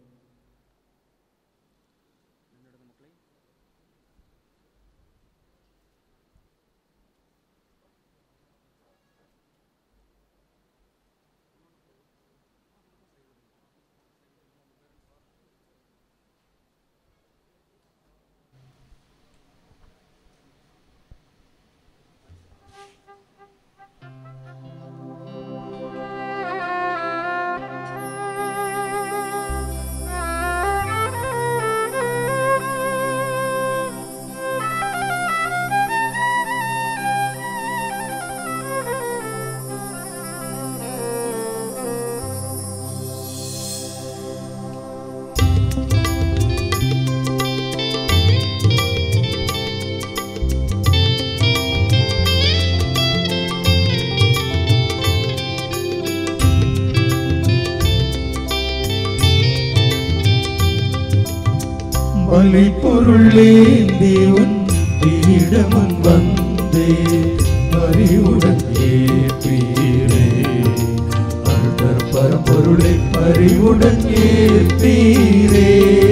பலி பொருளேந்தி உன் பீடமுன் வந்தே பறிவுடன் ஏற்பீரே அருள்தர் பரம்பொருளை பறிவுடன் ஏற்பீரே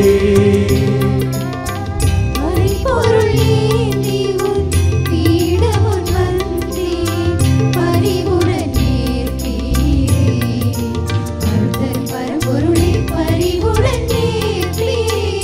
பரிபொருள் ஏந்தி உன் பீடமுன் வந்தேன் பரிவுடன் ஏற்பீரே அருள்தர் பரம்பொருளை பரிவுடன் ஏற்பீரே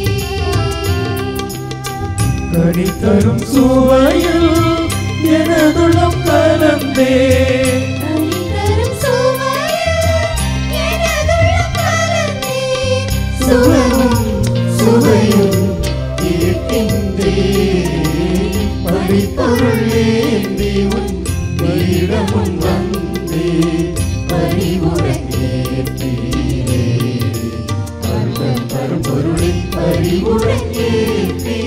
கனி தரும் சுவையில் எனதுளம் கலந்தே கனி தரும் சுவையில் எனதுள்ளம் கலந்தே சுவையும் சுவையும் ஈர்க்கின்றே பரிபொருள் ஏந்தி உன் பீடமுன் வந்தே பரிவுடன் ஏற்பீரே அருள் பரம்பொருளை பரிவுடன் ஏற்பீரே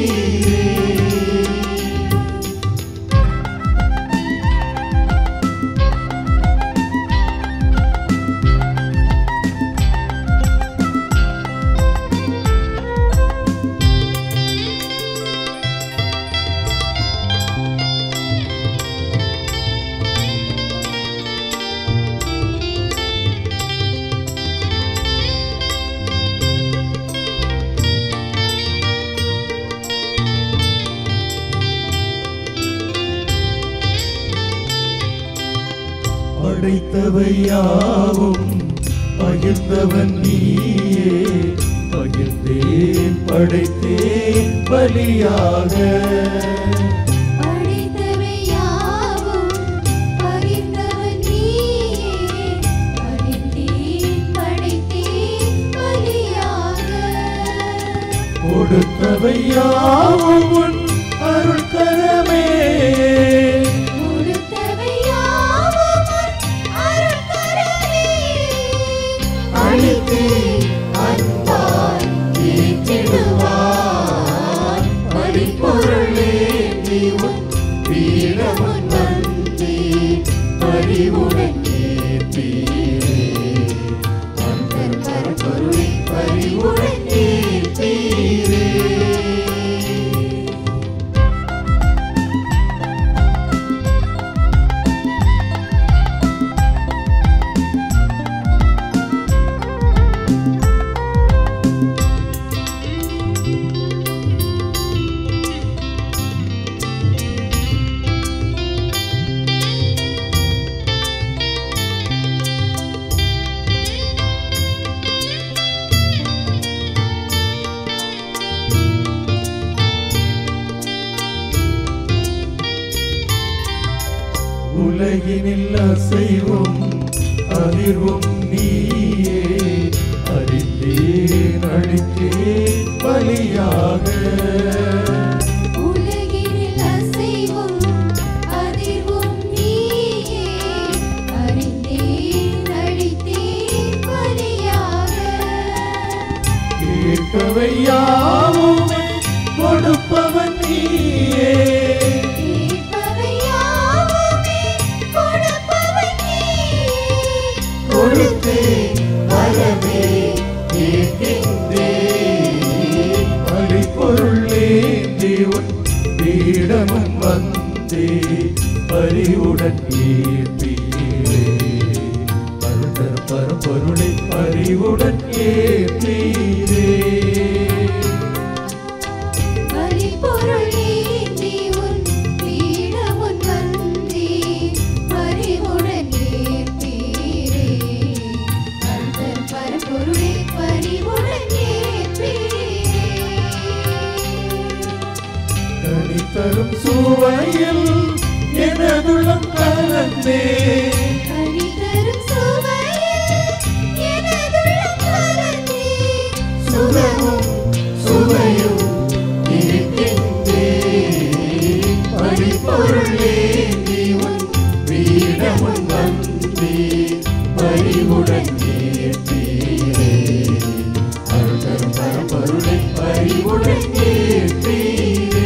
படைத்தவை யாவும் பகிர்ந்தவன் நீயே பகிர்ந்தேன் படைத்தேன் பலியாக படைத்தவை யாவும் பகிர்ந்தவன் நீயே படைத்தேன் படைத்தேன் பலியாக கொடுத்தவை யாவும் உன் அருள் கரமே கொடுத்தவை யாவும் உன் அருட்கரமே. அளித்தே அன்பாய் ஏற்றிடுவாய் பரிபொருளே நீ உன் பீடமுன் வந்தே பரிவுடன் ஏற்பீரே அந்தர் பரம்பொருளை பரிவுடன் ஏற்பீரே உலகினில் அசைவும் அதிர்வும் நீயே அறிந்தேன் அழித்தேன் பலியாக உலகினில் அசைவும் அதிர்வும் நீயே. அறிந்தேன், அழித்தேன் பலியாக. கேட்கவை யாவுமே கொடுப்பவன் நீயே கேட்பவை யாவுமே கொடுப்பவன் நீயே. கொடுத்தே வரவே கேட்கின்றே பரிபொருளேந்தி உன் பீடமும் வந்தே பரிவுடன் ஏற்பீரே பருடர் பரம்பொருளை பரிவுடன் ஏற்பீரே பரிபொருள் ஏந்தி உன் பீடமுன் வந்தே பரிவுடன் ஏற்பீரே. அருள்தர் பரம்பொருளே பரிவுடன் ஏற்பீரே. கனி தரும் சுவையில் எனதுள்ளம் கலந்தே கனி தரும் சுவையில் எனதுள்ளம் கலந்தே. சுகமும் சுவையும் இருக்கின்றே பரிபொருளே நீ உன் பீடமுன் வந்தே பரிவுடன் ஏற்பீரே அருள் பரம்பொருளை பரிவுடன் ஏற்பீரே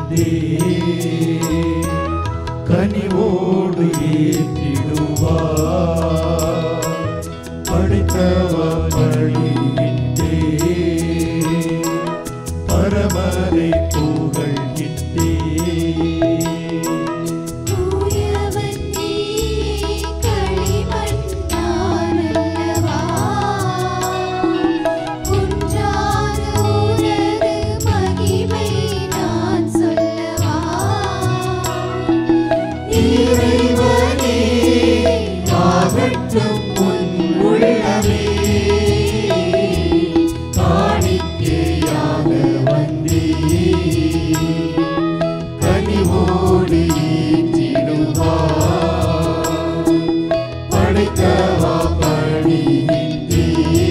வந்தே கனிவோடு ஏற்றிடுவார் படைத்தவ பழியிட்டே பரமனை புகழ்கிட்டே தூயவன் நீயே களிமண்ணானல்லவா குன்றாத உனது மகிமை நான் சொல்லவா இறைவனே ஆகட்டும் உன் உள்ளமே காணிக்கையாக வந்தே கனிவோடு ஏற்றிடுவார் படைத்தவா பணிகின்றே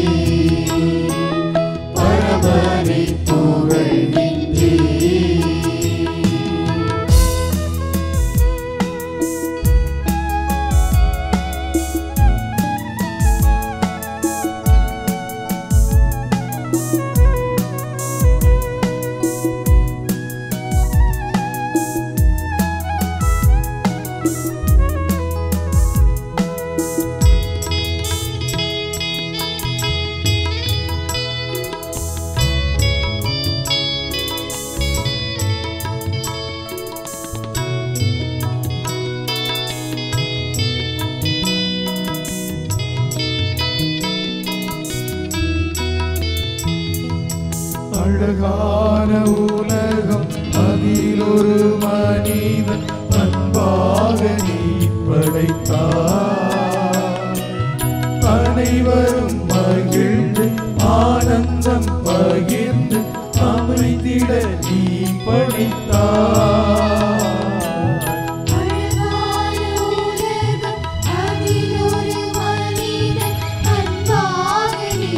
பரமனை புகழ்கின்றே அழகான உலகம் அதில் ஒரு மனிதன் அன்பாக நீ படைத்தார் அனைவரும் மகிழ்ந்து ஆனந்தம் பகிர்ந்து அமைந்திட நீ படைத்தார் அழகான உலகம் அதில் ஒரு மனிதன் அன்பாக நீ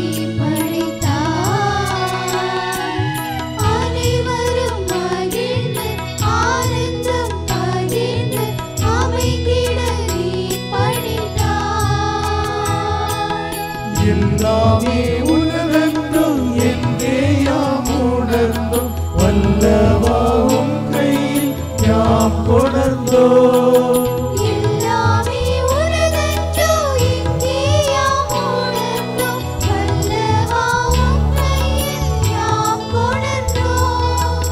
படைத்தாய் அனைவரும் மகிழ்ந்து ஆனந்தம் பகிர்ந்து அமைந்திட நீ படைத்தாய் எல்லாமே உணர்ந்தோம் என்றே யாம் உணர்ந்தோம் வல்லவாவும் கையில் யாம் கொணர்ந்தோம் எல்லாமே உனதன்றோ இங்கே யாம் உணர்ந்தோம் வல்லவாவும் கையில் யாம் கொணர்ந்தோம்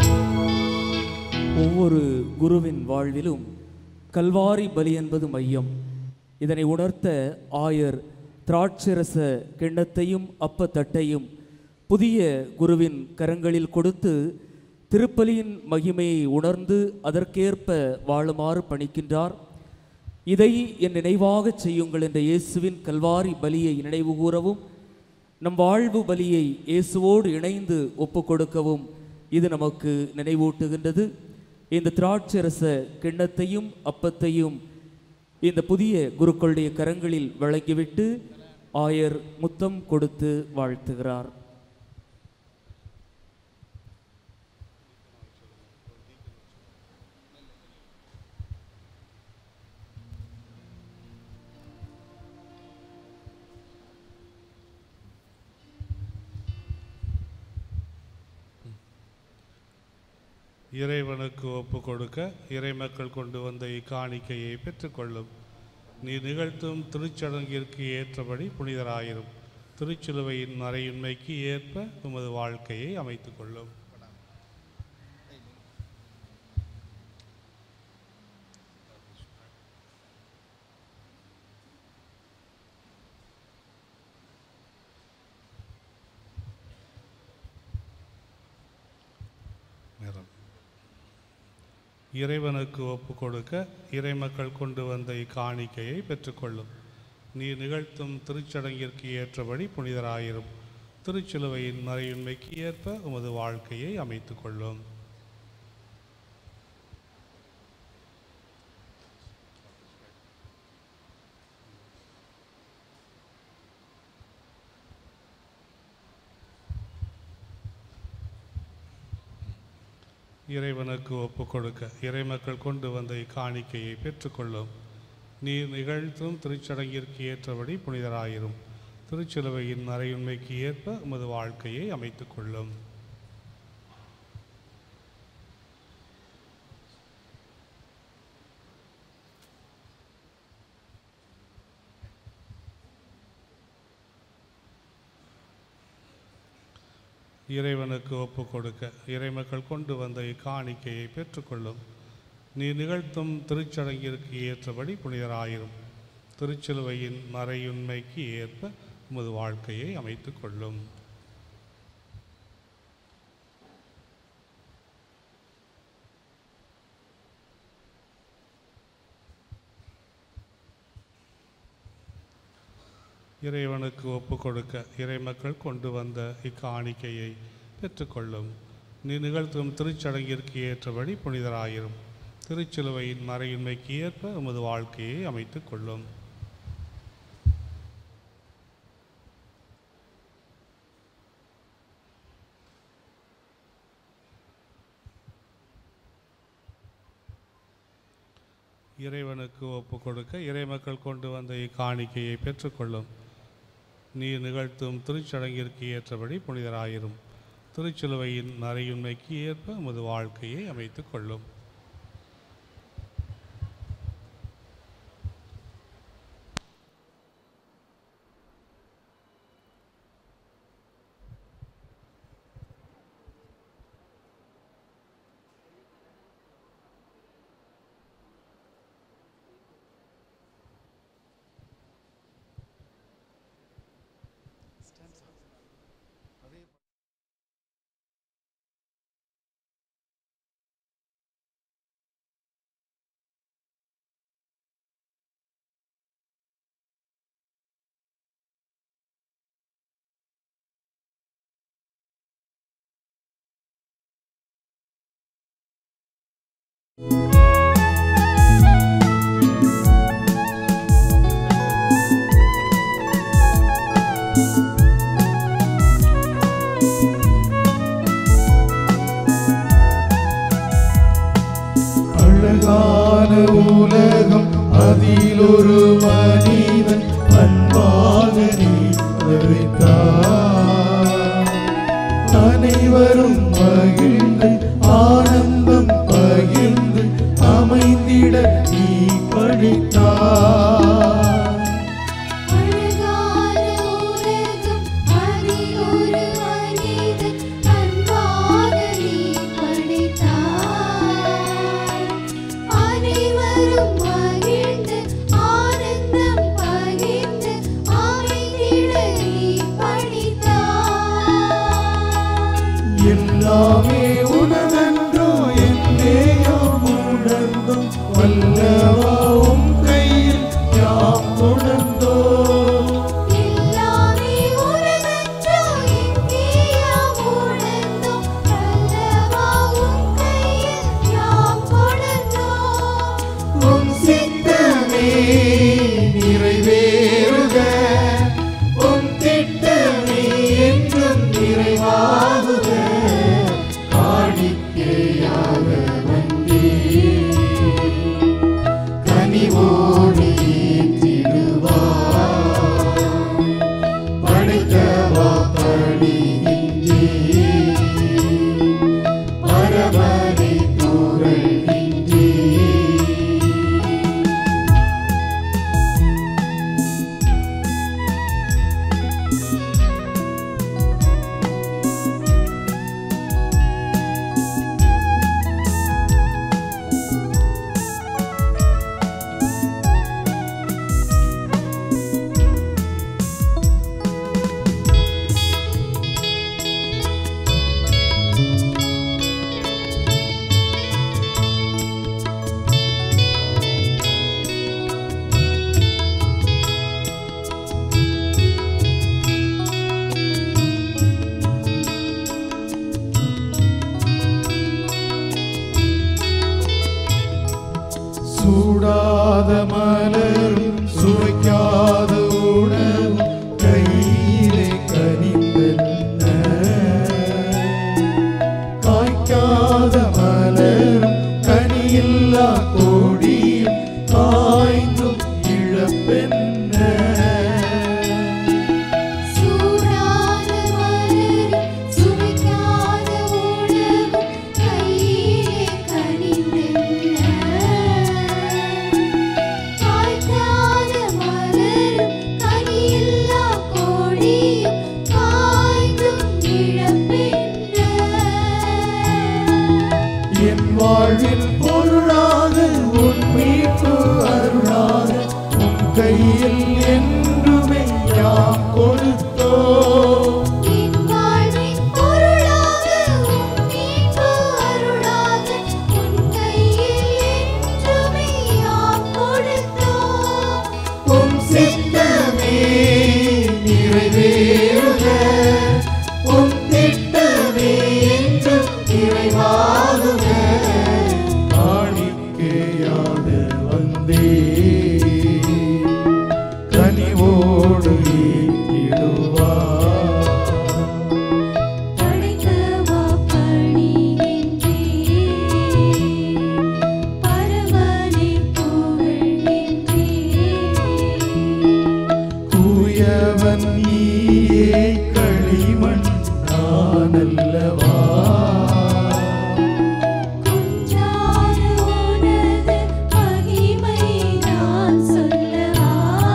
ஒவ்வொரு குருவின் வாழ்விலும் கல்வாரி பலி என்பது மையம் இதனை உணர்த்த ஆயர் திராட்சரச கிண்ணத்தையும் அப்பத்தட்டையும் புதிய குருவின் கரங்களில் கொடுத்து திருப்பலியின் மகிமையை உணர்ந்து அதற்கேற்ப வாழுமாறு பணிக்கின்றார் இதை என் நினைவாகச் செய்யுங்கள் என்ற இயேசுவின் கல்வாரி பலியை நினைவு கூறவும் நம் வாழ்வு பலியை இயேசுவோடு இணைந்து ஒப்புக் கொடுக்கவும் இது நமக்கு நினைவூட்டுகின்றது இந்த திராட்சரச கிண்ணத்தையும் அப்பத்தையும் இந்த புதிய குருக்களுடைய கரங்களில் வழங்கிவிட்டு ஆயர் முத்தம் கொடுத்து வாழ்த்துகிறார் இறைவனுக்கு ஒப்பு கொடுக்க இறைமக்கள் கொண்டு வந்த இக்காணிக்கையை பெற்றுக்கொள்ளும் நீ நிகழ்த்தும் திருச்சடங்கிற்கு ஏற்றபடி புனிதராயிரும் திருச்சிலுவையின் மறையுண்மைக்கு ஏற்ப உமது வாழ்க்கையை அமைத்துக் கொள்ளும் நிறம். இறைவனுக்கு ஒப்பு கொடுக்க இறைமக்கள் கொண்டு வந்த இக்காணிக்கையை பெற்றுக்கொள்ளும் நீ நிகழ்த்தும் திருச்சடங்கிற்கு ஏற்றபடி புனிதராயிரும் திருச்சிலுவையின் மறையுண்மைக்கு ஏற்ப உமது வாழ்க்கையை அமைத்துக் கொள்ளும் இறைவனுக்கு ஒப்பு கொடுக்க இறைமக்கள் கொண்டு வந்த இக்காணிக்கையை பெற்றுக்கொள்ளும் நீர் நிகழ்த்தும் திருச்சடங்கிற்கு ஏற்றபடி புனிதராயிரும் திருச்சிலுவையின் மறையுண்மைக்கு ஏற்ப உமது வாழ்க்கையை அமைத்துக் கொள்ளும் இறைவனுக்கு ஒப்பு கொடுக்க இறைமக்கள் கொண்டு வந்த இக்காணிக்கையை பெற்றுக்கொள்ளும் நீ நிகழ்த்தும் திருச்சடங்கிற்கு ஏற்றபடி புனிதராயிரும் திருச்சிலுவையின் மறையுண்மைக்கு ஏற்ப உமது வாழ்க்கையை அமைத்துக் கொள்ளும் இறைவனுக்கு ஒப்பு கொடுக்க இறைமக்கள் கொண்டு வந்த இக்காணிக்கையை பெற்றுக்கொள்ளும் நீ நிகழ்த்தும் திருச்சடங்கிற்கு ஏற்றபடி புனிதராயிரும் திருச்சிலுவையின் மறையின்மைக்கு ஏற்ப உமது வாழ்க்கையை அமைத்துக் கொள்ளும் இறைவனுக்கு ஒப்பு கொடுக்க இறைமக்கள் கொண்டு வந்த இக்காணிக்கையை பெற்றுக்கொள்ளும் நீ நிகழ்த்தும் திருச்சடங்கிற்கு ஏற்றபடி புனிதராயிரும் திருச்சிலுவையின் மறையுண்மைக்கு ஏற்ப உமது வாழ்க்கையை அமைத்துக் கொள்ளும் அழகான உலகம் அதில் ஒரு மனிதன் அன்பாக நீ வைத்தார் அனைவரும் மகிழ்ந்து ஆனந்தம் பகிர்ந்து அமைந்திட நீ படித்தார் அழகான உலகம் அதில் ஒரு மனிதன் அன்பாக நீ படைத்தாய் அனைவரும் மகிழ்ந்து ஆனந்தம் பகிர்ந்து அமைந்திட நீ படித்தாய் எல்லாமே உனதென்றோ என்னே யாம் உணர்ந்தோம் வல்லவாவும் கையில் யாம் உணர்ந்தோம் எல்லாமே உனதென்றோ எங்கே யாம் உணர்ந்தோம் அல்லவா உன் கையில் யாம் கொணர்ந்தோம் உன் சித்தமே நிறைவேறுக உன் திட்டமே என்றும் நிறைவாகுக காணிக்கையாக வந்தே கனிவோடு ஏற்றிடுவார் படைக்கவா பணிகின்றே பரமனை புகழ்கின்றே சூடாத மலரும் சுவைக்காத உணவும் கையிலே கனிந்தன காய்க்காத மலரும் கனியில்லா கொடியும் காய்ந்தும் இழப்பென்ன சூடான மலரும் சுவைக்காத உணவும் கையிலே கனிந்தன காய்க்காத மலரும் கனியில்லா கொடியும் காய்ந்தும் இழப்பென்ன சித்தமே நிறைவேறுக உம் திட்டமே என்றும் நிறைவாகுக காணிக்கையாக வந்தே கனிவோடு ஈட்டிடுவார் படைக்கவா பணிகின்றே பரமனை புகழ்கின்றே தூயவன் நீயே களிமண் நானல்லவா குன்றாத உனது மகிமை நான் சொல்லவா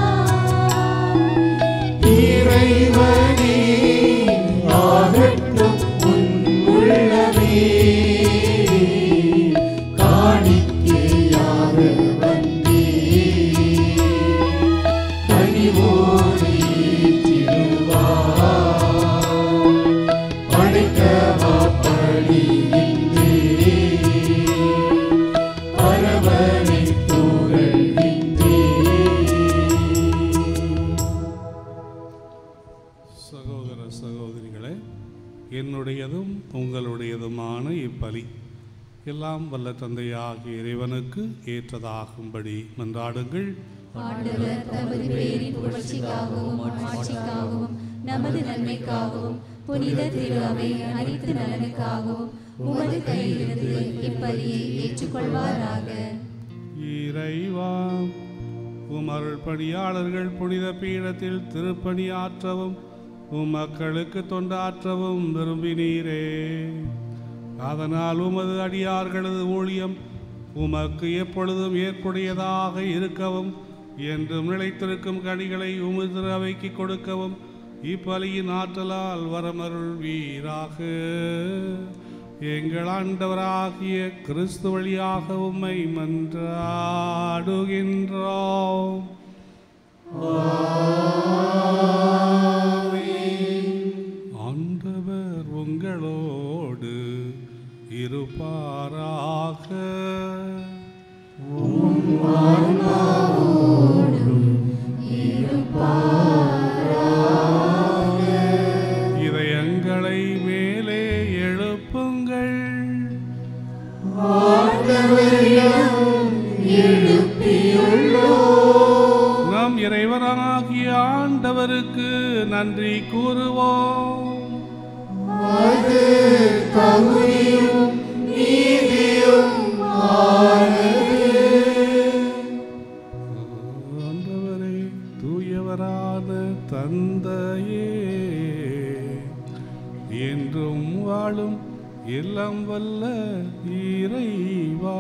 இறைவனே ஆகட்டும் உன் உள்ளமே காணிக்கையாக வந்தே கனிவோடு ஈட்டிடுவார். படைக்கவா பணிகின்றே பரவனை புகழ்கின்றே சகோதர சகோதரிகளே என்னுடையதும் உங்களுடையதுமான இப்பலி எல்லாம் வல்ல தந்தையாகிய இறைவனுக்கு ஏற்றதாகும்படி மன்றாடுங்கள் ஆண்டவர் தமது பேரின் புகழ்ச்சிக்காகவும் ஆட்சிக்காகவும் நமது நன்மைக்காகவும் புனித திரு அவை அனைத்து நலனுக்காகவும் உமது கையிலிருந்து இப்பலியை ஏற்றுக்கொள்வாராக இறைவா உம் அருள் பணியாளர்கள் புனித பீடத்தில் திருப்பணியாற்றவும் உம் மக்களுக்கு தொண்டாற்றவும் விரும்பினீரே அதனால் உமது அடியார்களது ஊழியம் உமக்கு எப்பொழுதும் ஏற்புடையதாக இருக்கவும் என்றும் நிலைத்திருக்கும் கனிகளை உமது திரு அவைக்கு கொடுக்கவும் இப்பலியின் ஆற்றலால் வரமருள் வீராக எங்கள் ஆண்டவராகிய கிறிஸ்து வழியாக உம்மை மன்றாடுகின்றோம் ஆண்டவர் உங்களோடு இருப்பாராக இதயங்களை மேலே எழுப்புங்கள் நம் இறைவனாகிய ஆண்டவருக்கு நன்றி கூறுவோம் ஆண்டவரே தூயவரான தந்தையே என்றும் வாழும் எல்லாம் வல்ல இறைவா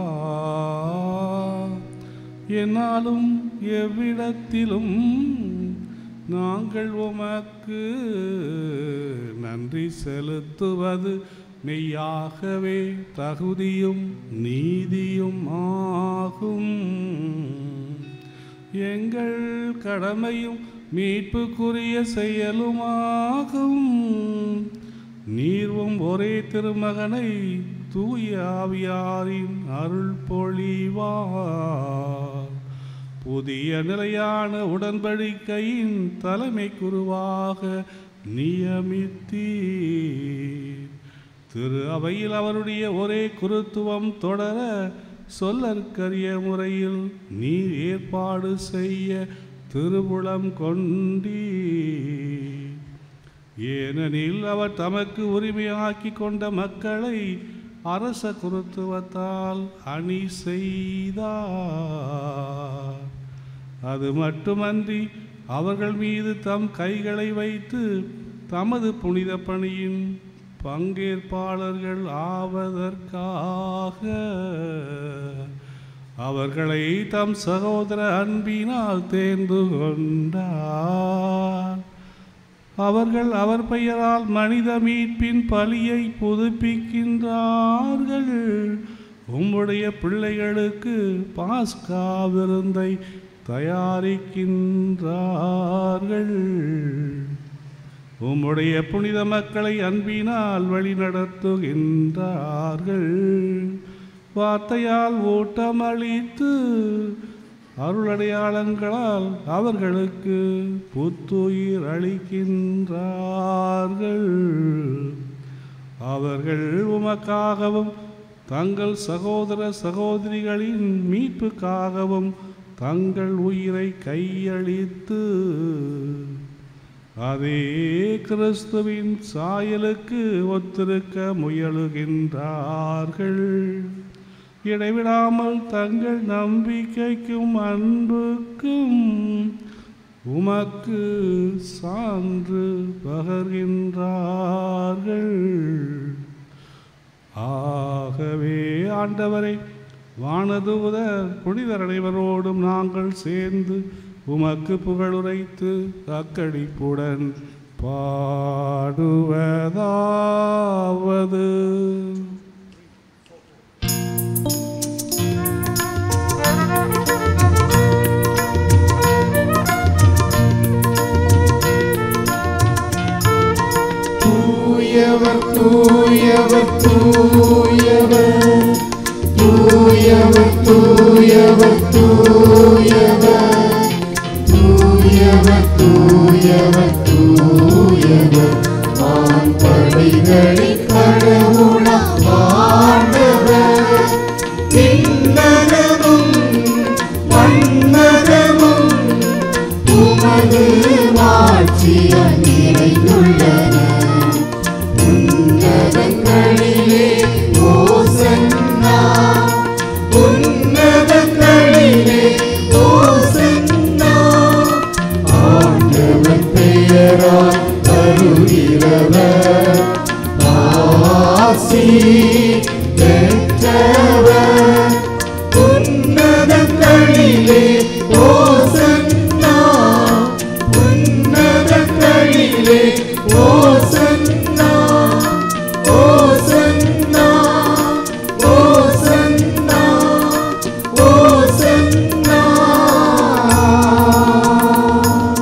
என்னாலும் எவ்விடத்திலும் நாங்கள் உமக்கு நன்றி செலுத்துவது மெய்யாகவே தகுதியும் நீதியும் ஆகும் எங்கள் கடமையும் மீட்புக்குரிய செயலுமாகும் நீர்வும் ஒரே திருமகனை தூய ஆவியாரின் அருள் பொழிவார் புதிய நிலையான உடன்படிக்கையின் தலைமை குருவாக நியமித்தீர் திரு அவையில் அவருடைய ஒரே குருத்துவம் தொடர சொல்லற்கரிய முறையில் நீர் ஏற்பாடு செய்ய திருவுளம் கொண்டீர் ஏனெனில் அவர் தமக்கு உரிமையாக்கி கொண்ட மக்களை அரச குருத்துவத்தால் அணி செய்தார் அது மட்டுமன்றி அவர்கள் மீது தம் கைகளை வைத்து தமது புனித பணியின் பங்கேற்பாளர்கள் ஆவதற்காக அவர்களை தம் சகோதர அன்பினால் தேர்ந்து கொண்டார் அவர்கள் அவர் பெயரால் மனித மீட்பின் பலியை புதுப்பிக்கின்றார்கள் உம்முடைய பிள்ளைகளுக்கு பாஸ்கா விருந்தை தயாரிக்கின்றார்கள் உம்முடைய புனித மக்களை அன்பினால் வழிநடத்துகின்றார்கள் வார்த்தையால் ஊட்டமளித்து அருளடையாளங்களால் அவர்களுக்கு புத்துயிர் அளிக்கின்றார்கள் அவர்கள் உமக்காகவும் தங்கள் சகோதர சகோதரிகளின் மீட்புக்காகவும் தங்கள் உயிரை கையளித்து அதே கிறிஸ்துவின் சாயலுக்கு ஒத்திருக்க முயலுகின்றார்கள் இடைவிடாமல் தங்கள் நம்பிக்கைக்கும் அன்புக்கும் உமக்கு சான்று பகர்கின்றார்கள் ஆகவே ஆண்டவரை வானதூதர் புனிதர் அனைவரோடும் நாங்கள் சேர்ந்து உமக்கு புகழுரைத்து அக்கடிப்புடன் பாடுவதாவது தூயவர் தூயவர் தூயவர் தூயவர் தூயவர் தூயவர் தூயவர் தூயவர் தூயவர் வான் படைகளின் கடவுளாம் ஆண்டவர் விண்ணகமும் மண்ணகமும் உமது மாட்சியால் நிறைந்துள்ளன உன்னதங்களிலே ஓசன்னா உன்னதங்களிலே ஓசன்னா ஆண்டவர் பெயரால் வருகிறவர் ஆசி பெற்றவர் உன்னதங்களிலே ஓசன்னா உன்னதங்களிலே ஓசன்னா ஓசன்னா ஓசன்னா ஓசன்னா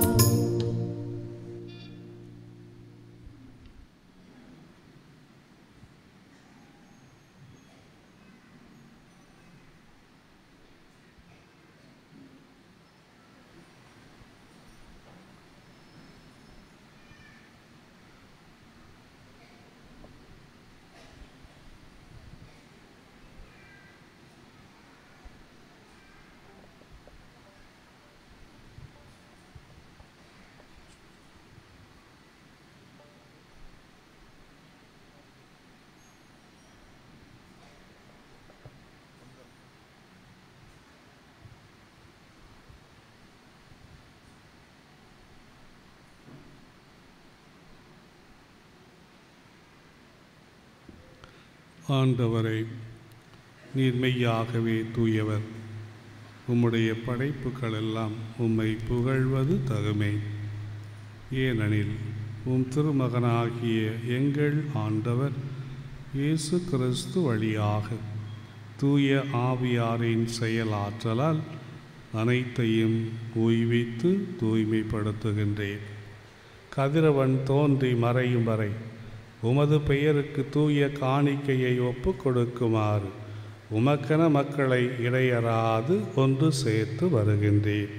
ஆண்டவரை நீர் மெய்யாகவே தூயவர் உம்முடைய படைப்புகள் எல்லாம் உம்மை புகழ்வது தகுமே ஏனெனில் உம் திருமகனாகிய எங்கள் ஆண்டவர் இயேசு கிறிஸ்து வழியாக தூய ஆவியாரின் செயலாற்றலால் அனைத்தையும் உய்வித்து தூய்மைப்படுத்துகின்றேன் கதிரவன் தோன்றி மறையும் வரை உமது பெயருக்கு தூய காணிக்கையை ஒப்புக் கொடுக்குமாறு உமக்கென மக்களை இடையறாது ஒன்று சேர்த்து வருகின்றேன்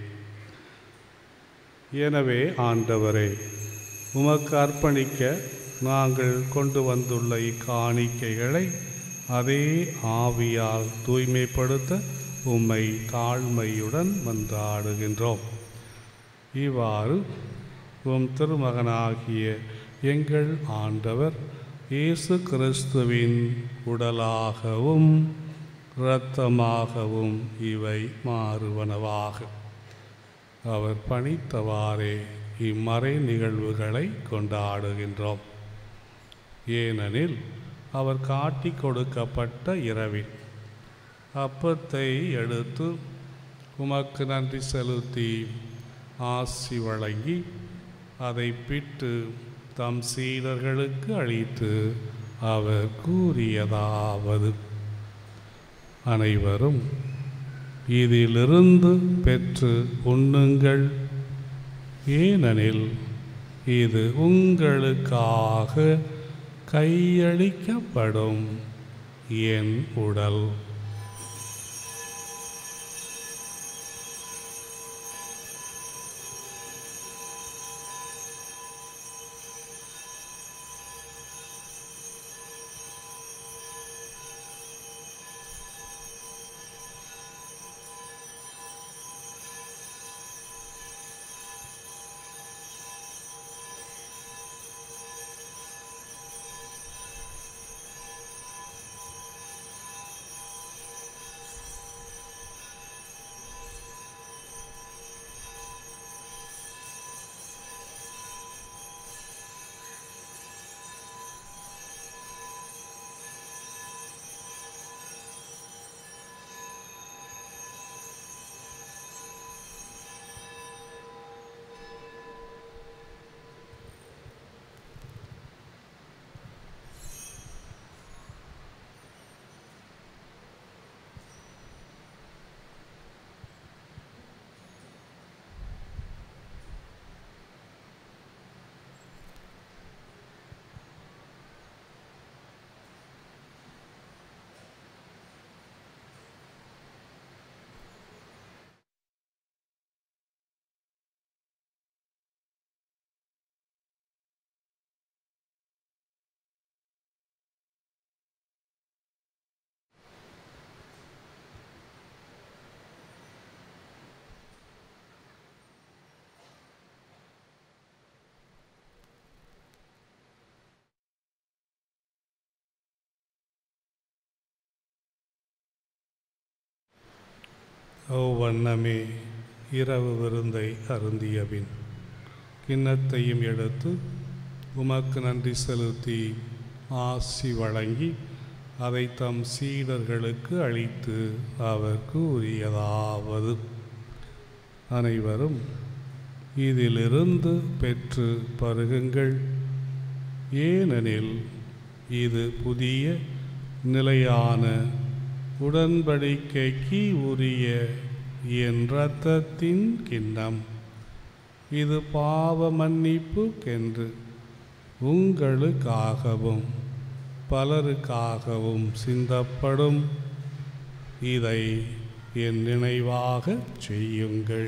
எனவே ஆண்டவரே உமக்கு அர்ப்பணிக்க நாங்கள் கொண்டு வந்துள்ள இக்காணிக்கைகளை அதே ஆவியால் தூய்மைப்படுத்த உம்மை தாழ்மையுடன் மன்றாடுகின்றோம் இவ்வாறு உம் திருமகனாகிய எங்கள் ஆண்டவர் இயேசு கிறிஸ்துவின் உடலாகவும் இரத்தமாகவும் இவை மாறுவனவாக அவர் பணித்தவாறே இம்மறை நிகழ்வுகளை கொண்டாடுகின்றோம் ஏனெனில் அவர் காட்டி கொடுக்கப்பட்ட இரவில் அப்பத்தை எடுத்து உமக்கு நன்றி செலுத்தி ஆசி வழங்கி அதை பிட்டு தம் சீடர்களுக்கு அளித்து அவர் கூறியதாவது அனைவரும் இதிலிருந்து பெற்று உண்ணுங்கள் ஏனெனில் இது உங்களுக்காக கையளிக்கப்படும் என் உடல் ஒவ்வண்ணமே இரவு விருந்தை அருந்தியபின் கிண்ணத்தையும் எடுத்து உமக்கு நன்றி செலுத்தி ஆசி வழங்கி அதை தம் சீடர்களுக்கு அளித்து அவர் கூறியதாவது அனைவரும் இதிலிருந்து பெற்று பருகுங்கள் ஏனெனில் இது புதிய நிலையான உடன்படிக்கைக்கு உரிய என் இரத்தத்தின் கிண்ணம் இது பாவ மன்னிப்புக்கென்று உங்களுக்காகவும் பலருக்காகவும் சிந்தப்படும் இதை என் நினைவாக செய்யுங்கள்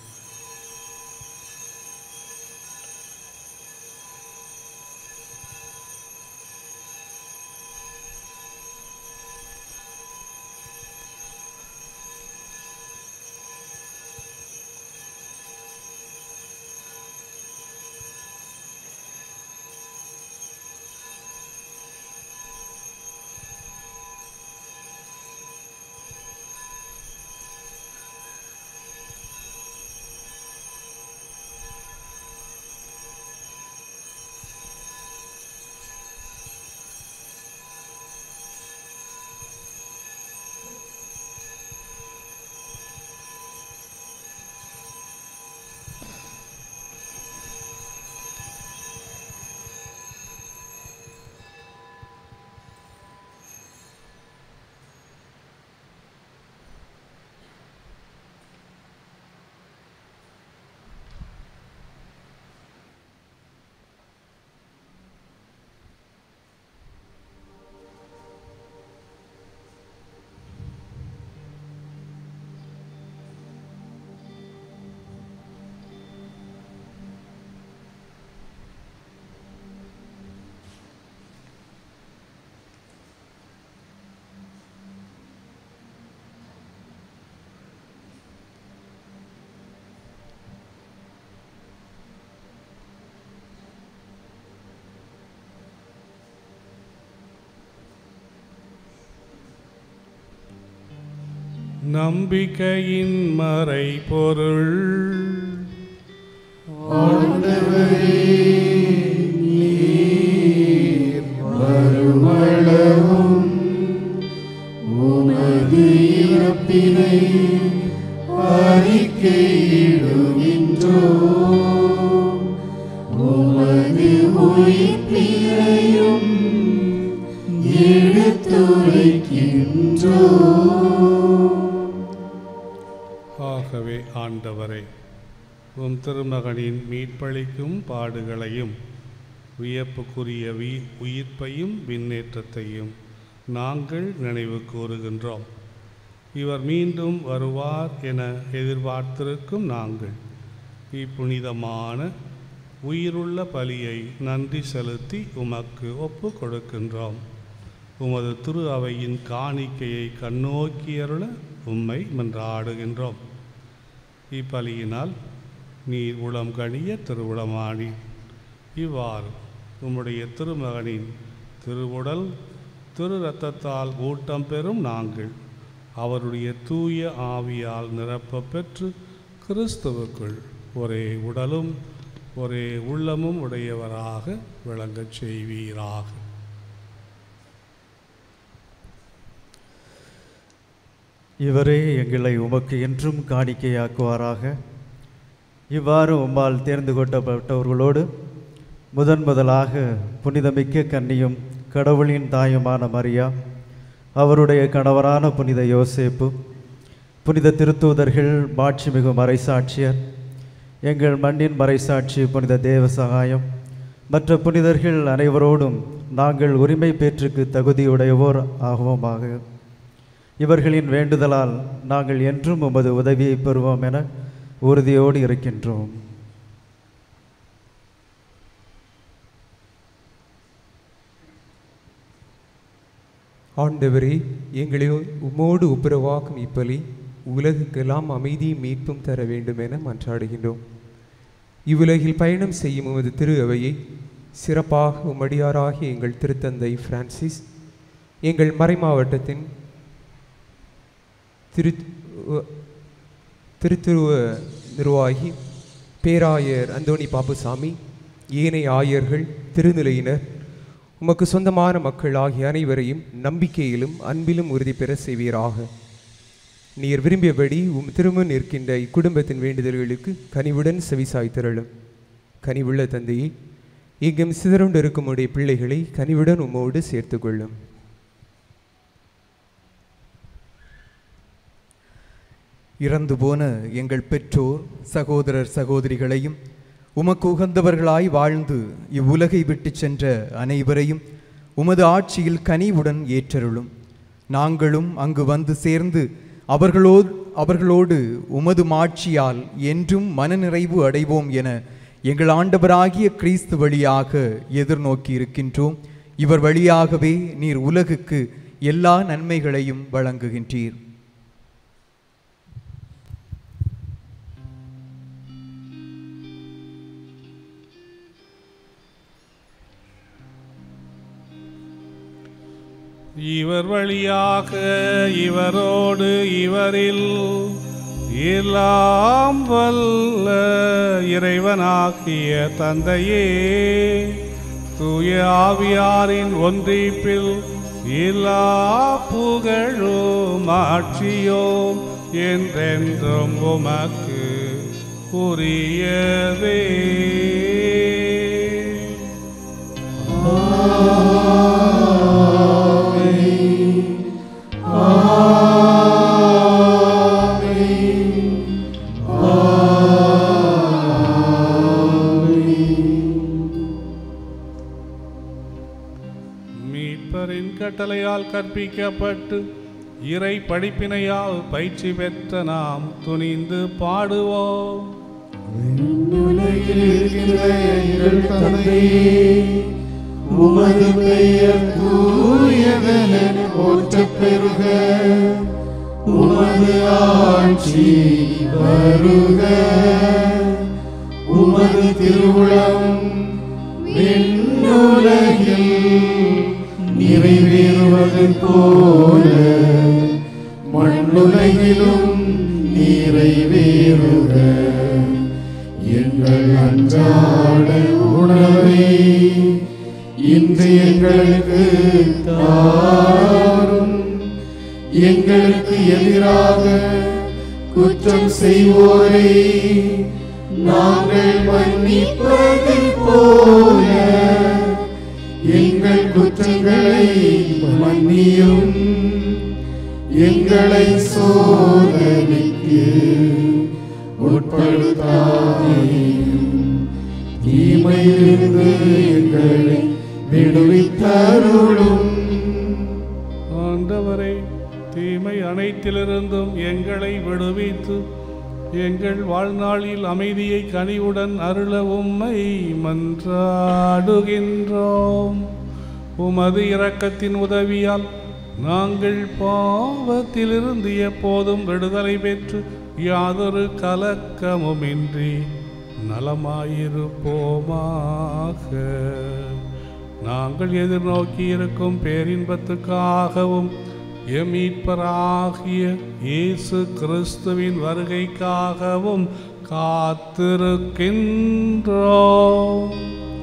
நம்பிக்கையின் மறைபொருள் வருமளவும் உமது இறப்பினை அறிக்கையிடுகின்றோ உமது உயிர்ப்பினையும் எடுத்துரைக்கின்றோ ஆகவே ஆண்டவரே உம் திருமகனின் மீட்பளிக்கும் பாடுகளையும் வியப்புக்குரிய வீ உயிர்ப்பையும் விண்ணேற்றத்தையும் நாங்கள் நினைவு கூறுகின்றோம் இவர் மீண்டும் வருவார் என எதிர்பார்த்திருக்கும் நாங்கள் இப்புனிதமான உயிருள்ள பலியை நன்றி செலுத்தி உமக்கு ஒப்பு கொடுக்கின்றோம் உமது திரு அவையின் காணிக்கையை கண்ணோக்கியருள உம்மை மன்றாடுகின்றோம் இப்பலியினால் நீர் உளம் கணிய திருவுளமானி இவ்வாறு உம்முடைய திருமகனின் திருவுடல் திரு இரத்தத்தால் ஊட்டம் பெறும் நாங்கள் அவருடைய தூய ஆவியால் நிரப்பப் பெற்று கிறிஸ்துவுக்குள் ஒரே உடலும் ஒரே உள்ளமும் உடையவராக விளங்கச் செய்வீராக இவரே எங்களை உமக்கு என்றும் காணிக்கையாக்குவாராக இவ்வாறு உம்மால் தேர்ந்து கொள்ளப்பட்டவர்களோடு முதன் முதலாக புனிதமிக்க கன்னியும் கடவுளின் தாயுமான மரியா அவருடைய கணவரான புனித யோசேப்பு புனித திருத்தூதர்கள் மாட்சிமிகு மறைசாட்சியர் எங்கள் மண்ணின் மறைசாட்சி புனித தேவ சகாயம் மற்ற புனிதர்கள் அனைவரோடும் நாங்கள் உரிமை பேற்றுக்கு தகுதியுடையவோர் ஆகுவோமாக இவர்களின் வேண்டுதலால் நாங்கள் என்றும் உமது உதவியை பெறுவோம் என உறுதியோடு இருக்கின்றோம் ஆண்டவரே எங்களை உமோடு ஒப்புரவாக்கும் இப்பலி உலகுக்கெல்லாம் அமைதியும் மீட்பும் தர வேண்டும் என மன்றாடுகின்றோம் இவ்வுலகில் பயணம் செய்யும் உமது திரு அவையை சிறப்பாக உமடியாராகிய எங்கள் திருத்தந்தை பிரான்சிஸ் எங்கள் மறை மாவட்டத்தின் திரு திருத்துருவ நிர்வாகி பேராயர் அந்தோணி பாப்புசாமி ஏனைய ஆயர்கள் திருநிலையினர் உமக்கு சொந்தமான மக்கள் ஆகிய அனைவரையும் நம்பிக்கையிலும் அன்பிலும் உறுதி பெற செய்வீராக நீர் விரும்பியபடி உம் திருமுன் நிற்கின்ற இக்குடும்பத்தின் வேண்டுதல்களுக்கு கனிவுடன் செவிசாய் திரளும் கனிவுள்ள தந்தையே இங்கும் சிதறுண்டு இருக்கும் உடைய பிள்ளைகளை கனிவுடன் உம்மோடு சேர்த்துக் கொள்ளும் இறந்து போன எங்கள் பெற்றோர் சகோதரர் சகோதரிகளையும் உமக்கு உகந்தவர்களாய் வாழ்ந்து இவ்வுலகை விட்டுச் சென்ற அனைவரையும் உமது ஆட்சியில் கனிவுடன் ஏற்றருளும் நாங்களும் அங்கு வந்து சேர்ந்து அவர்களோடு அவர்களோடு உமது மாட்சியால் என்றும் மனநிறைவு அடைவோம் என எங்கள் ஆண்டவராகிய கிறிஸ்து வழியாக எதிர்நோக்கி இருக்கின்றோம் இவர் வழியாகவே நீர் உலகுக்கு எல்லா நன்மைகளையும் வழங்குகின்றீர் இவர் வழியாக இவரோடு இவரில் எல்லாம் வல்ல இறைவனாகிய தந்தையே தூய ஆவியாரின் ஒன்றிப்பில் எல்லா புகழும் ஆட்சியோம் என்றென்றும் உமக்கு உரியதே மீட்பரின் கட்டளையால் கற்பிக்கப்பட்டு இறை படிப்பினையால் பயிற்சி பெற்ற நாம் துணிந்து பாடுவோம் உலகில் இருக்கிற எங்கள் தந்தையே உமது பெயர் தூயதென போற்றப் பெறுக உமது ஆட்சி வருக உமது திருவுளம் விண்ணுலகில் நிறைவேறுவது போல மண்ணுலகிலும் நிறைவேறுக எங்கள் அன்றாட உணவை இன்று எங்களுக்கு தாரும் எங்களுக்கு எதிராக குற்றம் செய்வோரை நாங்கள் மன்னிப்பது போல எங்கள் குற்றங்களை மன்னியும் எங்களை சோதனைக்கு உட்படுத்தாதேயும் தீமையிலிருந்து எங்களை விடுவித்தருளும் ஆண்டவரே தீமை அனைத்திலிருந்தும் எங்களை விடுவித்து எங்கள் வாழ்நாளில் அமைதியை கனிவுடன் அருள உம்மை மன்றாடுகின்றோம் உமது இரக்கத்தின் உதவியால் நாங்கள் பாவத்திலிருந்து எப்போதும் விடுதலை பெற்று யாதொரு கலக்கமுமின்றி நலமாயிருப்போமாக நாங்கள் எதிர்நோக்கி இருக்கும் பேரின்பத்துக்காகவும் எம் மீட்பராகிய இயேசு கிறிஸ்துவின் வருகைக்காகவும் காத்திருக்கின்றோம்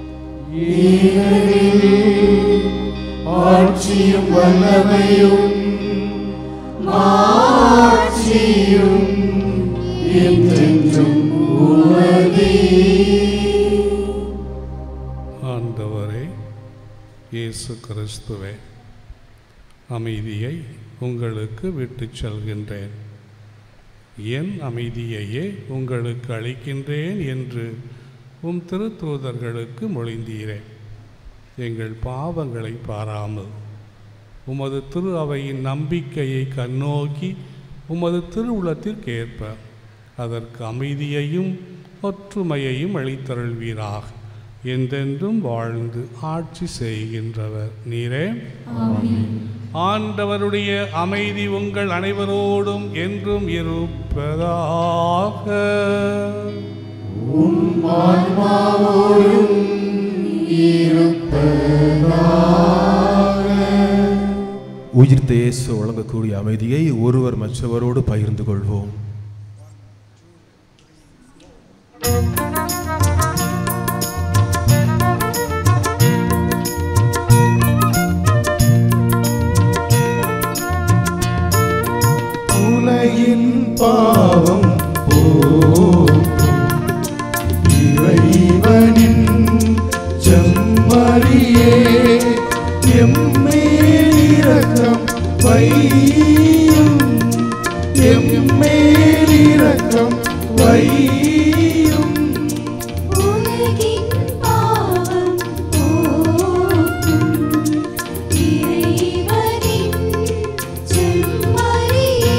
ஆட்சியும் வல்லமையும் மாட்சியும் என்றென்றும் உமதே ஆண்டவரே இயேசு கிறிஸ்துவே அமைதியை உங்களுக்கு விட்டுச் செல்கின்றேன் என் அமைதியையே உங்களுக்கு அளிக்கின்றேன் என்று உம் திருத்தூதர்களுக்கு மொழிந்தீரே எங்கள் பாவங்களை பாராமல் உமது திரு அவையின் நம்பிக்கையை கண்ணோக்கி உமது திருவுளத்திற்கேற்ப அதற்கு அமைதியையும் ஒற்றுமையையும் அளித்தருள்வீராக என்றென்றும் வாழ்ந்து ஆட்சி செய்கின்றவர் நீரே ஆண்டவருடைய அமைதி உங்கள் அனைவரோடும் என்றும் இருப்பதாக ஆன்மாவோடும் உயிர்த்த இயேசு வழங்கக்கூடிய அமைதியை ஒருவர் மற்றவரோடு பகிர்ந்து கொள்வோம் இறைவனின் செம்மறியே எம்மேல் இரக்கம் வையும் எம்மேல் இரக்கம் வையும் உலகின் பாவம் போக்கும் இறைவனின் செம்மறியே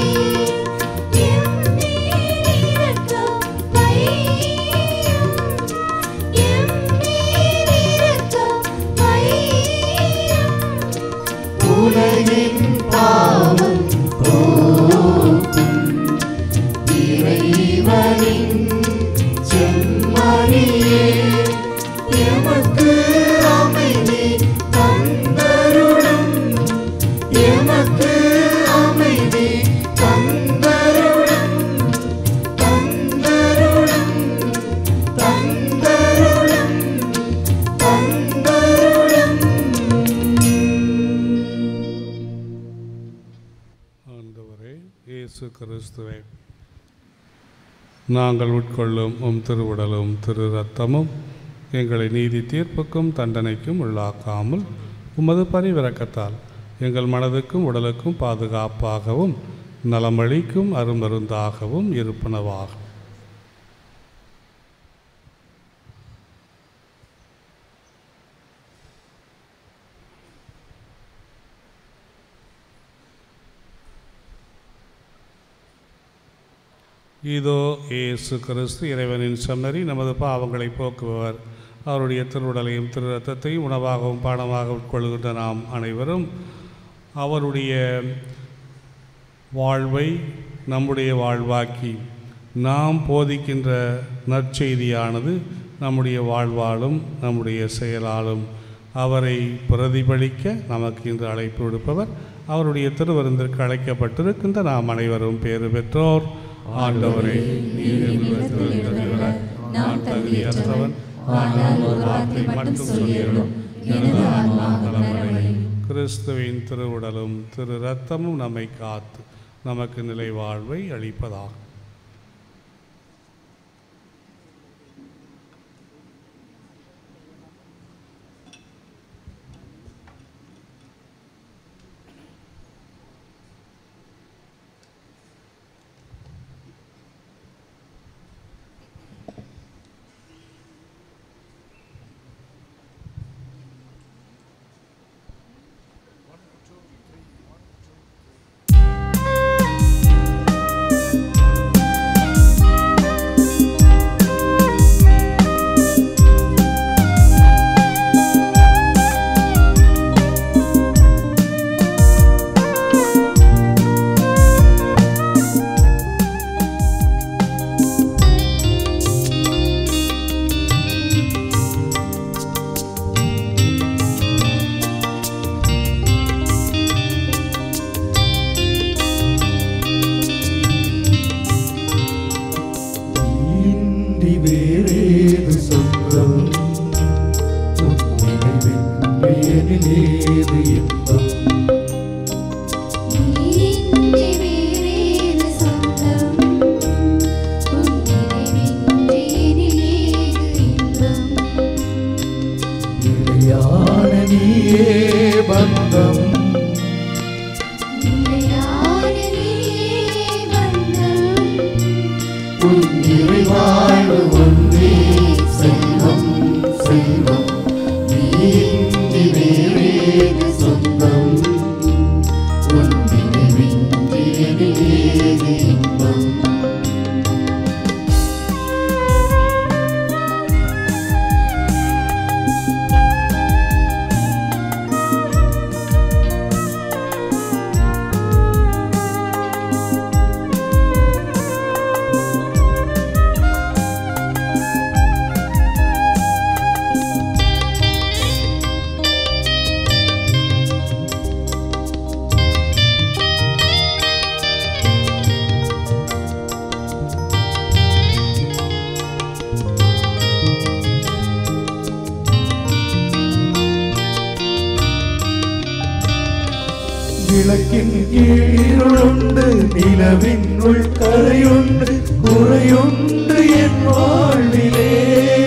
எம்மேல் இரக்கம் வையும் எம்மேல் இரக்கம் வையும் உலகின் பாவம் போக்கும் இறைவனின் செம்மறியே எமக்கு அமைதி தந்தருளும் எமக்கு அமைதி தந்தருளும் தந்தருளும் தந்தருளும் ஆண்டவரே இயேசு கிறிஸ்துவே நாங்கள் உட்கொள்ளும் உம் திருவுடலும் திரு ரத்தமும் எங்களை நீதி தீர்ப்புக்கும் தண்டனைக்கும் உள்ளாக்காமல் உமது பரிவிறக்கத்தால் எங்கள் மனதுக்கும் உடலுக்கும் பாதுகாப்பாகவும் நலமளிக்கும் அருமருந்தாகவும் இருப்பனவாகும் இதோ இயேசு கிறிஸ்து இறைவனின் சன்னரி நமது பாவங்களை போக்குபவர் அவருடைய திருவுடலையும் திரு ரத்தத்தையும் உணவாகவும் பானமாக உட்கொள்கின்ற நாம் அனைவரும் அவருடைய வாழ்வை நம்முடைய வாழ்வாக்கி நாம் போதிக்கின்ற நற்செய்தியானது நம்முடைய வாழ்வாலும் நம்முடைய செயலாலும் அவரை பிரதிபலிக்க நமக்கு இன்று அழைப்பு விடுப்பவர் அவருடைய திருவருந்திற்கு அழைக்கப்பட்டிருக்கின்ற நாம் அனைவரும் பேறு பெற்றோர் ஆண்டவரே நீர் என்னிடத்தில் வந்தருள நான் தகுதியற்றவன் ஆனால் ஒரு வார்த்தை மட்டும் சொல்லியருளும் எனது ஆன்மா நலமடையும் கிறிஸ்துவின் திருவுடலும் திரு ரத்தமும் நம்மை காத்து நமக்கு நிலை வாழ்வை அளிப்பதாகும் இன்றி வேறேது சொந்தம் உன் நினைவின்றி எனிலேது இன்பம் நீரின்றி வேறேது சொந்தம் உன் நினைவின்றி எனிலேது இன்பம் நிலையான நீயே பந்தம் நிலையான நீயே பந்தம் உன் நிறைவாழ்வு ஒன்றே செல்வம் செல்வம் நீ வேறேது சொந்தம் உன் நினைவின்றி எனிலேது இன்பம் விளக்கின் கீழுண்டு நிலவின் உள் கரையுண்டு குறையுண்டு என் வாழ்விலே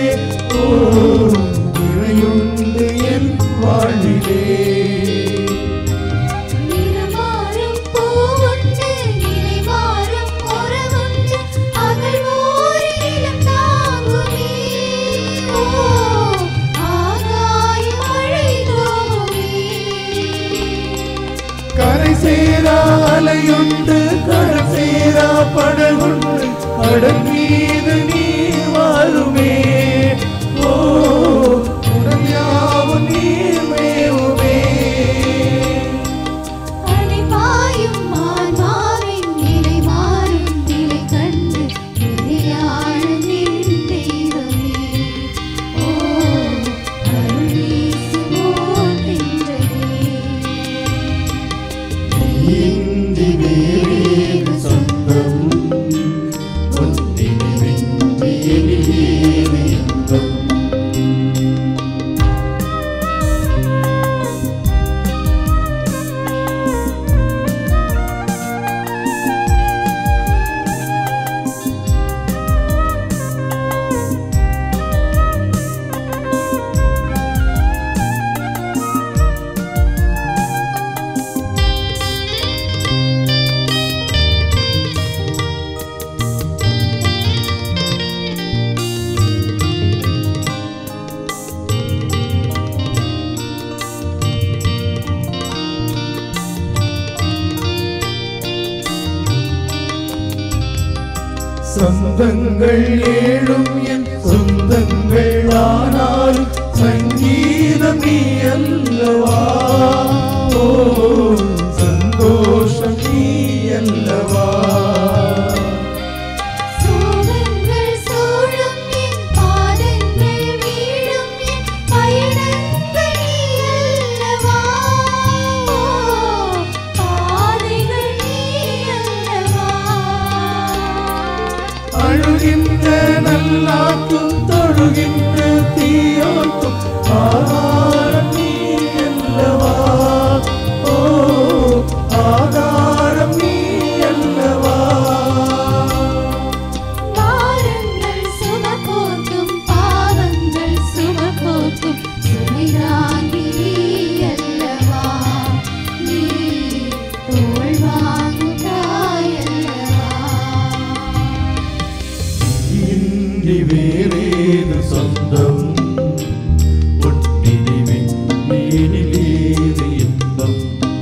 கடல் மீது நீர் வாருமே ஓ உடல் யாவும் நீர் மேவுமே அலைபாயும் மான்மாவின் நிலை மாறும் நிலை கண்டு இறையாளும் நின் தெய்வமே. ஓ, அருள் வீசுவோர் தென்றலே. இன்றி வேறேது சொந்தம் உன் நினைவின்றி எனிலேது இன்பம் சொந்தங்கள் ஏழும் என் சொந்தங்கள் ஆனால் சங்கீதம் நீ அல்லவா ஓ சந்தோஷம் நீ அல்லவா சோகங்கள் சூழும் என் பாதங்கள் வீழும் என் பயணங்கள் நீ அல்லவா. ஓ, பாதைகள் நீ அல்லவா. அழுகின்ற நல்லாக்கும் தொழுகின்ற தீயோக்கும் ஆதாரம் நீ அல்லவா ஓ ஆதாரம் நீ அல்லவா பாரங்கள் சுமப்போர்க்கும் பாவங்கள் சுமப்போர்க்கும் சுமைதாங்கி நீ அல்லவா. நீ தோள் வாங்கும் தாயல்லவா. இன்றி வேறேது சொந்தம் ஒட்டினிவின் நீனிலேது இன்பம்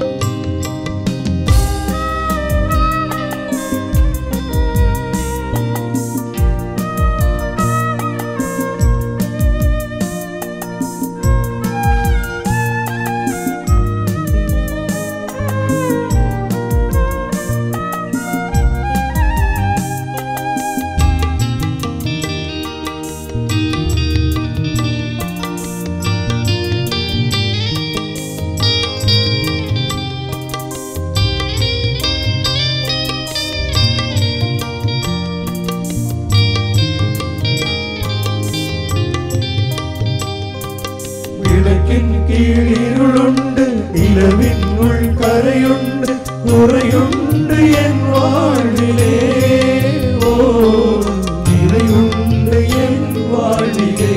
விளக்கின் கீழ் இருளுண்டு நிலவின் உள் கரையுண்டு குறையுண்டு என் வாழ்விலே ஓ நிறையுண்டு என் வாழ்விலே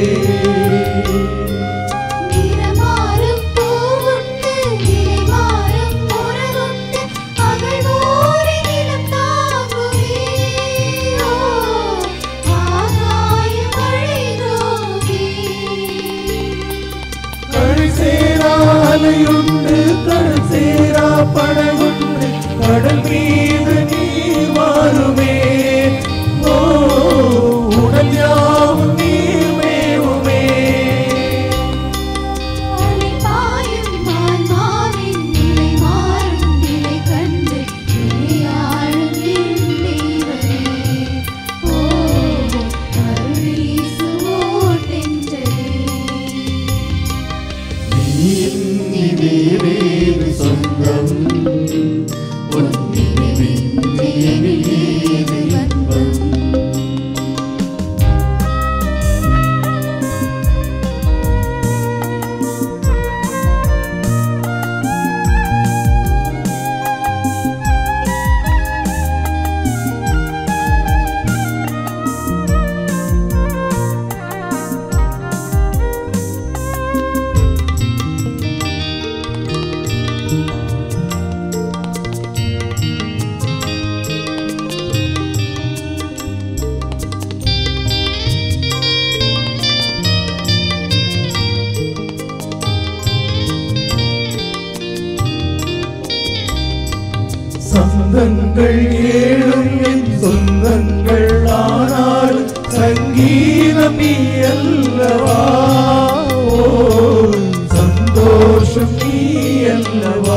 நிறமாறும் பூவுண்டு நிலை மாறும் உறவுண்டு அகழ்வோரை நிலம் தாங்குமே. ஓ, ஆகாய மழை தூவி. கரை சேரா அலையுண்டு கடல் சேரா படகுண்டு கடல் மீது நீர் மாறுமே ஓ உடல் யாவும் நீர் மேவுமே அலைபாயும் மான்மாவின் நிலை மாறும் நிலை கண்டு இறையாளும் என் தெய்வமே. ஓ, அருள் வீசுவோர் தென்றலே. நீ வேறேது சொந்தம் உன் நினைவின்றி எனிலேது இன்பம் சொந்தங்கள் ஏழும் என் சொந்தங்கள் அல்லவா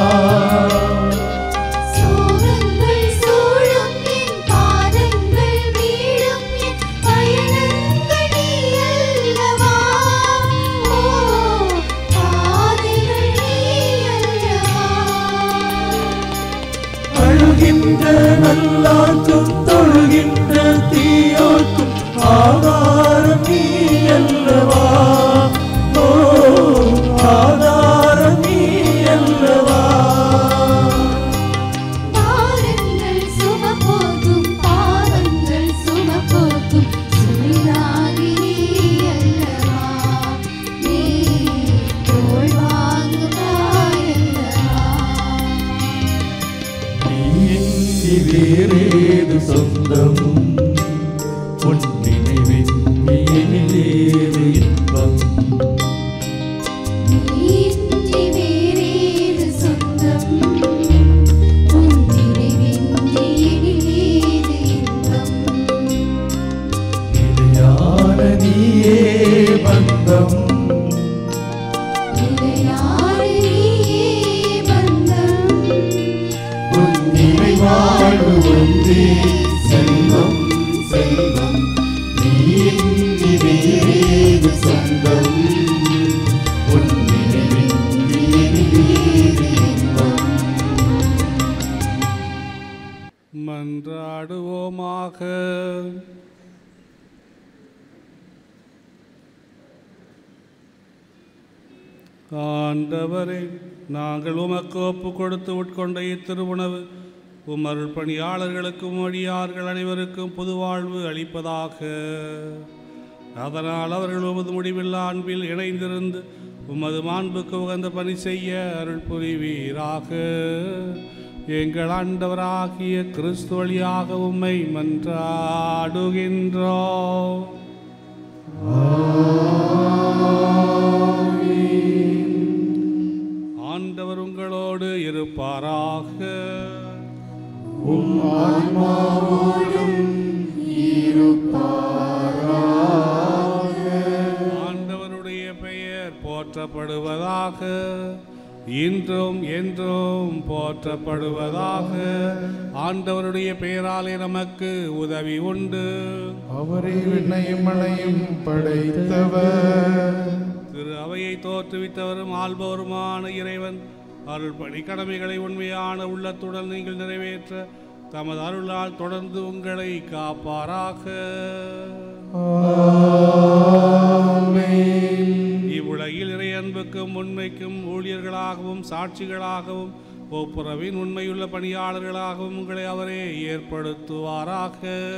சோகங்கள் சூழும் என் பாதங்கள் வீழும் என் பயணங்கள் நீ அல்லவா ஓ பாதைகள் நீ அல்லவா அழுகின்ற நல்லாக்கும் தொழுகின்ற தீயோக்கும் ஆதாரம் நீ அல்லவா ஓ ஆதாரம் நீ அல்லவா பாரங்கள் சுமப்போக்கும் பாவங்கள் சுமப்போக்கும் சுமைதாகி நீ அல்லவா நீ தோள் வாங்குவாய் அல்லவா நீ வேறேது சொந்தம் உன் நினைவின்றி எனிலேது இன்பம் நீன்றி வேறேது சொந்தம் உன் நினைவின்றி எனிலேது இன்பம் நிலையான நீயே பந்தம் நிலையான நீயே பந்தம் உன் நினைவாழ்வு ஒன்றே செல்வம் செல்வம் நீ வேறேது சொந்தம் உன் நினைவின்றி எனிலேது இன்பம் மன்றாடுவோமாக ஆண்டவரே நாங்கள் உமக்கு ஒப்பு கொடுத்து உட்கொண்ட இத்திருவுணவு உமருள் பணியாளர்களுக்கும் வழியார்கள் அனைவருக்கும் புதுவாழ்வு அளிப்பதாக அதனால் அவர்கள் உமது முடிவில்லா அன்பில் இணைந்திருந்து உமது மாண்புக்கு உகந்த பணி செய்ய அருள் புரிவீராக எங்கள் ஆண்டவராகிய கிறிஸ்து வழியாக உம்மை மன்றாடுகின்றோம் ஆண்டவர் உங்களோடு இருப்பாராக உம் ஆன்மாவோடும் ஆண்டவருடைய பெயர் போற்றப்படுவதாக இன்றும் என்றும் போற்றப்படுவதாக ஆண்டவருடைய பெயராலே நமக்கு உதவி உண்டு அவரே விண்ணையும் மழையும் படைத்தவர் திரு அவையை தோற்றுவித்தவரும் ஆள்பவருமான இறைவன் அருள் பணி கடமைகளை உண்மையான உள்ளத்துடன் நீங்கள் நிறைவேற்ற தமது அருளால் தொடர்ந்து உங்களை காப்பாராக இவ்வுலகில் இறை அன்புக்கும் உண்மைக்கும் ஊழியர்களாகவும் சாட்சிகளாகவும் ஒப்புரவின் உண்மையுள்ள பணியாளர்களாகவும் உங்களை அவரே ஏற்படுத்துவாராக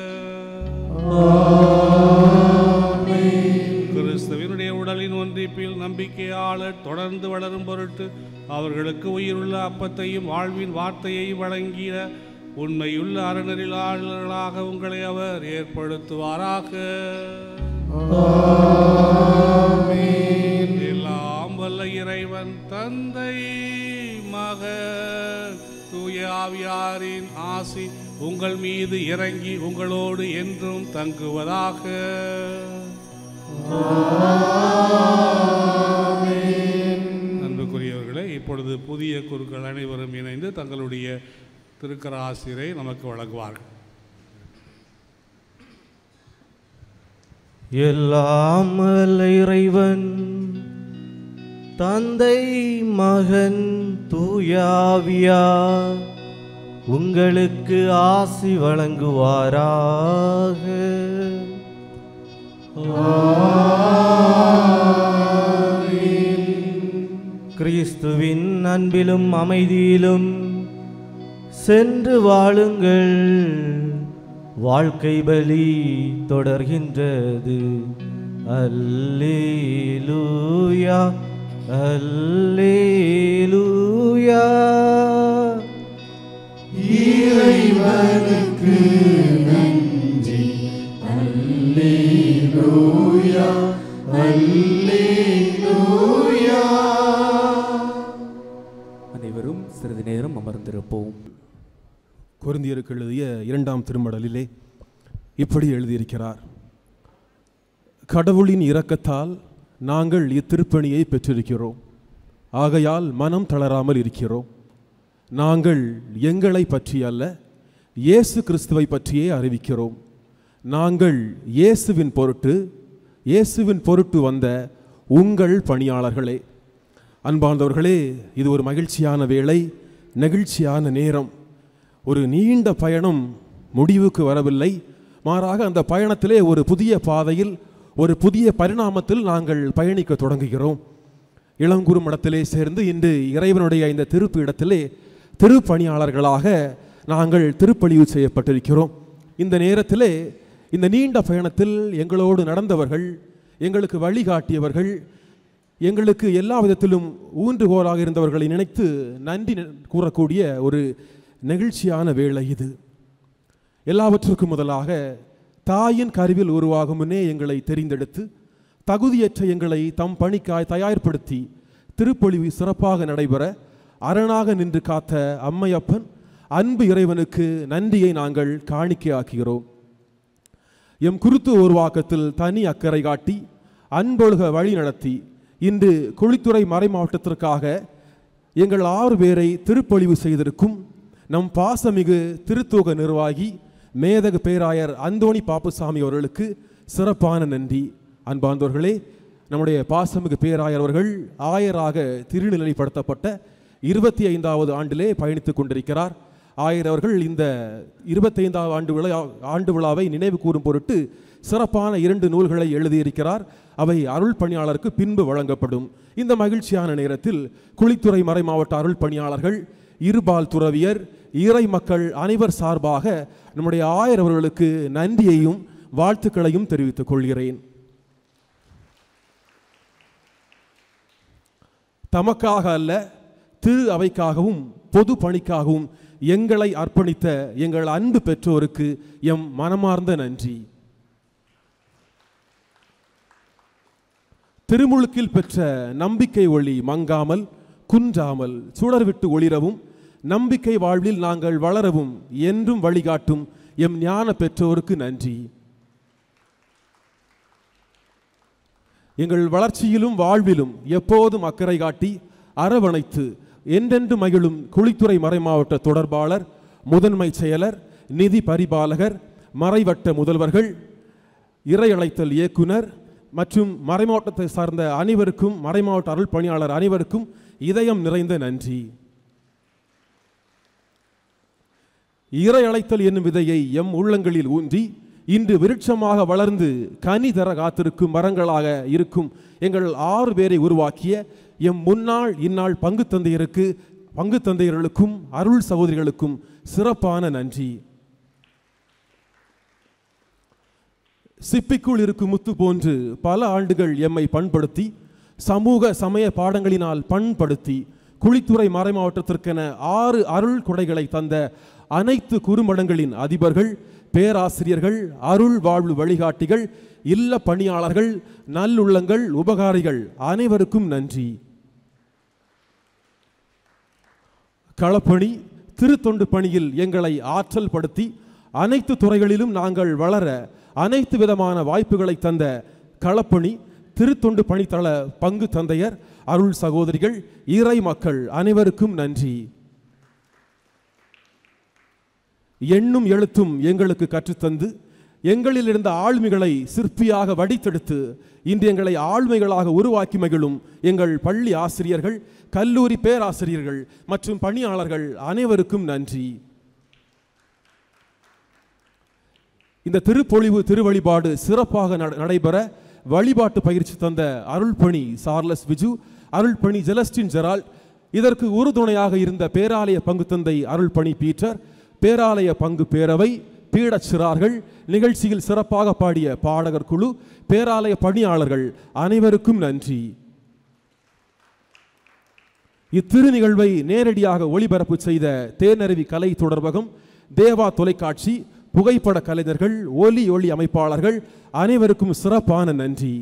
கிறிஸ்துவினுடைய உடலின் ஒன்றிப்பில் நம்பிக்கையாளர் தொடர்ந்து வளரும் பொருட்டு அவர்களுக்கு உயிருள்ள அப்பத்தையும் வாழ்வின் வார்த்தையையும் வழங்கிய உண்மையுள்ள அறநெறியாளர்களாக உங்களை அவர் ஏற்படுத்துவாராக எல்லாம் வல்ல இறைவன் தந்தை மகன் தூய ஆவியாரின் ஆசி உங்கள் மீது இறங்கி உங்களோடு என்றும் தங்குவதாக அன்புக்குரியவர்களே இப்பொழுது புதிய குருக்கள் அனைவரும் இணைந்து தங்களுடைய திருக்கர ஆசிரியரை நமக்கு வழங்குவார்கள் எல்லாம் வல்ல இறைவன் தந்தை மகன் தூயாவியா உங்களுக்கு ஆசி வழங்குவாராக கிறிஸ்துவின் அன்பிலும் அமைதியிலும் சென்று வாழுங்கள் வாழ்க்கை பலி தொடர்கின்றது அல்லேலூயா அல்லேலூயா இறைவனுக்கு நன்றி அல்லேலூயா அல்லேலூயா அனைவரும் சிறிது நேரம் அமர்ந்திருப்போம் கொரிந்தியருக்கு எழுதிய இரண்டாம் திருமடலிலே இப்படி எழுதியிருக்கிறார் கடவுளின் இரக்கத்தால் நாங்கள் இத்திருப்பணியை பெற்றிருக்கிறோம் ஆகையால் மனம் தளராமல் இருக்கிறோம் நாங்கள் எங்களை பற்றி அல்ல இயேசு கிறிஸ்துவை பற்றியே அறிவிக்கிறோம் நாங்கள் இயேசுவின் பொருட்டு இயேசுவின் பொருட்டு வந்த உங்கள் பணியாளர்களே அன்பார்ந்தவர்களே இது ஒரு மகிழ்ச்சியான வேளை நெகிழ்ச்சியான நேரம் ஒரு நீண்ட பயணம் முடிவுக்கு வரவில்லை மாறாக அந்த பயணத்திலே ஒரு புதிய பாதையில் ஒரு புதிய பரிணாமத்தில் நாங்கள் பயணிக்க தொடங்குகிறோம் இளங்குறுமடத்திலே சேர்ந்து இன்று இறைவனுடைய இந்த திருப்பீடத்திலே திருப்பணியாளர்களாக நாங்கள் திருப்பலிவு செய்யப்பட்டிருக்கிறோம் இந்த நேரத்திலே இந்த நீண்ட பயணத்தில் எங்களோடு நடந்தவர்கள் எங்களுக்கு வழிகாட்டியவர்கள் எங்களுக்கு எல்லா விதத்திலும் ஊன்றுகோலாக இருந்தவர்களை நினைத்து நன்றி கூறக்கூடிய ஒரு நெகிழ்ச்சியான வேளை இது எல்லாவற்றுக்கும் முதலாக தாயின் கருவில் உருவாகும் முன்னே எங்களை தெரிந்தெடுத்து தகுதியற்ற எங்களை தம் பணிக்காய் தயார்படுத்தி திருப்பொழிவு சிறப்பாக நடைபெற அரணாக நின்று காத்த அம்மையப்பன் அன்பு இறைவனுக்கு நன்றியை நாங்கள் காணிக்கையாக்குகிறோம் எம் குருத்து உருவாக்கத்தில் தனி அக்கறை காட்டி அன்பொழுக வழி நடத்தி இன்று குழித்துறை மறை மாவட்டத்திற்காக எங்கள் ஆறு பேரை திருப்பொழிவு செய்திருக்கும் நம் பாசமிகு திருத்தூக நிர்வாகி மேதகு பேராயர் அந்தோணி பாப்புசாமி அவர்களுக்கு சிறப்பான நன்றி அன்பார்ந்தவர்களே நம்முடைய பாசமிகு பேராயர் அவர்கள் ஆயராக திருநிலைப்படுத்தப்பட்ட இருபத்தி ஐந்தாவது ஆண்டிலே பயணித்துக் கொண்டிருக்கிறார் ஆயர் அவர்கள் இந்த இருபத்தைந்தாவது ஆண்டு விழா ஆண்டு விழாவை நினைவு கூறும் பொருட்டு சிறப்பான இரண்டு நூல்களை எழுதியிருக்கிறார் அவை அருள் பணியாளருக்கு பின்பு வழங்கப்படும் இந்த மகிழ்ச்சியான நேரத்தில் குளித்துறை மறை மாவட்ட அருள் பணியாளர்கள் இருபால் துறவியர் இறை மக்கள் அனைவர் சார்பாக நம்முடைய ஆயர் அவர்களுக்கு நன்றியையும் வாழ்த்துக்களையும் தெரிவித்துக் கொள்கிறேன் தமக்காக அல்ல திரு அவைக்காகவும் பொது பணிக்காகவும் எங்களை அர்ப்பணித்த எங்கள் அன்பு பெற்றோருக்கு எம் மனமார்ந்த நன்றி திருமுழுக்கில் பெற்ற நம்பிக்கை ஒளி மங்காமல் குன்றாமல் சுடர்விட்டு ஒளிரவும் நம்பிக்கை வாழ்வில் நாங்கள் வளரவும் என்றும் வழிகாட்டும் எம் ஞான பெற்றோருக்கு நன்றி எங்கள் வளர்ச்சியிலும் வாழ்விலும் எப்போதும் அக்கறை காட்டி அரவணைத்து என்றென்று மகிழும் குளித்துறை மறைமாவட்ட தொடர்பாளர் முதன்மை செயலர் நிதி பரிபாலகர் மறைவட்ட முதல்வர்கள் இறையழைத்தல் இயக்குனர் மற்றும் மறைமாவட்டத்தை சார்ந்த அனைவருக்கும் மறைமாவட்ட அருள் பணியாளர் அனைவருக்கும் இதயம் நிறைந்த நன்றி இறை அழைத்தல் என்னும் விதையை எம் உள்ளங்களில் ஊன்றி இன்று விருட்சமாக வளர்ந்து கனி தர காத்திருக்கும் மரங்களாக இருக்கும் எங்கள் ஆறு பேரை உருவாக்கிய எம் முன்னாள் இந்நாள் பங்கு தந்தையருக்கு பங்கு தந்தையர்களுக்கும் அருள் சகோதரிகளுக்கும் சிறப்பான நன்றி சிப்பிக்குள் இருக்கும் முத்து போன்று பல ஆண்டுகள் எம்மை பண்படுத்தி சமூக சமய பாடங்களினால் பண்படுத்தி குழித்துறை மறைமாவட்டத்திற்கென ஆறு அருள் கொடைகளை தந்த அனைத்து குறுமடங்களின் அதிபர்கள் பேராசிரியர்கள் அருள் வாழ்வு வழிகாட்டிகள் இல்ல பணியாளர்கள் நல்லுள்ளங்கள் உபகாரிகள் அனைவருக்கும் நன்றி களப்பணி திருத்தொண்டு பணியில் எங்களை ஆற்றல் படுத்தி அனைத்து துறைகளிலும் நாங்கள் வளர அனைத்து விதமான வாய்ப்புகளை தந்த களப்பணி திருத்தொண்டு பணித்தள பங்கு தந்தையர் அருள் சகோதரிகள் இறை மக்கள் அனைவருக்கும் நன்றி எண்ணும் எழுத்தும் எங்களுக்கு கற்றுத்தந்து எங்களில் இருந்த ஆளுமைகளை சிற்பியாக வடித்தெடுத்து இன்று எங்களை ஆளுமைகளாக உருவாக்கி மகிழும் எங்கள் பள்ளி ஆசிரியர்கள் கல்லூரி பேராசிரியர்கள் மற்றும் பணியாளர்கள் அனைவருக்கும் நன்றி இந்த திருப்பொழிவு திருவழிபாடு சிறப்பாக நட- நடைபெற வழிபாட்டு பயிற்சி தந்த அருள்பணி சார்லஸ் விஜு அருள்பணி ஜெலஸ்டின் ஜெரால்ட் இதற்கு உறுதுணையாக இருந்த பேராலய பங்கு தந்தை அருள்பணி பீட்டர் பேராலய பங்கு பேரவை பீடச் சிறார்கள் நிகழ்ச்சியில் சிறப்பாக பாடிய பாடகர் குழு பேராலய பணியாளர்கள் அனைவருக்கும் நன்றி இத்திரு நிகழ்வை நேரடியாக ஒளிபரப்பு செய்த தேனருவி கலை தொடர்பகம் தேவா தொலைக்காட்சி புகைப்பட கலைஞர்கள் ஒலி ஒளி அமைப்பாளர்கள் அனைவருக்கும் சிறப்பான நன்றி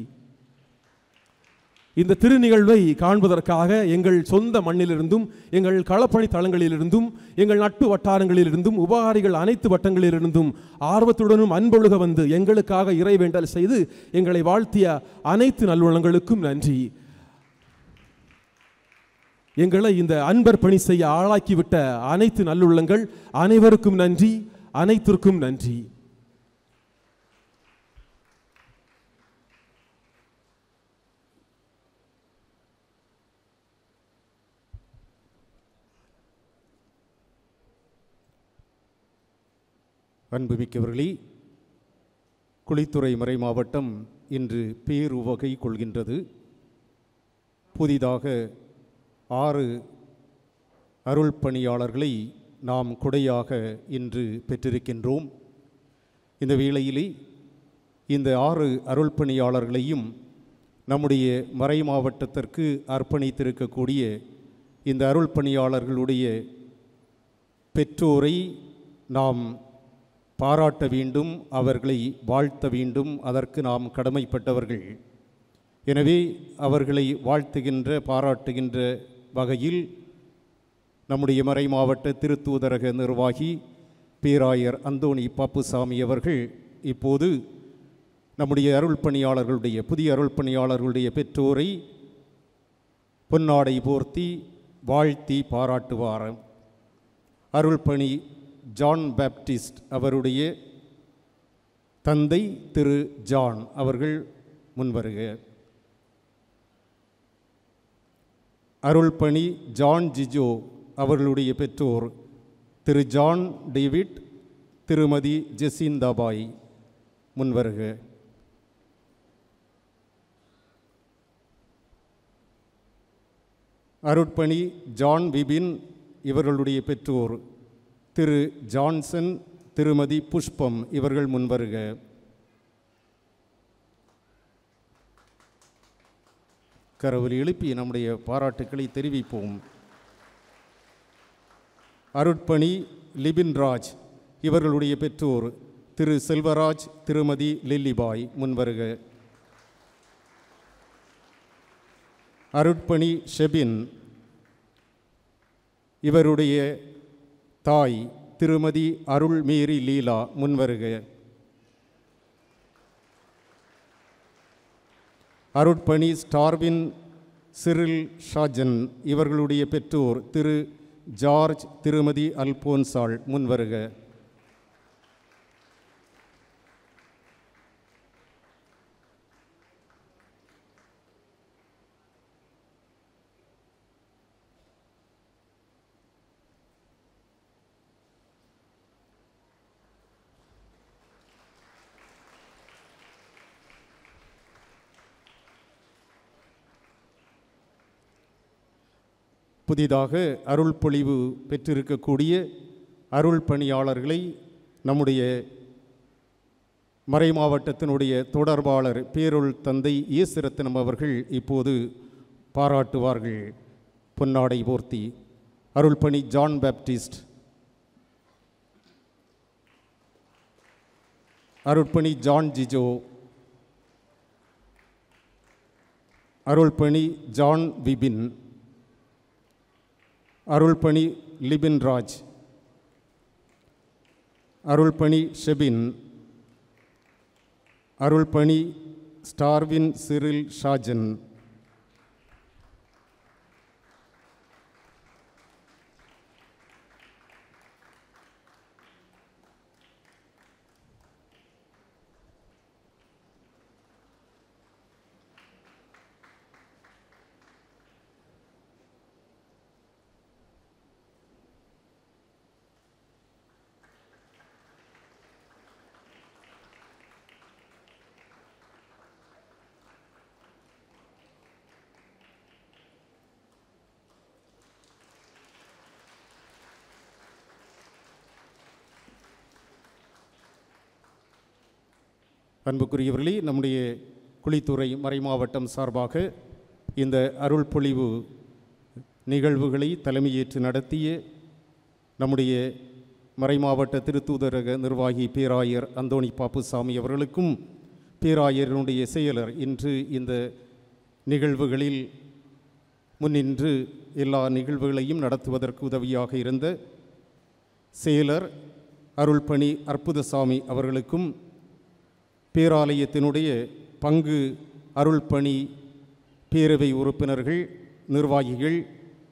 இந்த திருநிகழ்வை காண்பதற்காக எங்கள் சொந்த மண்ணிலிருந்தும் எங்கள் களப்பணி தளங்களிலிருந்தும் எங்கள் நட்பு வட்டாரங்களிலிருந்தும் உபகாரிகள் அனைத்து வட்டங்களிலிருந்தும் ஆர்வத்துடனும் அன்பொழுக வந்து எங்களுக்காக இறைவேண்டல் செய்து எங்களை வாழ்த்திய அனைத்து நல்லுள்ளங்களுக்கும் நன்றி எங்களை இந்த அன்பர் பணி செய்ய ஆளாக்கிவிட்ட அனைத்து நல்லுள்ளங்கள் அனைவருக்கும் நன்றி அனைத்திற்கும் நன்றி அன்புமிக்கவர்களே குளித்துறை மறை மாவட்டம் இன்று பேருவகை கொள்கின்றது புதிதாக ஆறு அருள் பணியாளர்களை நாம் கொடையாக இன்று பெற்றிருக்கின்றோம் இந்த வேளையிலே இந்த ஆறு அருள் பணியாளர்களையும் நம்முடைய மறை மாவட்டத்திற்கு அர்ப்பணித்திருக்கக்கூடிய இந்த அருள் பணியாளர்களுடைய பெற்றோரை நாம் பாராட்ட வேண்டும் அவர்களை வாழ்த்த வேண்டும் அதற்கு நாம் கடமைப்பட்டவர்கள் எனவே அவர்களை வாழ்த்துகின்ற பாராட்டுகின்ற வகையில் நம்முடைய மறை மாவட்ட திருத்தூதரக நிர்வாகி பேராயர் அந்தோணி பாப்புசாமி அவர்கள் இப்போது நம்முடைய அருள் பணியாளர்களுடைய புதிய அருள் பணியாளர்களுடைய பெற்றோரை பொன்னாடை போர்த்தி வாழ்த்தி பாராட்டுவார் அருள் பணி ஜான் பேப்டிஸ்ட் அவருடைய தந்தை திரு ஜான் அவர்கள் முன்வருக அருள்பணி ஜான் ஜிஜோ அவர்களுடைய பெற்றோர் திரு ஜான் டேவிட் திருமதி ஜெசிந்தாபாய் முன்வருக அருட்பணி ஜான் விபின் இவர்களுடைய பெற்றோர் திரு ஜான்சன் திருமதி புஷ்பம் இவர்கள் முன்வருக கரவொலி எழுப்பி நம்முடைய பாராட்டுக்களை தெரிவிப்போம் அருட்பணி லிபின்ராஜ் இவர்களுடைய பெற்றோர் திரு செல்வராஜ் திருமதி லில்லிபாய் முன்வருக அருட்பணி ஷெபின் இவருடைய தாய் திருமதி அருள் மேரி லீலா முன்வருக அருட்பணி ஸ்டார்வின் சிறில் ஷாஜன் இவர்களுடைய பெற்றோர் திரு ஜார்ஜ் திருமதி அல்போன்சாள் முன்வருக புதிதாக அருள் பொழிவு பெற்றிருக்கக்கூடிய அருள் பணியாளர்களை நம்முடைய மறை மாவட்டத்தினுடைய தொடர்பாளர் பேருள் தந்தை ஈஸ்வரத்தினம் அவர்கள் இப்போது பாராட்டுவார்கள் பொன்னாடை போர்த்தி அருள்பணி ஜான் பேப்டிஸ்ட் அருட்பணி ஜான் ஜிஜோ அருள்பணி ஜான் விபின் அருள்பணி லிபின் ராஜ் அருள்பணி ஷெபின் அருள்பணி ஸ்டார்வின் சிறில் ஷாஜன் அன்புக்குரியவர்களே நம்முடைய குளித்துறை மறைமாவட்டம் சார்பாக இந்த அருள் பொழிவு நிகழ்வுகளை தலைமையேற்று நடத்திய நம்முடைய மறைமாவட்ட திருத்தூதரக நிர்வாகி பேராயர் அந்தோணி பாப்புசாமி அவர்களுக்கும் பேராயருடைய செயலர் இன்று இந்த நிகழ்வுகளில் முன்னின்று எல்லா நிகழ்வுகளையும் நடத்துவதற்கு உதவியாக இருந்த செயலர் அருள்பணி அற்புதசாமி அவர்களுக்கும் பேராலயத்தினுடைய பங்கு அருள்பணி பேரவை உறுப்பினர்கள் நிர்வாகிகள்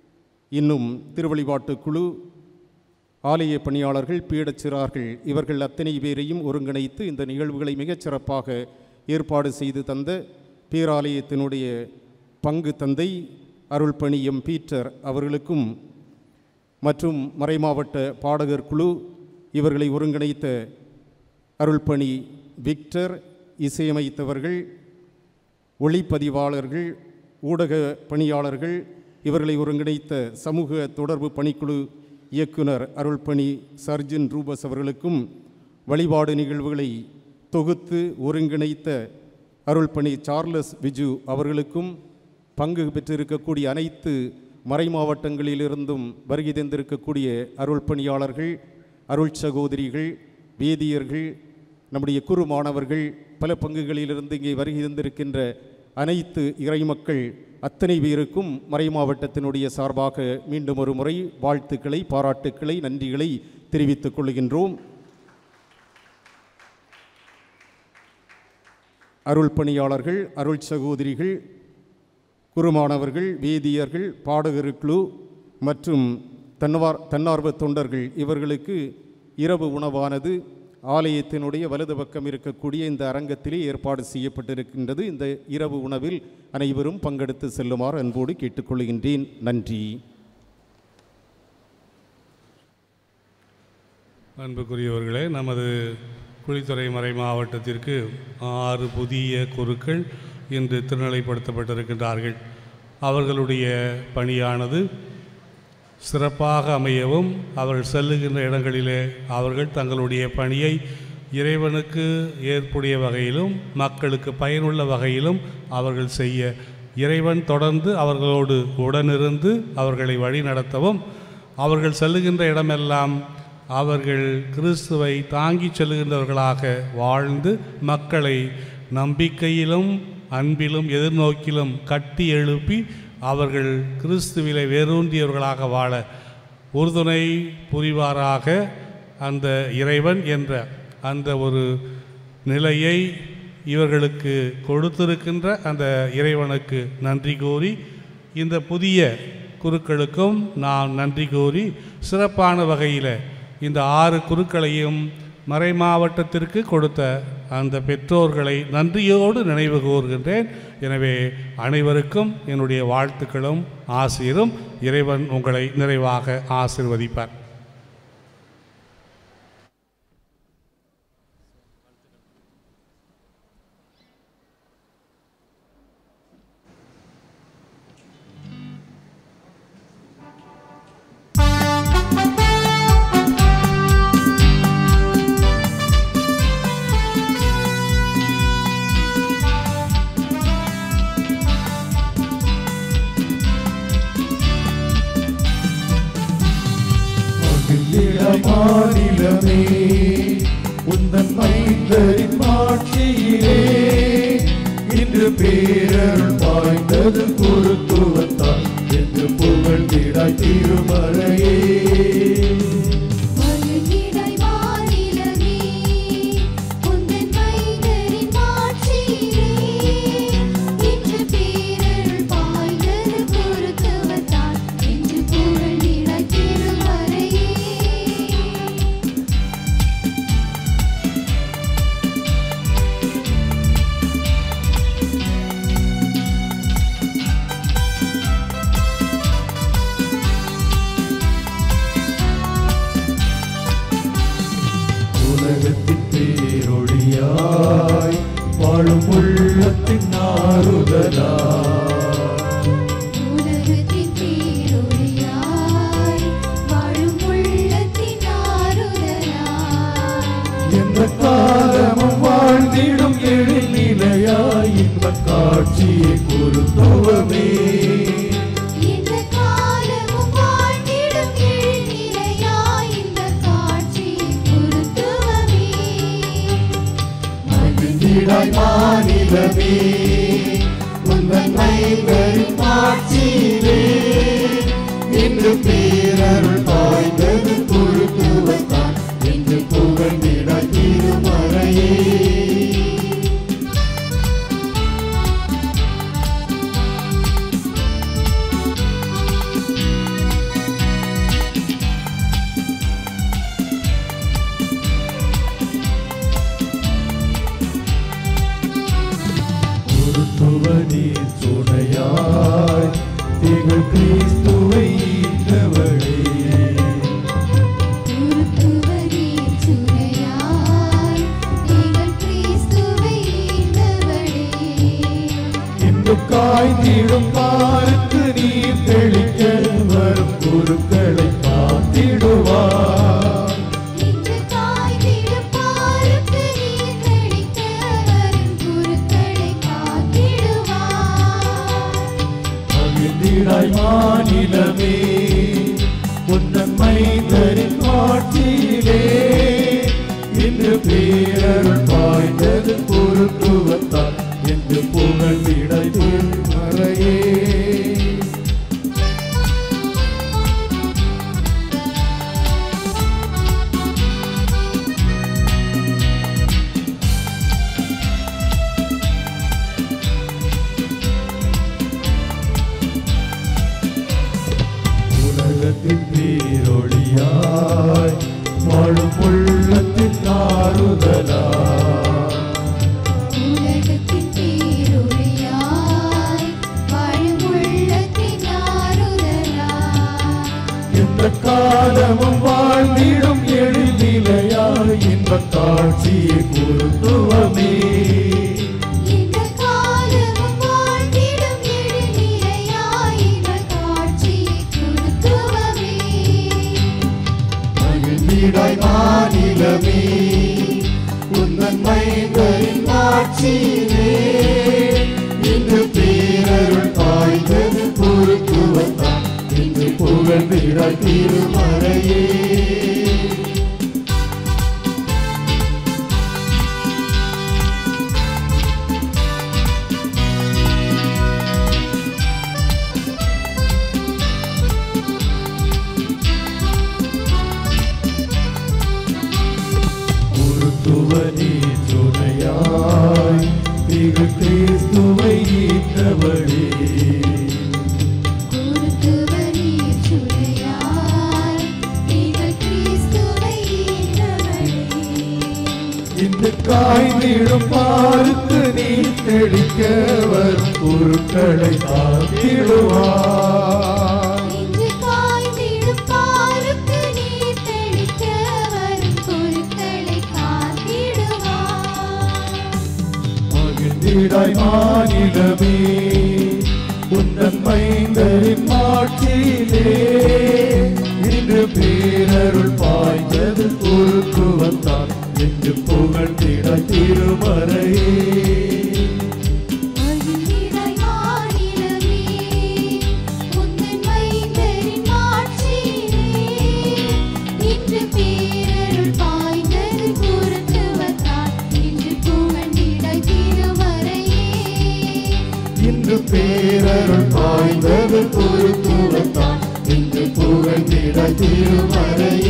இன்னும் திருவழிபாட்டு குழு ஆலய பணியாளர்கள் பீடச்சிறார்கள் இவர்கள் அத்தனை பேரையும் ஒருங்கிணைத்து இந்த நிகழ்வுகளை மிகச் சிறப்பாக ஏற்பாடு செய்து தந்த பேராலயத்தினுடைய பங்கு தந்தை அருள்பணி எம் பீட்டர் அவர்களுக்கும் மற்றும் மறைமாவட்ட பாடகர் குழு இவர்களை ஒருங்கிணைத்த அருள்பணி விக்டர் இசையமைத்தவர்கள் ஒளிப்பதிவாளர்கள் ஊடக பணியாளர்கள் இவர்களை ஒருங்கிணைத்த சமூக தொடர்பு பணிக்குழு இயக்குனர் அருள்பணி சர்ஜன் ரூபஸ் அவர்களுக்கும் வழிபாடு நிகழ்வுகளை தொகுத்து ஒருங்கிணைத்த அருள்பணி சார்லஸ் விஜு அவர்களுக்கும் பங்கு பெற்றிருக்கக்கூடிய அனைத்து மறை மாவட்டங்களிலிருந்தும் வருகை தந்திருக்கக்கூடிய அருள் பணியாளர்கள் அருள் சகோதரிகள் வேதியர்கள் நம்முடைய குறு மாணவர்கள் பல பங்குகளிலிருந்து இங்கே வருகை தந்திருக்கின்ற அனைத்து இறைமக்கள் அத்தனை பேருக்கும் மறை மாவட்டத்தினுடைய சார்பாக மீண்டும் ஒரு முறை வாழ்த்துக்களை பாராட்டுக்களை நன்றிகளை தெரிவித்துக் கொள்கின்றோம் அருள் பணியாளர்கள் அருள் சகோதரிகள் குருமானவர்கள் வேதியர்கள் பாடகருக்குழு மற்றும் தன்னார் தன்னார்வ தொண்டர்கள் இவர்களுக்கு இரவு உணவானது ஆலயத்தினுடைய வலது பக்கம் இருக்கக்கூடிய இந்த அரங்கத்திலே ஏற்பாடு செய்யப்பட்டிருக்கின்றது இந்த இரவு உணவில் அனைவரும் பங்கெடுத்து செல்லுமாறு அன்போடு கேட்டுக்கொள்கின்றேன் நன்றி அன்புக்குரியவர்களே நமது குழித்துறை மறை மாவட்டத்திற்கு ஆறு புதிய குருக்கள் இன்று திருநிலைப்படுத்தப்பட்டிருக்கின்றார்கள் அவர்களுடைய பணியானது சிறப்பாக அமையவும் அவர்கள் செல்லுகின்ற இடங்களிலே அவர்கள் தங்களுடைய பணியை இறைவனுக்கு ஏற்புடைய வகையிலும் மக்களுக்கு பயனுள்ள வகையிலும் அவர்கள் செய்ய இறைவன் தொடர்ந்து அவர்களோடு உடனிருந்து அவர்களை வழிநடத்தவும் அவர்கள் செல்லுகின்ற இடமெல்லாம் அவர்கள் கிறிஸ்துவை தாங்கிச் செல்லுகின்றவர்களாக வாழ்ந்து மக்களை நம்பிக்கையிலும் அன்பிலும் எதிர்நோக்கிலும் கட்டி எழுப்பி அவர்கள் கிறிஸ்துவிலே வேரூன்றியவர்களாக வாழ உறுதுணை புரிவாராக அந்த இறைவன் என்ற அந்த ஒரு நிலையை இவர்களுக்கு கொடுத்திருக்கின்ற அந்த இறைவனுக்கு நன்றி கூறி இந்த புதிய குருக்களுக்கும் நான் நன்றி கூறி சிறப்பான வகையில் இந்த ஆறு குருக்களையும் மறை மாவட்டத்திற்கு கொடுத்த அந்த பெற்றோர்களை நன்றியோடு நினைவு கூறுகின்றேன் எனவே அனைவருக்கும் என்னுடைய வாழ்த்துக்களும் ஆசீரும் இறைவன் உங்களை நிறைவாக ஆசிர்வதிப்பார் மாநிலமே உந்தன் மைந்தரின் மாட்சியிலே இன்று பேரருள் பாய்ந்தது குருத்துவத்தால் என்று புகழ்ந்திடாய் திருமறையே வருகிடாய் வானிலமே, உந்தன் மைந்தரின் மாட்சியிலே, இன்று பேரருள் பாய்ந்தது குருத்துவத்தால், என்று புகழ்ந்திடாய் திருமறையே. உலகத்தின் பேரொழியாய் வாழும் உள்ளத்தின் ஆறுதலாய் உலகத்தின் பேரொளியாய், வாழும் உள்ளத்தின் ஆறுதலாய். எந்த காலமும் வாழ்ந்திடும் எழில் நிலையாய் இன்பக் காட்சியை குருத்துவமே இந்த காலமும் வாழ்ந்திடும் எழில்நிலையாய் இந்த காட்சியை குருத்துவமே. மகிழ்ந்திடாய் மாநிலமே உந்தன் மைந்தரின் மாட்சியிலே இன்று பேரருள் பாய்ந்தது குருத்துவத்தான் என்று புகழ்ந்திடாய் திருமறையே இன்று காய்ந்திடும் பாருக்கு நீர் தெளிக்க வரும் குருக்களை காத்திடுவார் இன்று காய்ந்திடும் பாருக்கு நீர் தெளிக்க வரும் குருக்களை காத்திடுவார் மகிழ்ந்திடாய் மாநிலமே உன்னன் மைந்தரின் ஆட்சியிலே இன்று பேரருள் பாய்ந்தது பொருத்துவத்தால் என்று புகழ்ந்திடாய் திருமறையே உலகத்தின் பேரொளியாய் வாழும் உள்ளத்தின் ஆறுதலாய் உலகத்தின் பேரொளியாய் வாழும் உள்ளத்தின் ஆறுதலாய் எந்த காலமும் வாழ்ந்திடும் எழில்நிலையாய் இன்பக் காட்சியை குருத்துவமே இந்த காலமும் வாழ்ந்திடும் எழுநிலையாய் இவர் காட்சியை கொடுத்துவமே மகிழ்ந்திடாய் மாநிலமே உன்னன் மைந்தரின் ஆட்சியிலே இன்று பேரருள் பாய்ந்தது பொருத்துவத்தான் இன்று புகழ்ந்திடாய் திருமறையே குருத்துவனே துணையாய் திரு கிறிஸ்துவை ஈட்டவழி குருத்துவனீர் சுளையாய் நீங்கள் கிறிஸ்துவை ஈன்றவளே இந்த காய்ந்திடும் பாருக்கு நீ தெளிக்க வரும் பொருட்களை காத்திடுவார் இன்று காய்ந்திடும் பாருக்கு நீர் தெளிக்க வரும் பொருட்களை காத்திடுவார் மகிழ்ந்திடாய் மாநிலமே உந்தன் மைந்தரின் ஆட்சியிலே இன்று பேரருள் பாய்ந்தது பொருத்துவத்தால் என்று புகழ்ந்திடாய் திருமறையே மகிழ்ந்திடாய் மாநிலமே உந்தன் மைந்தரின் ஆட்சியிலே இன்று பேரருள் பாய்ந்தது குருத்துவத்தால் இன்று புகழ்ந்திடாய் திருமறையே இன்று பேரருள் பாய்ந்தது பொருத்துவத்தான் இன்று புகழ்ந்திடாய் திருமறையே